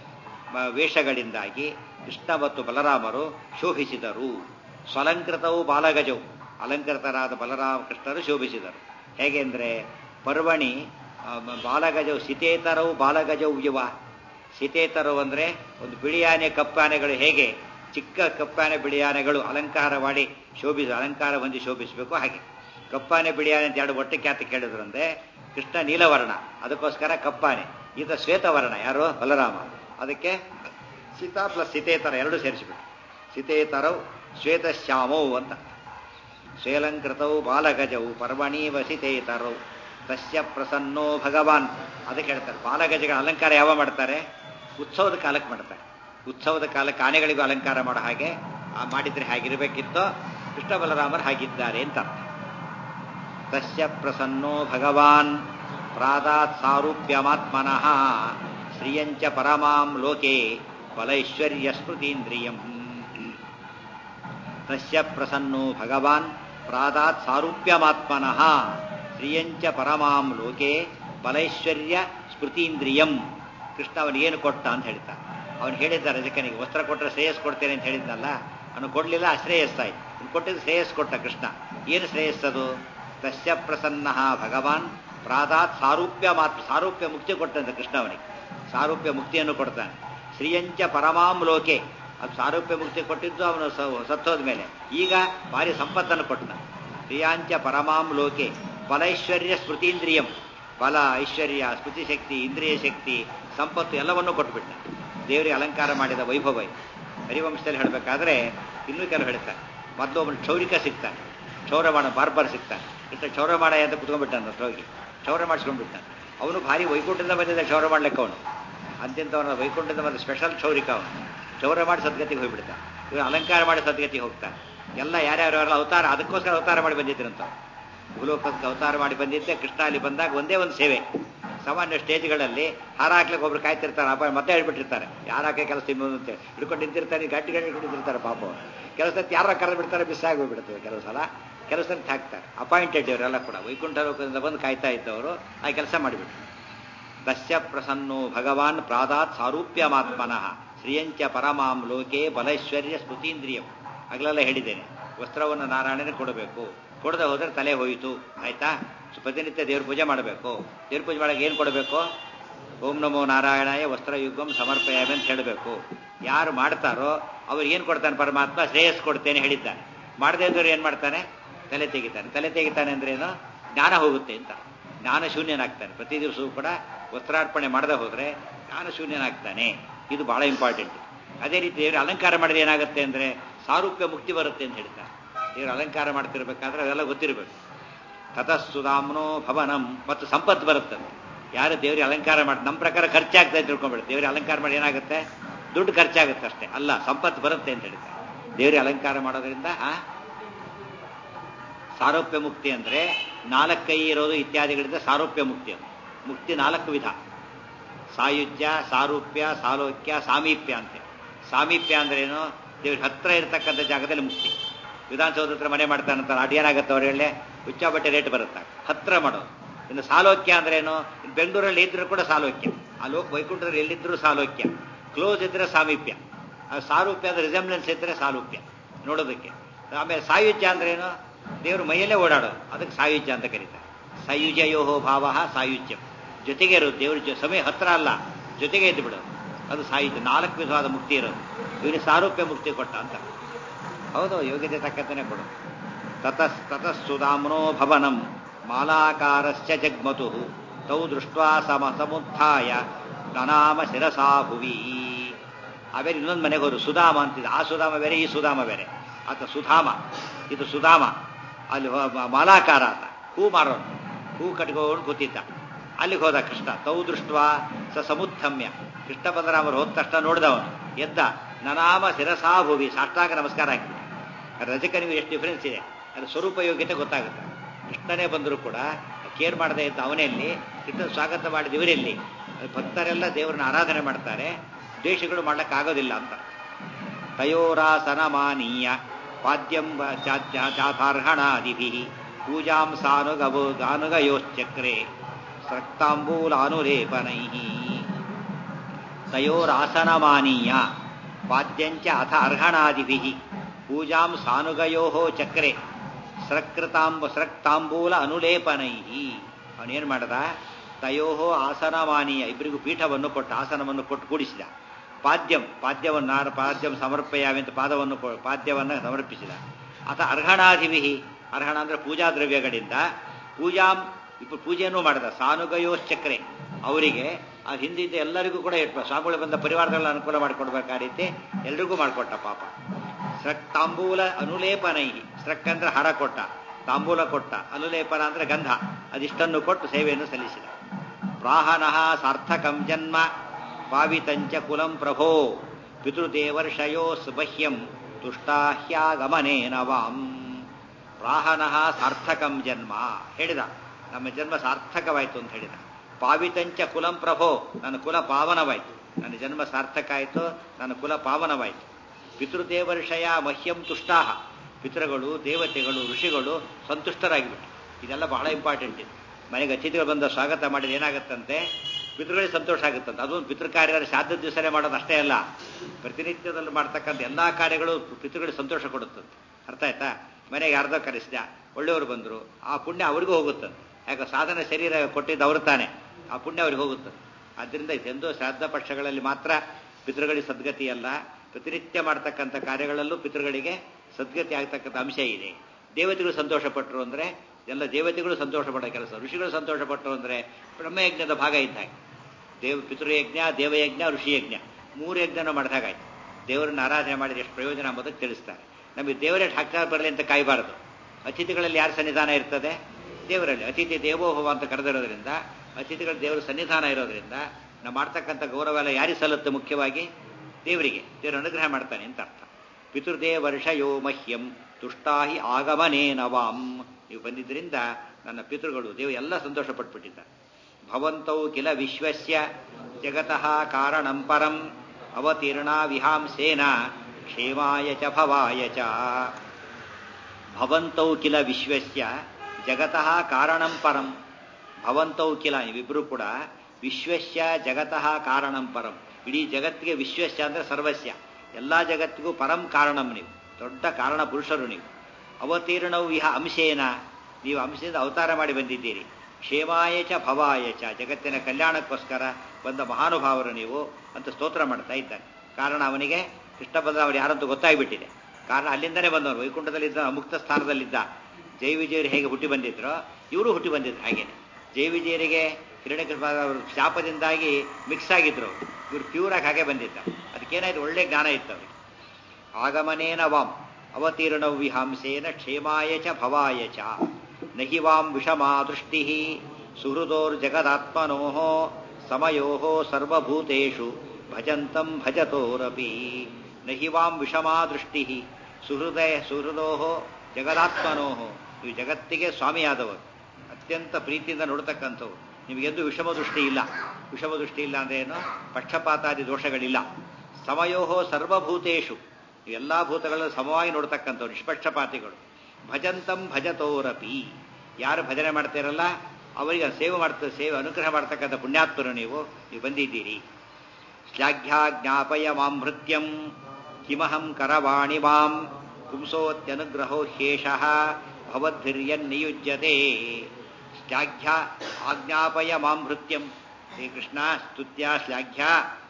ವೇಷಗಳಿಂದಾಗಿ ಕೃಷ್ಣ ಮತ್ತು ಬಲರಾಮರು ಶೋಭಿಸಿದರು ಸ್ವಲಂಕೃತವು ಬಾಲಗಜವು ಅಲಂಕೃತರಾದ ಬಲರಾಮ ಕೃಷ್ಣರು ಶೋಭಿಸಿದರು ಹೇಗೆ ಅಂದರೆ ಪರ್ವಣಿ ಬಾಲಗಜವು ಸಿತೇತರವು ಬಾಲಗಜವು ಯುವ ಸಿತೇತರವು ಅಂದರೆ ಒಂದು ಬಿಳಿಯಾನೆ ಕಪ್ಪಾನೆಗಳು ಹೇಗೆ ಚಿಕ್ಕ ಕಪ್ಪಾನೆ ಬಿಳಿಯಾನೆಗಳು ಅಲಂಕಾರ ಮಾಡಿ ಶೋಭಿಸ ಅಲಂಕಾರ ಹೊಂದಿ ಶೋಭಿಸಬೇಕು ಹಾಗೆ ಕಪ್ಪಾನೆ ಬಿಳಿಯಾನೆ ಅಂತ ಎರಡು ಒಟ್ಟಕ್ಕೆ ಅಂತ ಕೇಳಿದ್ರಂದ್ರೆ ಕೃಷ್ಣ ನೀಲವರ್ಣ ಅದಕ್ಕೋಸ್ಕರ ಕಪ್ಪಾನೆ ಈತ ಶ್ವೇತವರ್ಣ ಯಾರು ಬಲರಾಮ ಅದಕ್ಕೆ ಸೀತಾ ಪ್ಲಸ್ ಸೀತೇತರ ಎರಡು ಸೇರಿಸಿಬಿಟ್ಟು ಸೀತೇತರವು ಶ್ವೇತಶ್ಯಾಮೌ ಅಂತ ಶ್ವೇಲಂಕೃತವು ಬಾಲಗಜವು ಪರ್ವಣೀವ ಸೀತೇತರವು ತಸ್ಯ ಪ್ರಸನ್ನೋ ಭಗವಾನ್ ಅದಕ್ಕೆ ಹೇಳ್ತಾರೆ ಬಾಲಗಜಗಳ ಅಲಂಕಾರ ಯಾವ ಮಾಡ್ತಾರೆ ಉತ್ಸವದ ಕಾಲಕ್ಕೆ ಮಾಡ್ತಾರೆ ಉತ್ಸವದ ಕಾಲಕ್ಕೆ ಆನೆಗಳಿಗೂ ಅಲಂಕಾರ ಮಾಡೋ ಹಾಗೆ ಆ ಮಾಡಿದ್ರೆ ಹಾಗಿರಬೇಕಿತ್ತೋ ಕೃಷ್ಣ ಬಲರಾಮರು ಹಾಗಿದ್ದಾರೆ ಅಂತ ಅರ್ಥ ತಸ್ಯ ಪ್ರಸನ್ನೋ ಭಗವಾನ್ ಪ್ರಾದಾತ್ ಸಾರೂಪ್ಯಮಾತ್ಮನಃ ಶ್ರಿಯಂಚ ಪರಮಾಂ ಲೋಕೆ ಬಲೈಶ್ವರ್ಯ ಸ್ಮೃತೀಂದ್ರಿಯಂ ತಸ್ಯ ಪ್ರಸನ್ನೋ ಭಗವಾನ್ ಪ್ರಾದಾತ್ ಸಾರೂಪ್ಯಮಾತ್ಮನಃ ಶ್ರಿಯಂಚ ಪರಮಾಂ ಲೋಕೆ ಬಲೈಶ್ವರ್ಯ ಸ್ಮೃತೀಂದ್ರಿಯಂ ಕೃಷ್ಣ ಅವನಿಗೇನು ಕೊಟ್ಟ ಅಂತ ಹೇಳ್ತಾ ಅವನು ಹೇಳಿದ್ದ ರಜಕನಿಗೆ ವಸ್ತ್ರ ಕೊಟ್ಟರೆ ಶ್ರೇಯಸ್ ಕೊಡ್ತೇನೆ ಅಂತ ಹೇಳಿದ್ನಲ್ಲ ಅವನು ಕೊಡ್ಲಿಲ್ಲ ಅಶ್ರೇಯಸ್ಸಾಯ್ತು ಅವ್ನು ಕೊಟ್ಟಿದ್ದು ಶ್ರೇಯಸ್ ಕೊಟ್ಟ ಕೃಷ್ಣ ಏನು ಶ್ರೇಯಸ್ಸದು ತಸ್ಯ ಪ್ರಸನ್ನ ಭಗವಾನ್ ಪ್ರಾದಾತ್ ಸಾರೂಪ್ಯ ಮಾತ್ರ ಸಾರೂಪ್ಯ ಮುಕ್ತಿ ಕೊಟ್ಟಂತೆ ಕೃಷ್ಣ ಅವನಿಗೆ ಸಾರೂಪ್ಯ ಮುಕ್ತಿಯನ್ನು ಕೊಡ್ತಾನೆ ಶ್ರೀಯಂಚ ಪರಮಾಂ ಲೋಕೆ ಅದು ಸಾರೂಪ್ಯ ಮುಕ್ತಿ ಕೊಟ್ಟಿದ್ದು ಅವನು ಸತ್ತೋದ ಮೇಲೆ ಈಗ ಭಾರಿ ಸಂಪತ್ತನ್ನು ಕೊಟ್ಟ ಶ್ರೀಯಾಂಚ ಪರಮಾಂ ಲೋಕೆ ಬಲೈಶ್ವರ್ಯ ಸ್ಮೃತೀಂದ್ರಿಯಂ ಬಲ ಐಶ್ವರ್ಯ ಸ್ಮೃತಿ ಶಕ್ತಿ ಇಂದ್ರಿಯ ಶಕ್ತಿ ಸಂಪತ್ತು ಎಲ್ಲವನ್ನೂ ಕೊಟ್ಬಿಟ್ಟ ದೇವರಿಗೆ ಅಲಂಕಾರ ಮಾಡಿದ ವೈಭವ ಹರಿವಂಶದಲ್ಲಿ ಹೇಳಬೇಕಾದ್ರೆ ಇನ್ನೂ ಕೆಲವು ಹೇಳ್ತಾರೆ ಮೊದಲು ಒಬ್ಬನು ಕ್ಷೌರಿಕ ಸಿಗ್ತಾನೆ ಕ್ಷೌರ ಮಾಡ ಬಾರ್ಬರ್ ಸಿಗ್ತಾನೆ ಇಷ್ಟ ಕ್ಷೌರ ಮಾಡ ಅಂತ ಕುತ್ಕೊಂಡ್ಬಿಟ್ಟಾನ ಹೋಗಿ ಕ್ಷೌರ ಮಾಡಿಸ್ಕೊಂಡ್ಬಿಟ್ಟಾನೆ ಅವನು ಭಾರಿ ವೈಕುಂಠದಿಂದ ಬಂದಿದ್ದ ಕ್ಷೌರ ಮಾಡ್ಲಿಕ್ಕೆ ಅವನು ಅಂತಿಂತವನ ವೈಕುಂಠದಿಂದ ಬಂದ ಸ್ಪೆಷಲ್ ಕ್ಷೌರಿಕ ಅವನು ಕ್ಷೌರ ಮಾಡಿ ಸದ್ಗತಿಗೆ ಹೋಗ್ಬಿಡ್ತಾನೆ ಇವರು ಅಲಂಕಾರ ಮಾಡಿ ಸದ್ಗತಿಗೆ ಹೋಗ್ತಾನೆ ಎಲ್ಲ ಯಾರ್ಯಾರು ಅವತಾರ ಅದಕ್ಕೋಸ್ಕರ ಅವತಾರ ಮಾಡಿ ಬಂದಿದ್ರಂತ ಭೂಲೋಕಕ್ಕೆ ಅವತಾರ ಮಾಡಿ ಬಂದಿದ್ದೆ ಕೃಷ್ಣ ಅಲ್ಲಿ ಬಂದಾಗ ಒಂದೇ ಒಂದು ಸೇವೆ ಸಾಮಾನ್ಯ ಸ್ಟೇಜ್ಗಳಲ್ಲಿ ಹಾರ ಹಾಕ್ಲಿಕ್ಕೆ ಒಬ್ರು ಕಾಯ್ತಿರ್ತಾರೆ ಅಪ್ಪ ಮತ್ತೆ ಹೇಳ್ಬಿಟ್ಟಿರ್ತಾರೆ ಯಾರು ಹಾಕಿ ಕೆಲಸ ತಿನ್ನೋದು ಅಂತ ಹಿಡ್ಕೊಂಡು ನಿಂತಿರ್ತಾರೆ ಗಟ್ಟಿ ಗಟ್ಟಿ ಹಿಡಿದಿರ್ತಾರೆ ಪಾಪ ಕೆಲಸ ಯಾರ ಕರೆದು ಬಿಡ್ತಾರೆ ಬಿಸಿ ಹೋಗ್ಬಿಡ್ತದೆ ಕೆಲವು ಸಲ ಕೆಲಸ ಹಾಕ್ತಾರೆ ಅಪಾಯಿಂಟೆಡ್ ಇವರೆಲ್ಲ ಕೂಡ ವೈಕುಂಠ ಲೋಕದಿಂದ ಬಂದು ಕಾಯ್ತಾ ಇದ್ದವರು ಆ ಕೆಲಸ ಮಾಡಿಬಿಟ್ರು ತಸ್ಯ ಪ್ರಸನ್ನೋ ಭಗವಾನ್ ಪ್ರಾದಾತ್ ಸಾರೂಪ್ಯಮಾತ್ಮನಃ ಶ್ರಿಯಂಚ ಪರಮಾಂ ಲೋಕೆ ಬಲೈಶ್ವರ್ಯ ಸ್ಮೃತೀಂದ್ರಿಯಂ ಆಗಲೆಲ್ಲ ಹೇಳಿದ್ದೇನೆ ವಸ್ತ್ರವನ್ನು ನಾರಾಯಣನೇ ಕೊಡಬೇಕು ಕೊಡದೆ ಹೋದ್ರೆ ತಲೆ ಹೋಯಿತು ಆಯ್ತಾ ಪ್ರತಿನಿತ್ಯ ದೇವ್ರ ಪೂಜೆ ಮಾಡಬೇಕು ದೇವ್ರ ಪೂಜೆ ಮಾಡಕ್ಕೆ ಏನು ಕೊಡಬೇಕು ಓಂ ನಮೋ ನಾರಾಯಣಾಯ ವಸ್ತ್ರಯುಗಂ ಸಮರ್ಪಯಾಮಿ ಅಂತ ಹೇಳಬೇಕು ಯಾರು ಮಾಡ್ತಾರೋ ಅವ್ರು ಏನು ಕೊಡ್ತಾನೆ ಪರಮಾತ್ಮ ಶ್ರೇಯಸ್ ಕೊಡ್ತೇನೆ ಹೇಳಿದ್ದಾನೆ ಮಾಡದೇ ಇದ್ದವ್ರು ಏನು ಮಾಡ್ತಾನೆ ತಲೆ ತೆಗಿತಾನೆ ತಲೆ ತೆಗಿತಾನೆ ಅಂದ್ರೆ ಏನು ಜ್ಞಾನ ಹೋಗುತ್ತೆ ಅಂತ ಜ್ಞಾನ ಶೂನ್ಯನಾಗ್ತಾನೆ ಪ್ರತಿ ದಿವಸವೂ ಕೂಡ ವಸ್ತ್ರಾರ್ಪಣೆ ಮಾಡದೆ ಹೋದ್ರೆ ಜ್ಞಾನ ಶೂನ್ಯನಾಗ್ತಾನೆ ಇದು ಬಹಳ ಇಂಪಾರ್ಟೆಂಟ್ ಅದೇ ರೀತಿ ದೇವರು ಅಲಂಕಾರ ಮಾಡಿದ್ರೆ ಏನಾಗುತ್ತೆ ಅಂದ್ರೆ ಸಾರೂಪ್ಯ ಮುಕ್ತಿ ಬರುತ್ತೆ ಅಂತ ಹೇಳ್ತಾರೆ ದೇವರು ಅಲಂಕಾರ ಮಾಡ್ತಿರ್ಬೇಕಾದ್ರೆ ಅದೆಲ್ಲ ಗೊತ್ತಿರಬೇಕು ತತಸ್ಸುಧಾಮ್ನೋ ಭವನಂ ಮತ್ತು ಸಂಪತ್ತು ಬರುತ್ತೆ ಯಾರು ದೇವರಿಗೆ ಅಲಂಕಾರ ಮಾಡಿ ನಮ್ಮ ಪ್ರಕಾರ ಖರ್ಚಾಗ್ತಾ ಅಂತ ತಿಳ್ಕೊಂಡ್ಬಿಡುತ್ತೆ ದೇವರಿಗೆ ಅಲಂಕಾರ ಮಾಡಿ ಏನಾಗುತ್ತೆ ದುಡ್ಡು ಖರ್ಚಾಗುತ್ತೆ ಅಷ್ಟೇ ಅಲ್ಲ ಸಂಪತ್ತು ಬರುತ್ತೆ ಅಂತ ಹೇಳ್ತಾರೆ ದೇವರಿಗೆ ಅಲಂಕಾರ ಮಾಡೋದ್ರಿಂದ ಆ ಸಾರೂಪ್ಯ ಮುಕ್ತಿ ಅಂದ್ರೆ ನಾಲ್ಕೈ ಇರೋದು ಇತ್ಯಾದಿಗಳಿಂದ ಸಾರೂಪ್ಯ ಮುಕ್ತಿ ಅದು ಮುಕ್ತಿ ನಾಲ್ಕು ವಿಧ ಸಾಯುಜ್ಯ ಸಾರೂಪ್ಯ ಸಾಲೋಕ್ಯ ಸಾಮೀಪ್ಯ ಅಂತೆ ಸಾಮೀಪ್ಯ ಅಂದ್ರೆ ಏನು ದೇವ್ರಿಗೆ ಹತ್ರ ಇರತಕ್ಕಂಥ ಜಾಗದಲ್ಲಿ ಮುಕ್ತಿ ವಿಧಾನಸೌಧ ಹತ್ರ ಮನೆ ಮಾಡ್ತಾನಂತ ಅದು ಏನಾಗುತ್ತೆ ಅವ್ರು ಹೇಳಿ ಹುಚ್ಚ ಬಟ್ಟೆ ರೇಟ್ ಬರುತ್ತೆ ಹತ್ರ ಮಾಡೋದು ಇನ್ನು ಸಾಲೋಕ್ಯ ಅಂದ್ರೆ ಏನು ಬೆಂಗಳೂರಲ್ಲಿ ಇದ್ರೂ ಕೂಡ ಸಾಲೋಕ್ಯ ಆ ಲೋಕ ವೈಕುಂಠದಲ್ಲಿ ಎಲ್ಲಿದ್ದರೂ ಸಾಲೋಕ್ಯ ಕ್ಲೋಸ್ ಇದ್ರೆ ಸಾಮೀಪ್ಯ ಆ ಸಾರೂಪ್ಯ ಅಂದ್ರೆ ರಿಸೆಂಬ್ಲೆನ್ಸ್ ಇದ್ರೆ ಸಾಲೂಪ್ಯ ನೋಡೋದಕ್ಕೆ ಆಮೇಲೆ ಸಾಯುಜ್ಯ ಅಂದ್ರೆ ಏನು ದೇವರು ಮೈಯಲ್ಲೇ ಓಡಾಡೋದು ಅದಕ್ಕೆ ಸಾಯುಜ್ಯ ಅಂತ ಕರೀತಾರೆ ಸಾಯುಜ್ಯಯೋಹೋ ಭಾವ ಸಾಯುಜ್ಯ ಜೊತೆಗೆ ಇರೋದು ದೇವ್ರ ಜೊ ಸಮಯ ಹತ್ರ ಅಲ್ಲ ಜೊತೆಗೆ ಇದ್ದು ಬಿಡೋದು ಅದು ಸಾಯುಜ್ಯ ನಾಲ್ಕು ವಿಧವಾದ ಮುಕ್ತಿ ಇರೋದು ಇವನಿಗೆ ಸಾರೂಪ್ಯ ಮುಕ್ತಿ ಕೊಟ್ಟ ಅಂತ ಹೌದು ಯೋಗ್ಯತೆ ತಕ್ಕಂತೆಯೇ ಕೊಡು ತತಸ್ ತತಸ್ಸುಧಾಮ್ನೋ ಭವನಂ ಮಾಲಾಕಾರಶ್ಚ ಜಗ್ಮತು ತೌ ದೃಷ್ಟ್ವಾ ಸಮ ಸಮುತ್ಥಾಯ ನನಾಮ ಶಿರಸಾ ಭುವಿ ಆಮೇಲೆ ಇನ್ನೊಂದು ಮನೆಗೆ ಹೋದ್ರು ಸುಧಾಮ ಅಂತಿದೆ ಆ ಸುಧಾಮ ಬೇರೆ ಈ ಸುಧಾಮ ಬೇರೆ ಆತ ಸುಧಾಮ ಇದು ಸುಧಾಮ ಅಲ್ಲಿ ಹೋ- ಮ- ಮಾಲಾಕಾರ ಆತ ಹೂ ಮಾರೋನು ಹೂ ಕಟ್ಕೊಂಡು ಕೂತಿದ್ದ ಅಲ್ಲಿಗೆ ಹೋದ ಕೃಷ್ಣ ತೌ ದೃಷ್ಟ್ವಾ ಸ ಸಮುತ್ತಮ್ಯ ಕೃಷ್ಣ ಬಲರಾಮರು ಹೋದ ತಕ್ಷಣ ನೋಡಿದವನು ಎದ್ದ ನನಾಮ ಶಿರಸಾ ಭುವಿ ಸಾಷ್ಟಾಂಗ ನಮಸ್ಕಾರ ಹಾಕಿಬಿಟ್ಟ ರಜಕನಿಗೂ ಎಷ್ಟು ಡಿಫರೆನ್ಸ್ ಇದೆ ಅದು ಸ್ವರೂಪ ಯೋಗ್ಯತೆ ಗೊತ್ತಾಗುತ್ತೆ ಕೃಷ್ಣನೇ ಬಂದರೂ ಕೂಡ ಕೇರ್ ಮಾಡದೇ ಇದ್ದ ಅವನಲ್ಲಿ ಕೃಷ್ಣ ಸ್ವಾಗತ ಮಾಡಿದ ಇವರಲ್ಲಿ ಭಕ್ತರೆಲ್ಲ ದೇವರನ್ನ ಆರಾಧನೆ ಮಾಡ್ತಾರೆ ದ್ವೇಷಗಳು ಮಾಡೋಕ್ಕಾಗೋದಿಲ್ಲ ಅಂತ ತಯೋರಾಸನಮಾನೀಯ ಪಾದ್ಯಂ ಚಾತಾರ್ಹಣಾದಿಭಿ ಪೂಜಾಂ ಸಾನುಗವೋ ಗಾನುಗಯೋಶ್ಚಕ್ರೆ ಸಕ್ತಾಂಬೂಲಾನುಲೇಪನೈ ತಯೋರಾಸನಮಾನೀಯ ಪಾದ್ಯಂಚ ಅಥ ಅರ್ಹಣಾದಿಭಿ ಪೂಜಾಂ ಸಾನುಗಯೋ ಚಕ್ರೆ ಸೃಕೃತಾಂಬ ಸೃಕ್ತಾಂಬೂಲ ಅನುಲೇಪನೈ ಅವನೇನು ಮಾಡದ ತಯೋ ಆಸನಮಾನೀಯ ಇಬ್ಬರಿಗೂ ಪೀಠವನ್ನು ಕೊಟ್ಟ ಆಸನವನ್ನು ಕೊಟ್ಟು ಕೂಡಿಸಿದ ಪಾದ್ಯಂ ಪಾದ್ಯವನ್ನು ಪಾದ್ಯಂ ಸಮರ್ಪಯಾಮಿ ಅಂತ ಪಾದವನ್ನು ಕೊ- ಪಾದ್ಯವನ್ನು ಸಮರ್ಪಿಸಿದ ಅಥ ಅರ್ಹಣಾಧಿಭಿ ಅರ್ಹಣ ಅಂದ್ರೆ ಪೂಜಾ ದ್ರವ್ಯಗಳಿಂದ ಪೂಜಾಂ ಇಪ್ಪ ಪೂಜೆಯನ್ನು ಮಾಡಿದ ಸಾನುಗಯೋಶ್ಚಕ್ರೆ ಅವರಿಗೆ ಆ ಹಿಂದಿಂದ ಎಲ್ಲರಿಗೂ ಕೂಡ ಇಟ್ಟ ಸ್ವಾಮಿಗಳು ಬಂದ ಪರಿವಾರಗಳ ಅನುಕೂಲ ಮಾಡಿಕೊಡ್ಬೇಕಾ ರೀತಿ ಎಲ್ರಿಗೂ ಮಾಡಿಕೊಟ್ಟ ಪಾಪ ಸ್ರಕ್ ತಾಂಬೂಲ ಅನುಲೇಪನೈ ಸ್ರಕ್ ಅಂದ್ರೆ ಹರ ಕೊಟ್ಟ ತಾಂಬೂಲ ಕೊಟ್ಟ ಅನುಲೇಪನ ಅಂದ್ರೆ ಗಂಧ ಅದಿಷ್ಟನ್ನು ಕೊಟ್ಟು ಸೇವೆಯನ್ನು ಸಲ್ಲಿಸಿದ ಪ್ರಾಹನಃ ಸಾರ್ಥಕಂ ಜನ್ಮ ಪಾವಿತಂಚ ಕುಲಂ ಪ್ರಭೋ ಪಿತೃದೇವರ್ಷಯೋ ಸುಬಹ್ಯಂ ತುಷ್ಟಾಹ್ಯಾಗಮನೇನ ವಾಂ ಪ್ರಾಹನಃ ಸಾರ್ಥಕಂ ಜನ್ಮ ಹೇಳಿದ ನಮ್ಮ ಜನ್ಮ ಸಾರ್ಥಕವಾಯಿತು ಅಂತ ಹೇಳಿದ ಪಾವಿತಂಚ ಕುಲಂ ಪ್ರಭೋ ನನ್ನ ಕುಲ ಪಾವನವಾಯಿತು ನನ್ನ ಜನ್ಮ ಸಾರ್ಥಕ ಆಯಿತು ನನ್ನ ಕುಲ ಪಾವನವಾಯಿತು ಪಿತೃದೇವರ್ಷಯ ಮಹ್ಯಂ ತುಷ್ಟಾಹ ಪಿತೃಗಳು ದೇವತೆಗಳು ಋಷಿಗಳು ಸಂತುಷ್ಟರಾಗಿಬಿಟ್ಟು ಇದೆಲ್ಲ ಬಹಳ ಇಂಪಾರ್ಟೆಂಟ್ ಇದೆ ಮನೆಗೆ ಅತಿಥಿಗಳು ಬಂದ ಸ್ವಾಗತ ಮಾಡಿದ ಏನಾಗುತ್ತಂತೆ ಪಿತೃಗಳಿಗೆ ಸಂತೋಷ ಆಗುತ್ತಂತೆ ಅದೊಂದು ಪಿತೃ ಕಾರ್ಯ ಶ್ರಾದ್ದ ದಿವಸನೇ ಮಾಡೋದು ಅಷ್ಟೇ ಅಲ್ಲ ಪ್ರತಿನಿತ್ಯದಲ್ಲಿ ಮಾಡ್ತಕ್ಕಂಥ ಎಲ್ಲಾ ಕಾರ್ಯಗಳು ಪಿತೃಗಳಿಗೆ ಸಂತೋಷ ಕೊಡುತ್ತಂತೆ ಅರ್ಥ ಆಯ್ತಾ ಮನೆಗೆ ಯಾರ್ದೋ ಕರೆಸಿದ ಒಳ್ಳೆಯವರು ಬಂದರು ಆ ಪುಣ್ಯ ಅವ್ರಿಗೂ ಹೋಗುತ್ತಂತೆ ಯಾಕೆ ಸಾಧನ ಶರೀರ ಕೊಟ್ಟಿದ್ದು ಅವ್ರು ತಾನೆ ಆ ಪುಣ್ಯ ಅವ್ರಿಗೆ ಹೋಗುತ್ತದೆ ಆದ್ದರಿಂದ ಇದೆಂದೋ ಶ್ರಾದ್ದ ಪಕ್ಷಗಳಲ್ಲಿ ಮಾತ್ರ ಪಿತೃಗಳಿಗೆ ಸದ್ಗತಿ ಅಲ್ಲ ಪ್ರತಿನಿತ್ಯ ಮಾಡ್ತಕ್ಕಂಥ ಕಾರ್ಯಗಳಲ್ಲೂ ಪಿತೃಗಳಿಗೆ ಸದ್ಗತಿ ಆಗ್ತಕ್ಕಂಥ ಅಂಶ ಇದೆ ದೇವತೆಗಳು ಸಂತೋಷ ಪಟ್ಟರು ಅಂದ್ರೆ ಎಲ್ಲ ದೇವತೆಗಳು ಸಂತೋಷ ಪಡೋ ಕೆಲಸ ಋಷಿಗಳು ಸಂತೋಷ ಪಟ್ಟರು ಅಂದ್ರೆ ಬ್ರಹ್ಮಯಜ್ಞದ ಭಾಗ ಇದ್ದಾಗ ದೇವ ಪಿತೃಯಜ್ಞ ದೇವಯಜ್ಞ ಋಷಿಯಜ್ಞ ಮೂರು ಯಜ್ಞನ ಮಾಡಿದಾಗಾಯ್ತು ದೇವರನ್ನ ಆರಾಧನೆ ಮಾಡಿದ ಎಷ್ಟು ಪ್ರಯೋಜನ ಎಂಬುದಕ್ಕೆ ತಿಳಿಸ್ತಾರೆ ನಮಗೆ ದೇವರೇ ಹಾಕ್ತಾ ಬರಲಿ ಅಂತ ಕಾಯಬಾರದು ಅತಿಥಿಗಳಲ್ಲಿ ಯಾರ ಸನ್ನಿಧಾನ ಇರ್ತದೆ ದೇವರಲ್ಲಿ ಅತಿಥಿ ದೇವೋಭವ ಅಂತ ಕರೆದಿರೋದ್ರಿಂದ ಅತಿಥಿಗಳ ದೇವರ ಸನ್ನಿಧಾನ ಇರೋದ್ರಿಂದ ನಾವು ಮಾಡ್ತಕ್ಕಂಥ ಗೌರವ ಎಲ್ಲ ಯಾರಿಗೆ ಸಲ್ಲುತ್ತೆ ಮುಖ್ಯವಾಗಿ ದೇವರಿಗೆ ದೇವರು ಅನುಗ್ರಹ ಮಾಡ್ತಾನೆ ಅಂತ ಅರ್ಥ ಪಿತೃದೇವರ್ಷಯೋ ಮಹ್ಯಂ ತುಷ್ಟಾಹಿ ಆಗಮನೇನ ವಾಂ ನೀವು ಬಂದಿದ್ದರಿಂದ ನನ್ನ ಪಿತೃಗಳು ದೇವ ಎಲ್ಲ ಸಂತೋಷ ಪಟ್ಬಿಟ್ಟಿದ್ದಾರೆ ಭವಂತೌ ಕಿಲ ವಿಶ್ವಸ್ಯ ಜಗತಃ ಕಾರಣಂ ಪರಂ ಅವತೀರ್ಣ ವಿಹಾಂಸೇನ ಕ್ಷೇಮಾಯ ಚ ಭವಾಯ ಚ ಭವಂತೌ ಕಿಲ ವಿಶ್ವಸ್ಯ ಜಗತಃ ಕಾರಣಂ ಪರಂ ಭವಂತೌ ಕಿಲ ನೀವಿಬ್ರು ಕೂಡ ವಿಶ್ವಸ್ಯ ಜಗತಃ ಕಾರಣಂ ಪರಂ ಇಡೀ ಜಗತ್ತಿಗೆ ವಿಶ್ವಸ್ಯ ಅಂದ್ರೆ ಸರ್ವಸ್ಯ ಎಲ್ಲಾ ಜಗತ್ತಿಗೂ ಪರಂ ಕಾರಣಂ ನೀವು ದೊಡ್ಡ ಕಾರಣ ಪುರುಷರು ನೀವು ಅವತೀರ್ಣವು ಇಹ ಅಂಶೇನ ನೀವು ಅಂಶದಿಂದ ಅವತಾರ ಮಾಡಿ ಬಂದಿದ್ದೀರಿ ಕ್ಷೇಮಾಯ ಚ ಭವಾಯ ಚ ಜಗತ್ತಿನ ಕಲ್ಯಾಣಕ್ಕೋಸ್ಕರ ಬಂದ ಮಹಾನುಭಾವರು ನೀವು ಅಂತ ಸ್ತೋತ್ರ ಮಾಡ್ತಾ ಇದ್ದಾನೆ ಕಾರಣ ಅವನಿಗೆ ಕೃಷ್ಣ ಬಂದ ಅವರು ಯಾರಂತ ಗೊತ್ತಾಗ್ಬಿಟ್ಟಿದೆ ಕಾರಣ ಅಲ್ಲಿಂದನೇ ಬಂದವರು ವೈಕುಂಠದಲ್ಲಿದ್ದ ಮುಕ್ತ ಸ್ಥಾನದಲ್ಲಿದ್ದ ಜೈ ವಿಜಯರು ಹೇಗೆ ಹುಟ್ಟಿ ಬಂದಿದ್ರೋ ಇವರು ಹುಟ್ಟಿ ಬಂದಿದ್ರು ಹಾಗೇನೆ ಜೈ ವಿಜಯರಿಗೆ ಹಿರಣ್ಯಕೃಷ್ಣ ಅವರು ಶಾಪದಿಂದಾಗಿ ಮಿಕ್ಸ್ ಆಗಿದ್ರು ಇವರು ಪ್ಯೂರ್ ಆಗಿ ಹಾಗೆ ಬಂದಿದ್ದ ಅದಕ್ಕೇನಾಯ್ತು ಒಳ್ಳೆ ಜ್ಞಾನ ಇತ್ತು ಅವರಿಗೆ ಆಗಮನೇನ ವಾಂ ಅವತೀರ್ಣ ವಿಹಾಂಸೇನ ಕ್ಷೇಮಾಯ ಚ ಭವಾಯ ಚ ನಹಿ ವಾಂ ವಿಷಮಾ ದೃಷ್ಟಿ ಸುಹೃದೋರ್ಜಗದಾತ್ಮನೋ ಸಮಯೋ ಸರ್ವಭೂತೇಷು ಭಜಂತಂ ಭಜತೋರಪಿ ನಹಿ ವಾಂ ವಿಷಮಾ ದೃಷ್ಟಿ ಸುಹೃದಯ ಸುಹೃದೋ ಜಗದಾತ್ಮನೋ ಇವು ಜಗತ್ತಿಗೆ ಸ್ವಾಮಿಯಾದವರು ಅತ್ಯಂತ ಪ್ರೀತಿಯಿಂದ ನೋಡ್ತಕ್ಕಂಥವ್ರು ನಿಮಗೆಂದು ವಿಷಮ ದೃಷ್ಟಿ ಇಲ್ಲ ವಿಷಮ ದೃಷ್ಟಿ ಇಲ್ಲ ಅಂದ್ರೆ ಏನು ಪಕ್ಷಪಾತಾದಿ ದೋಷಗಳಿಲ್ಲ ಸಮಯೋ ಸರ್ವಭೂತೇಶು ಎಲ್ಲಾ ಭೂತಗಳನ್ನು ಸಮವಾಗಿ ನೋಡ್ತಕ್ಕಂಥವ್ರು ನಿಷ್ಪಕ್ಷಪಾತಿಗಳು ಭಜಂತಂ ಭಜತೋರಪಿ ಯಾರು ಭಜನೆ ಮಾಡ್ತಿರಲ್ಲ ಅವರಿಗೆ ಸೇವೆ ಮಾಡ್ತ ಸೇವೆ ಅನುಗ್ರಹ ಮಾಡ್ತಕ್ಕಂಥ ಪುಣ್ಯಾತ್ಮರು ನೀವು ನೀವು ಬಂದಿದ್ದೀರಿ ಶ್ಲಾಘ್ಯಾ ಜ್ಞಾಪಯ ಮಾಂ ಭೃತ್ಯಂ ಕಿಮಹಂ ಕರವಾಣಿ ಮಾಂ ಪುಂಸೋತ್ಯನುಗ್ರಹೋ ಶೇಷಃ ಭವದ್ಭಿರ್ಯನ್ನಿಯುಜ್ಯತೆ ಶ್ಲಾಘ್ಯ ಆಜ್ಞಾಪಯ ಮಾಂ ಭೃತ್ಯಂ ಶ್ರೀಕೃಷ್ಣ ಸ್ತುತ್ಯ ಶ್ಲಾಘ್ಯ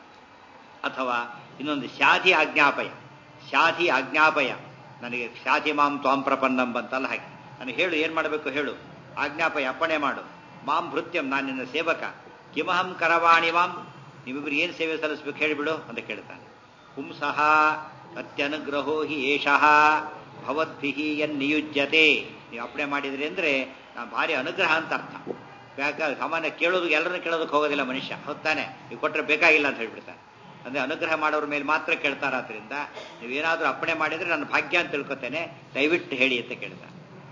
ಅಥವಾ ಇನ್ನೊಂದು ಶಾಧಿ ಆಜ್ಞಾಪಯ ಶಾಧಿ ಆಜ್ಞಾಪಯ ನನಗೆ ಶಾಧಿ ಮಾಂ ತ್ವಾಂ ಪ್ರಪನ್ನಂ ಬಂತಲ್ಲ ಹಾಗೆ ನನಗೆ ಹೇಳು ಏನು ಮಾಡಬೇಕು ಹೇಳು ಆಜ್ಞಾಪಯ ಅಪ್ಪಣೆ ಮಾಡು ಮಾಂ ಭೃತ್ಯಂ ನಾನು ನಿನ್ನ ಸೇವಕ ಕಿಮಹಂ ಕರವಾಣಿ ಮಾಂ ನೀವಿಬ್ಬರು ಏನು ಸೇವೆ ಸಲ್ಲಿಸ್ಬೇಕು ಹೇಳಿಬಿಡು ಅಂತ ಕೇಳ್ತಾನೆ ಪುಂಸಃ ಅತ್ಯನುಗ್ರಹೋ ಹಿ ಏಷಃ ಭವದ್ಭಿಹಿ ಎನ್ನಿಯುಜ್ಯತೆ ನೀವು ಅಪ್ಪಣೆ ಮಾಡಿದ್ರಿ ಅಂದ್ರೆ ನಾ ಭಾರಿ ಅನುಗ್ರಹ ಅಂತ ಅರ್ಥ ಯಾಕೆ ಸಾಮಾನ್ಯ ಕೇಳೋದು ಎಲ್ಲರನ್ನು ಕೇಳೋದಕ್ಕೆ ಹೋಗೋದಿಲ್ಲ ಮನುಷ್ಯ ಹೊತ್ತಾನೆ ನೀವು ಕೊಟ್ಟರೆ ಬೇಕಾಗಿಲ್ಲ ಅಂತ ಹೇಳ್ಬಿಡ್ತಾನೆ ಅಂದ್ರೆ ಅನುಗ್ರಹ ಮಾಡೋರ ಮೇಲೆ ಮಾತ್ರ ಕೇಳ್ತಾರಾದ್ರಿಂದ ನೀವೇನಾದ್ರೂ ಅಪ್ಪಣೆ ಮಾಡಿದ್ರೆ ನನ್ನ ಭಾಗ್ಯ ಅಂತ ತಿಳ್ಕೊತೇನೆ ದಯವಿಟ್ಟು ಹೇಳಿ ಅಂತ ಕೇಳ್ತಾನೆ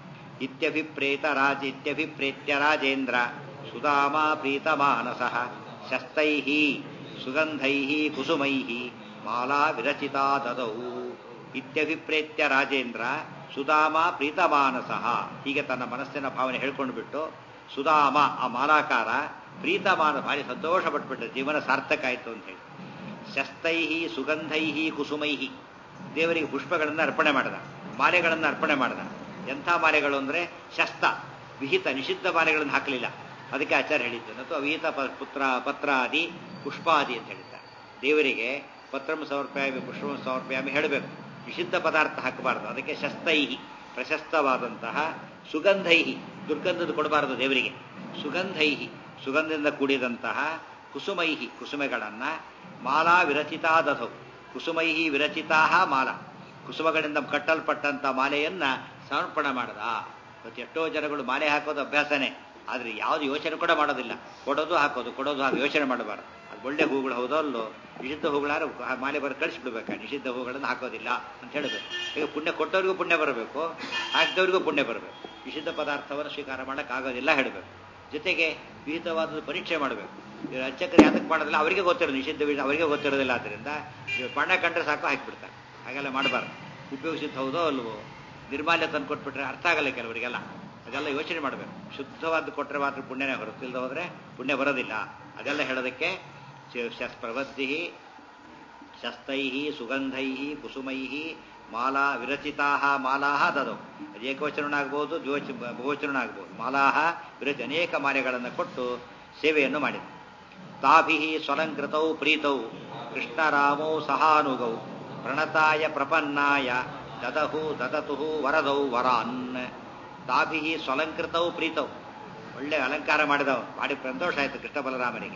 ಇತ್ಯಭಿಪ್ರೇತ ರಾಜ ಇತ್ಯಭಿಪ್ರೇತ್ಯ ರಾಜೇಂದ್ರ ಸುಧಾಮ ಪ್ರೀತಮಾನಸಃ ಶಸ್ತೈ ಸುಗಂಧೈ ಕುಸುಮೈ ಮಾಲಾ ವಿರಚಿತಾ ದದೌ ಇತ್ಯಭಿಪ್ರೇತ್ಯ ರಾಜೇಂದ್ರ ಸುಧಾಮ ಪ್ರೀತಮಾನಸಃ ಹೀಗೆ ತನ್ನ ಮನಸ್ಸಿನ ಭಾವನೆ ಹೇಳ್ಕೊಂಡು ಬಿಟ್ಟು ಸುಧಾಮ ಆ ಮಾಲಾಕಾರ ಪ್ರೀತಮಾನ ಭಾರಿ ಸಂತೋಷ ಪಟ್ಬಿಟ್ರೆ ಜೀವನ ಸಾರ್ಥಕ ಆಯಿತು ಅಂತ ಹೇಳಿ ಶಸ್ತೈ ಸುಗಂಧೈ ಕುಸುಮೈ ದೇವರಿಗೆ ಪುಷ್ಪಗಳನ್ನು ಅರ್ಪಣೆ ಮಾಡಿದ ಮಾಲೆಗಳನ್ನು ಅರ್ಪಣೆ ಮಾಡಿದ ಎಂಥ ಮಾಲೆಗಳು ಅಂದರೆ ಶಸ್ತ ವಿಹಿತ ನಿಷಿದ್ಧ ಮಾಲೆಗಳನ್ನು ಹಾಕಲಿಲ್ಲ ಅದಕ್ಕೆ ಆಚಾರ್ಯ ಹೇಳಿದ್ದು ಮತ್ತು ಅವಿಹಿತ ಪ- ಪುತ್ರ ಪತ್ರಾದಿ ಪುಷ್ಪಾದಿ ಅಂತ ಹೇಳಿದ್ದಾರೆ ದೇವರಿಗೆ ಪತ್ರಂ ಸಮರ್ಪಯಾಮಿ ಪುಷ್ಪಂ ಸಮರ್ಪಯಾಮಿ ಹೇಳಬೇಕು ನಿಷಿದ್ಧ ಪದಾರ್ಥ ಹಾಕಬಾರದು ಅದಕ್ಕೆ ಶಸ್ತೈಹಿ ಪ್ರಶಸ್ತವಾದಂತಹ ಸುಗಂಧೈಹಿ ದುರ್ಗಂಧದ ಕೊಡಬಾರದು ದೇವರಿಗೆ ಸುಗಂಧೈಹಿ ಸುಗಂಧದಿಂದ ಕೂಡಿದಂತಹ ಕುಸುಮೈಹಿ ಕುಸುಮೆಗಳನ್ನ ಮಾಲಾ ವಿರಚಿತಾದಧೌ ಕುಸುಮೈಹಿ ವಿರಚಿತಾ ಮಾಲಾ ಕುಸುಮಗಳಿಂದ ಕಟ್ಟಲ್ಪಟ್ಟಂತ ಮಾಲೆಯನ್ನ ಸಮರ್ಪಣೆ ಮಾಡದ ಇವತ್ತು ಎಷ್ಟೋ ಜನಗಳು ಮಾಲೆ ಹಾಕೋದು ಅಭ್ಯಾಸನೇ ಆದ್ರೆ ಯಾವ್ದು ಯೋಚನೆ ಕೂಡ ಮಾಡೋದಿಲ್ಲ ಕೊಡೋದು ಹಾಕೋದು ಕೊಡೋದು ಹಾಕಿ ಯೋಚನೆ ಮಾಡಬಾರ್ದು ಅದು ಒಳ್ಳೆ ಹೂಗಳು ಹೌದೋ ಅಲ್ಲೋ ನಿಷಿದ್ಧ ಹೂಗಳಾದ್ರೆ ಆ ಮಾಲೆ ಬರ ಕಳಿಸ್ಬಿಡ್ಬೇಕಾ ನಿಷಿದ್ಧ ಹೂಗಳನ್ನು ಹಾಕೋದಿಲ್ಲ ಅಂತ ಹೇಳಬೇಕು ಈಗ ಪುಣ್ಯ ಕೊಟ್ಟವ್ರಿಗೂ ಪುಣ್ಯ ಬರಬೇಕು ಹಾಕಿದವ್ರಿಗೂ ಪುಣ್ಯ ಬರಬೇಕು ನಿಷಿದ್ಧ ಪದಾರ್ಥವನ್ನು ಸ್ವೀಕಾರ ಮಾಡೋಕ್ಕಾಗೋದಿಲ್ಲ ಹೇಳಬೇಕು ಜೊತೆಗೆ ವಿಹಿತವಾದ ಪರೀಕ್ಷೆ ಮಾಡಬೇಕು ಇವ್ರು ಅರ್ಚಕರು ಯಾತಕ್ಕೆ ಮಾಡೋದಿಲ್ಲ ಅವರಿಗೆ ಗೊತ್ತಿರೋದು ನಿಷಿದ್ಧ ವಿಷಯ ಅವರಿಗೆ ಗೊತ್ತಿರೋದಿಲ್ಲ ಆದ್ದರಿಂದ ಇವ್ರು ಬಣ್ಣ ಕಂಡ್ರೆ ಸಾಕು ಹಾಕಿಬಿಡ್ತಾರೆ ಹಾಗೆಲ್ಲ ಮಾಡಬಾರ್ದು ಉಪಯೋಗಿಸಿದ್ದು ಹೌದೋ ಅಲ್ವೋ ನಿರ್ಮಾಲ್ಯ ತಂದು ಕೊಟ್ಬಿಟ್ರೆ ಅರ್ಥ ಆಗಲ್ಲ ಕೆಲವರಿಗೆಲ್ಲ ಅದೆಲ್ಲ ಯೋಚನೆ ಮಾಡಬೇಕು ಶುದ್ಧವಾದ ಕೊಟ್ಟರೆ ಮಾತ್ರ ಪುಣ್ಯನೇ ಹೊರತು ಇಲ್ಲದೆ ಹೋದರೆ ಪುಣ್ಯ ಬರೋದಿಲ್ಲ ಅದೆಲ್ಲ ಹೇಳೋದಕ್ಕೆ ಪ್ರವೃತ್ತಿ ಶಸ್ತೈ ಸುಗಂಧೈ ಕುಸುಮೈ ಮಾಲಾ ವಿರಚಿತಾ ಮಾಲಾ ದದವು ಅದು ಏಕವಚನನಾಗ್ಬೋದು ದ್ವಿವಚ ಬಹುವಚನನಾಗ್ಬೋದು ಮಾಲಾ ವಿರಚಿ ಅನೇಕ ಮಾಲೆಗಳನ್ನು ಕೊಟ್ಟು ಸೇವೆಯನ್ನು ಮಾಡಿದ ತಾಭಿ ಸ್ವಲಂಕೃತೌ ಪ್ರೀತೌ ಕೃಷ್ಣರಾಮೌ ಸಹಾನುಗೌ ಪ್ರಣತಾಯ ಪ್ರಪನ್ನಾಯ ದದಹು ದದತು ವರದೌ ವರಾನ್ ತಾಭಿ ಸ್ವಲಂಕೃತೌ ಪ್ರೀತೌ ಒಳ್ಳೆ ಅಲಂಕಾರ ಮಾಡಿದವ ಮಾಡಿ ಸಂತೋಷ ಆಯಿತು ಕೃಷ್ಣ ಬಲರಾಮನಿಗೆ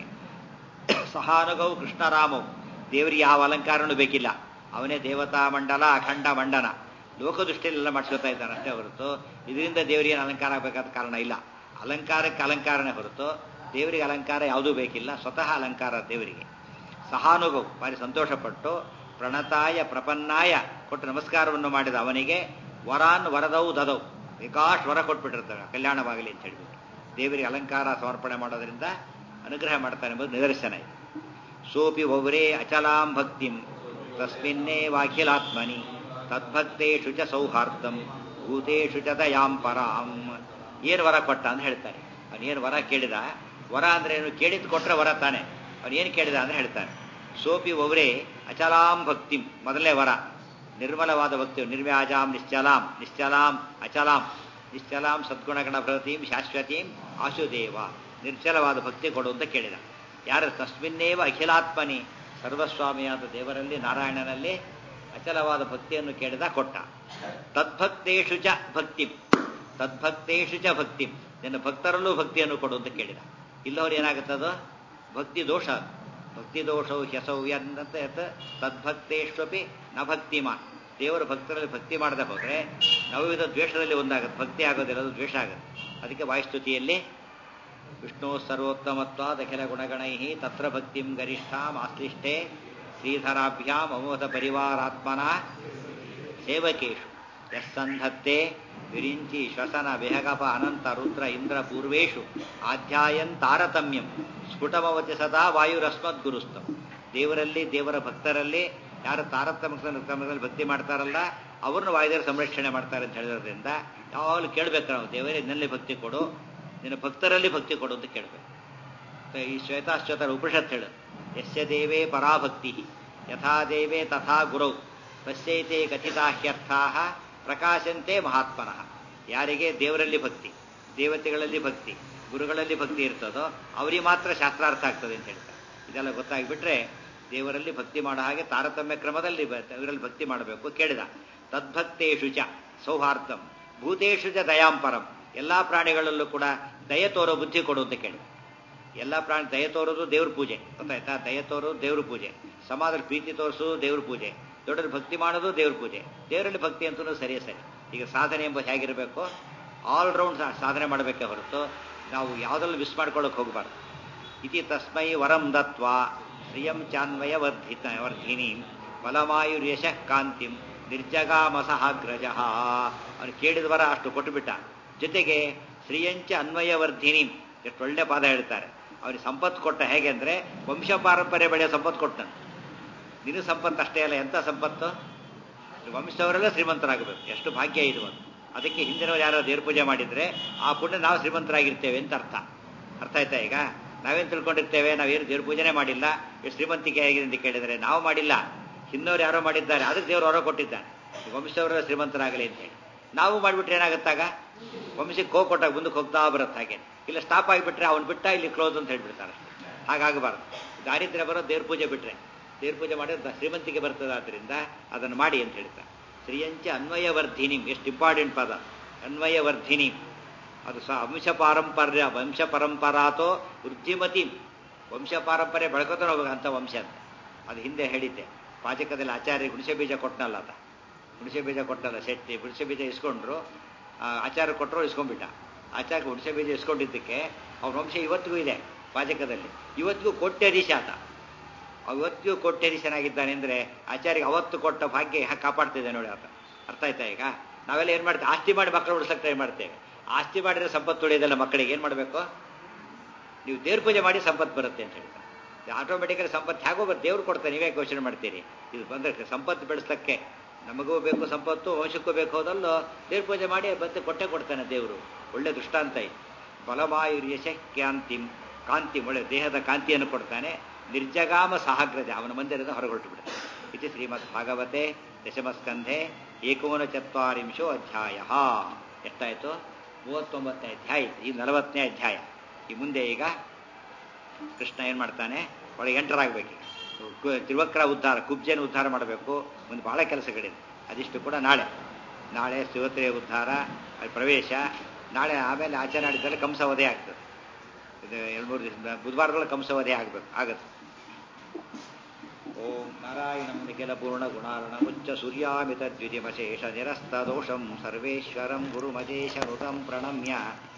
ಸಹಾನುಗೌ ಕೃಷ್ಣರಾಮೌ ದೇವರಿಗೆ ಯಾವ ಅಲಂಕಾರನೂ ಬೇಕಿಲ್ಲ ಅವನೇ ದೇವತಾ ಮಂಡಲ ಅಖಂಡ ಮಂಡನ ಲೋಕದೃಷ್ಟಿಯಲ್ಲೆಲ್ಲ ಮಾಡಿಸ್ಕೊತಾ ಇದ್ದಾನೆ ಅಷ್ಟೇ ಹೊರತು ಇದರಿಂದ ದೇವರಿಗೆ ಏನು ಅಲಂಕಾರ ಆಗಬೇಕಾದ ಕಾರಣ ಇಲ್ಲ ಅಲಂಕಾರಕ್ಕೆ ಅಲಂಕಾರನೇ ಹೊರತು ದೇವರಿಗೆ ಅಲಂಕಾರ ಯಾವುದೂ ಬೇಕಿಲ್ಲ ಸ್ವತಃ ಅಲಂಕಾರ ದೇವರಿಗೆ ಸಹಾನುಗೌ ಭಾರಿ ಸಂತೋಷಪಟ್ಟು ಪ್ರಣತಾಯ ಪ್ರಪನ್ನಾಯ ಕೊಟ್ಟು ನಮಸ್ಕಾರವನ್ನು ಮಾಡಿದ ಅವನಿಗೆ ವರಾನ್ ವರದೌ ದದೌ ವಿಕಾಶ್ ವರ ಕೊಟ್ಬಿಟ್ಟಿರ್ತಾರೆ ಕಲ್ಯಾಣವಾಗಲಿ ಅಂತ ಹೇಳ್ಬಿಟ್ಟು ದೇವರಿಗೆ ಅಲಂಕಾರ ಸಮರ್ಪಣೆ ಮಾಡೋದ್ರಿಂದ ಅನುಗ್ರಹ ಮಾಡ್ತಾನೆ ಎಂಬುದು ನಿದರ್ಶನ ಇದೆ ಸೋಪಿ ಒವರೇ ಅಚಲಾಂ ಭಕ್ತಿಂ ತಸ್ಮಿನ್ನೇ ವಾಖಿಲಾತ್ಮನಿ ತದ್ಭಕ್ತೇಷು ಚ ಸೌಹಾರ್ದಂ ಭೂತೇಷು ಚ ದಯಾಂ ಪರಾಂ ಏನು ವರ ಕೊಟ್ಟ ಅಂತ ಹೇಳ್ತಾರೆ ಅವನೇನು ವರ ಕೇಳಿದ ವರ ಅಂದ್ರೆ ಏನು ಕೇಳಿದ್ದು ಕೊಟ್ರೆ ವರ ತಾನೆ ಅವನೇನು ಕೇಳಿದ ಅಂದ್ರೆ ಹೇಳ್ತಾನೆ ಸೋಪಿ ಒವರೇ ಅಚಲಾಂ ಭಕ್ತಿಂ ಮೊದಲನೇ ವರ ನಿರ್ಮಲವಾದ ಭಕ್ತಿ ನಿರ್ವ್ಯಾಜಾಂ ನಿಶ್ಚಲಾಂ ನಿಶ್ಚಲಾಂ ಅಚಲಾಂ ನಿಶ್ಚಲಾಂ ಸದ್ಗುಣಗಣ ಭ್ರತೀಂ ಶಾಶ್ವತೀಂ ಆಶುದೇವ ನಿರ್ಚಲವಾದ ಭಕ್ತಿ ಕೊಡು ಅಂತ ಕೇಳಿದ ಯಾರು ತಸ್ಮಿನ್ನೇವ ಅಖಿಲಾತ್ಮನಿ ಸರ್ವಸ್ವಾಮಿಯಾದ ದೇವರಲ್ಲಿ ನಾರಾಯಣನಲ್ಲಿ ಅಚಲವಾದ ಭಕ್ತಿಯನ್ನು ಕೇಳಿದ ಕೊಟ್ಟ ತದ್ಭಕ್ತೇಶು ಚ ಭಕ್ತಿ ತದ್ಭಕ್ತೇಶು ಚ ಭಕ್ತಿ ನಿನ್ನ ಭಕ್ತರಲ್ಲೂ ಭಕ್ತಿಯನ್ನು ಕೊಡು ಅಂತ ಕೇಳಿದ ಇಲ್ಲವ್ರು ಏನಾಗುತ್ತದು ಭಕ್ತಿ ದೋಷ ಅದು. ಭಕ್ತಿ ದೋಷವು ಹೆಸವು ಅಂತ ತದ್ಭಕ್ತೇಶ್ವಪಿ ನ ಭಕ್ತಿಮಾನ್ ದೇವರ ಭಕ್ತರಲ್ಲಿ ಭಕ್ತಿ ಮಾಡದೆ ಹೋದ್ರೆ ನವವಿಧ ದ್ವೇಷದಲ್ಲಿ ಒಂದಾಗುತ್ತೆ ಭಕ್ತಿ ಆಗೋದಿಲ್ಲ ಅದು ದ್ವೇಷ ಆಗುತ್ತೆ ಅದಕ್ಕೆ ವಾಯುಸ್ತುತಿಯಲ್ಲಿ ವಿಷ್ಣು ಸರ್ವೋತ್ತಮತ್ವಾದ ಅಖಿಲ ಗುಣಗಣೈ ತತ್ರ ಭಕ್ತಿಂ ಗರಿಷ್ಠಾಂ ಆಶ್ಲಿಷ್ಟೆ ಶ್ರೀಧರಾಭ್ಯಾಂ ಅಮೋಧ ಪರಿವಾರಾತ್ಮನ ಸೇವಕೇಶು ಯಸ್ಸಂಧತ್ತೆ ವಿರಿಂಚಿ ಶ್ವಸನ ವಿಹಗಪ ಅನಂತ ರುದ್ರ ಇಂದ್ರ ಪೂರ್ವೇಶು ಆಧ್ಯಾಯನ್ ತಾರತಮ್ಯಂ ಸ್ಫುಟಮವತಿ ಸದಾ ವಾಯುರಸ್ಮದ್ಗುರುಸ್ತಂ ದೇವರಲ್ಲಿ ದೇವರ ಭಕ್ತರಲ್ಲಿ ಯಾರು ತಾರತಮ್ಯ ಕ್ರಮದಲ್ಲಿ ಭಕ್ತಿ ಮಾಡ್ತಾರಲ್ಲ ಅವ್ರನ್ನ ವಾಯುದೇವರು ಸಂರಕ್ಷಣೆ ಮಾಡ್ತಾರೆ ಅಂತ ಹೇಳಿರೋದ್ರಿಂದ ಯಾವಾಗಲೂ ಕೇಳಬೇಕು ನಾವು ದೇವರೇ ನಲ್ಲಿ ಭಕ್ತಿ ಕೊಡು ನಿನ್ನ ಭಕ್ತರಲ್ಲಿ ಭಕ್ತಿ ಕೊಡು ಅಂತ ಕೇಳಬೇಕು ಈ ಶ್ವೇತಾಶ್ವತರ ಉಪನಿಷತ್ ಹೇಳು ಯಸ್ಯ ದೇವೇ ಪರಾಭಕ್ತಿ ಯಥಾ ದೇವೇ ತಥಾ ಗುರೌ ತಸ್ಯೈತೆ ಕಥಿತಾಹ್ಯರ್ಥಾ ಪ್ರಕಾಶಂತೆ ಮಹಾತ್ಮನಃ ಯಾರಿಗೆ ದೇವರಲ್ಲಿ ಭಕ್ತಿ ದೇವತೆಗಳಲ್ಲಿ ಭಕ್ತಿ ಗುರುಗಳಲ್ಲಿ ಭಕ್ತಿ ಇರ್ತದೋ ಅವರಿಗೆ ಮಾತ್ರ ಶಾಸ್ತ್ರಾರ್ಥ ಆಗ್ತದೆ ಅಂತ ಹೇಳ್ತಾರೆ ಇದೆಲ್ಲ ಗೊತ್ತಾಗ್ಬಿಟ್ರೆ ದೇವರಲ್ಲಿ ಭಕ್ತಿ ಮಾಡೋ ಹಾಗೆ ತಾರತಮ್ಯ ಕ್ರಮದಲ್ಲಿ ಇವರಲ್ಲಿ ಭಕ್ತಿ ಮಾಡಬೇಕು ಕೇಳಿದ ತದ್ಭಕ್ತೇಶು ಚ ಸೌಹಾರ್ದಂ ಭೂತೇಶು ಚ ದಯಾಂಪರಂ ಎಲ್ಲಾ ಪ್ರಾಣಿಗಳಲ್ಲೂ ಕೂಡ ದಯ ತೋರೋ ಬುದ್ಧಿ ಕೊಡು ಅಂತ ಕೇಳಿದ ಎಲ್ಲ ಪ್ರಾಣಿ ದಯ ತೋರೋದು ದೇವ್ರ ಪೂಜೆ ಗೊತ್ತಾಯ್ತಾ ದಯ ತೋರೋದು ದೇವ್ರ ಪೂಜೆ ಸಮಾಜದಲ್ಲಿ ಪ್ರೀತಿ ತೋರಿಸೋದು ದೇವ್ರ ಪೂಜೆ ದೊಡ್ಡರು ಭಕ್ತಿ ಮಾಡೋದು ದೇವ್ರ ಪೂಜೆ ದೇವರಲ್ಲಿ ಭಕ್ತಿ ಅಂತೂ ಸರಿಯೇ ಸರಿ ಈಗ ಸಾಧನೆ ಎಂಬ ಹೇಗಿರಬೇಕು ಆಲ್ ರೌಂಡ್ ಸಾಧನೆ ಮಾಡಬೇಕೇ ಹೊರತು ನಾವು ಯಾವುದ್ರಲ್ಲೂ ಮಿಸ್ ಮಾಡ್ಕೊಳ್ಳೋಕೆ ಹೋಗಬಾರ್ದು ಇತಿ ತಸ್ಮೈ ವರಂ ದತ್ವ ಶ್ರಿಯಂ ಚಾನ್ವಯ ವರ್ಧಿತ ವರ್ಧಿನಿ ಬಲಮಾಯುರ್ಯಶಃ ಕಾಂತಿಂ ನಿರ್ಜಗಾಮಸಹಾಗ್ರಜ ಅವನು ಕೇಳಿದ ವರ ಅಷ್ಟು ಕೊಟ್ಟುಬಿಟ್ಟ ಜೊತೆಗೆ ಶ್ರೀಯಂಚ ಅನ್ವಯವರ್ಧಿನಿ ಎಷ್ಟು ಒಳ್ಳೆ ಪಾದ ಹೇಳ್ತಾರೆ ಅವನಿಗೆ ಸಂಪತ್ತು ಕೊಟ್ಟ ಹೇಗೆ ಅಂದ್ರೆ ವಂಶ ಪಾರಂಪರ್ಯ ಬೆಳೆಯೋ ಸಂಪತ್ತು ಕೊಟ್ಟನು ನಿನ್ನ ಸಂಪತ್ತು ಅಷ್ಟೇ ಅಲ್ಲ ಎಂಥ ಸಂಪತ್ತು ವಂಶದವರೆಲ್ಲ ಶ್ರೀಮಂತರಾಗಬೇಕು ಎಷ್ಟು ಭಾಗ್ಯ ಇದು ಒಂದು ಅದಕ್ಕೆ ಹಿಂದಿನವ್ರು ಯಾರೋ ದೇವ್ರ ಪೂಜೆ ಮಾಡಿದ್ರೆ ಆ ಪುಣ್ಯ ನಾವು ಶ್ರೀಮಂತರಾಗಿರ್ತೇವೆ ಅಂತ ಅರ್ಥ ಅರ್ಥ ಆಯ್ತಾ ಈಗ ನಾವೇನು ತಿಳ್ಕೊಂಡಿರ್ತೇವೆ ನಾವೇನು ದೇವ್ರ ಪೂಜೆನೇ ಮಾಡಿಲ್ಲ ಎಷ್ಟು ಶ್ರೀಮಂತಿಕೆ ಆಗಿದೆ ಅಂತ ಕೇಳಿದರೆ ನಾವು ಮಾಡಿಲ್ಲ ಹಿಂದವ್ರು ಯಾರೋ ಮಾಡಿದ್ದಾರೆ ಅದಕ್ಕೆ ದೇವ್ರು ಹೊರ ಕೊಟ್ಟಿದ್ದಾನೆ ವಂಶದವರೆಲ್ಲ ಶ್ರೀಮಂತರಾಗಲಿ ಅಂತ ಹೇಳಿ ನಾವು ಮಾಡಿಬಿಟ್ರೆ ಏನಾಗುತ್ತಾಗ ವಂಶಕ್ಕೆ ಹೋಗಿ ಕೊಟ್ಟಾಗ ಮುಂದಕ್ಕೆ ಹೋಗ್ತಾ ಬರುತ್ತೆ ಹಾಗೆ ಇಲ್ಲ ಸ್ಟಾಪ್ ಆಗಿಬಿಟ್ರೆ ಅವ್ನು ಬಿಟ್ಟ ಇಲ್ಲಿ ಕ್ಲೋಸ್ ಅಂತ ಹೇಳ್ಬಿಡ್ತಾರೆ ಹಾಗಾಗಬಾರ್ದು ದಾರಿದ್ರ್ಯ ಬರೋ ದೇವ್ರ ಪೂಜೆ ಬಿಟ್ರೆ ದೇವ್ರ ಪೂಜೆ ಮಾಡಿದ್ರೆ ಶ್ರೀಮಂತಿಗೆ ಬರ್ತದೆ ಆದ್ದರಿಂದ ಅದನ್ನು ಮಾಡಿ ಅಂತ ಹೇಳ್ತಾರೆ ಶ್ರೀಯಂಚ ಅನ್ವಯವರ್ಧಿನಿ ಎಷ್ಟು ಇಂಪಾರ್ಟೆಂಟ್ ಪದ ಅನ್ವಯವರ್ಧಿನಿ ಅದು ಸಹ ವಂಶ ಪಾರಂಪರ್ಯ ವಂಶ ಪರಂಪರಾತೋ ವೃದ್ಧಿಮತಿ ವಂಶ ಪಾರಂಪರ್ಯ ಬೆಳ್ಕೊತಾನೆ ಹೋಗ್ಬೇಕು ಅಂತ ವಂಶ ಅಂತ ಅದು ಹಿಂದೆ ಹೇಳಿದ್ದೆ ಪಾಚಕದಲ್ಲಿ ಆಚಾರ್ಯ ಹುಣಸೆ ಬೀಜ ಕೊಟ್ಟನಲ್ಲ ಅದ ಹುಣಸೆ ಬೀಜ ಕೊಟ್ಟಲ್ಲ ಶೆಟ್ಟಿ ಹುಣಸೆ ಬೀಜ ಇಸ್ಕೊಂಡ್ರು ಆಚಾರ ಕೊಟ್ಟರು ಇಸ್ಕೊಂಡ್ಬಿಟ್ಟ ಆಚಾರ್ಯ ಹುಣಸೆ ಬೀಜ ಇಸ್ಕೊಂಡಿದ್ದಕ್ಕೆ ಅವ್ರ ವಂಶ ಇವತ್ತಿಗೂ ಇದೆ ಪಾಚಕದಲ್ಲಿ ಇವತ್ತಿಗೂ ಕೋಟ್ಯಧೀಶ ಆತ ಅವತ್ತಿಗೂ ಕೋಟ್ಯಧೀಶನಾಗಿದ್ದಾನೆ ಅಂದರೆ ಆಚಾರ್ಯಗೆ ಅವತ್ತು ಕೊಟ್ಟ ಭಾಗ್ಯ ಕಾಪಾಡ್ತಿದ್ದೆ ನೋಡಿ ಆತ ಅರ್ಥ ಆಯ್ತಾ ಈಗ ನಾವೆಲ್ಲ ಏನು ಮಾಡ್ತೇವೆ ಆಸ್ತಿ ಮಾಡಿ ಮಕ್ಕಳು ಉಳಿಸಕ್ಕೆ ಟ್ರೈ ಮಾಡ್ತೇವೆ ಆಸ್ತಿ ಮಾಡಿದ್ರೆ ಸಂಪತ್ತು ಉಳಿಯೋದಲ್ಲ ಮಕ್ಕಳಿಗೆ ಏನು ಮಾಡಬೇಕು ನೀವು ದೇವ್ರ ಪೂಜೆ ಮಾಡಿ ಸಂಪತ್ತು ಬರುತ್ತೆ ಅಂತ ಹೇಳ್ತಾರೆ ಆಟೋಮೆಟಿಕಲಿ ಸಂಪತ್ತು ಹೇಗೋ ಬರುತ್ತೆ ದೇವ್ರು ಕೊಡ್ತಾರೆ ನೀವೇ ಯೋಚನೆ ಮಾಡ್ತೀರಿ ಇದು ಬಂದ್ರೆ ಸಂಪತ್ತು ಬೆಳೆಸಲಿಕ್ಕೆ ನಮಗೂ ಬೇಕು ಸಂಪತ್ತು ವಂಶಕ್ಕೂ ಬೇಕು ಹೋದಲ್ಲೋ ದೇವ್ರ ಪೂಜೆ ಮಾಡಿ ಮತ್ತೆ ಕೊಟ್ಟೆ ಕೊಡ್ತಾನೆ ದೇವರು ಒಳ್ಳೆ ದೃಷ್ಟಾಂತ ಇದೆ ಬಲವಾಯುರ್ಯಶ ಕ್ಯಾಂತಿಂ ಕಾಂತಿ ಒಳ್ಳೆ ದೇಹದ ಕಾಂತಿಯನ್ನು ಕೊಡ್ತಾನೆ ನಿರ್ಜಗಾಮ ಸಹಗ್ರಜ ಅವನ ಮಂದಿರದ ಹೊರಗೊಟ್ಟು ಬಿಡ್ತಾನೆ ಇದು ಶ್ರೀಮದ್ ಭಾಗವತೆ ದಶಮಸ್ಕಂಧೆ ಏಕೋನ ಚತ್ವಾರಿಂಶೋ ಅಧ್ಯಾಯ ಎಷ್ಟಾಯಿತು ಮೂವತ್ತೊಂಬತ್ತನೇ ಅಧ್ಯಾಯ ಈ ನಲವತ್ತನೇ ಅಧ್ಯಾಯ ಈ ಮುಂದೆ ಈಗ ಕೃಷ್ಣ ಏನು ಮಾಡ್ತಾನೆ ಒಳಗೆ ಎಂಟರ್ ಆಗಬೇಕೀಗ ತ್ರಿವಕ್ರ ಉದ್ಧಾರ ಕುಬ್ಜನ ಉದ್ಧಾರ ಮಾಡಬೇಕು ಮುಂದೆ ಬಹಳ ಕೆಲಸಗಳಿದೆ ಅದಿಷ್ಟು ಕೂಡ ನಾಳೆ ನಾಳೆ ಶಿವತ್ರಿಯ ಉದ್ಧಾರ ಅಲ್ಲಿ ಪ್ರವೇಶ ನಾಳೆ ಆಮೇಲೆ ಆಚರಣೆ ಮಾಡಿದ್ದಲ್ಲಿ ಕಂಸವಧೆ ಆಗ್ತದೆ ಇದು ಎರಡು ಮೂರು ದಿವಸ ಬುಧವಾರದೊಳಗೆ ಕಂಸವಧೆ ಆಗಬೇಕು ಆಗತ್ತೆ ಓಂ ನಾರಾಯಣಂ ನಿಖಿಲ ಪೂರ್ಣ ಗುಣಾರ್ಣ ಮುಚ್ಚ ಸೂರ್ಯಾಮಿತ ದ್ವಿತಿಮಶೇಷ ನಿರಸ್ತ ದೋಷಂ ಸರ್ವೇಶ್ವರಂ ಗುರುಮಜೇಶ ಋತಂ ಪ್ರಣಮ್ಯ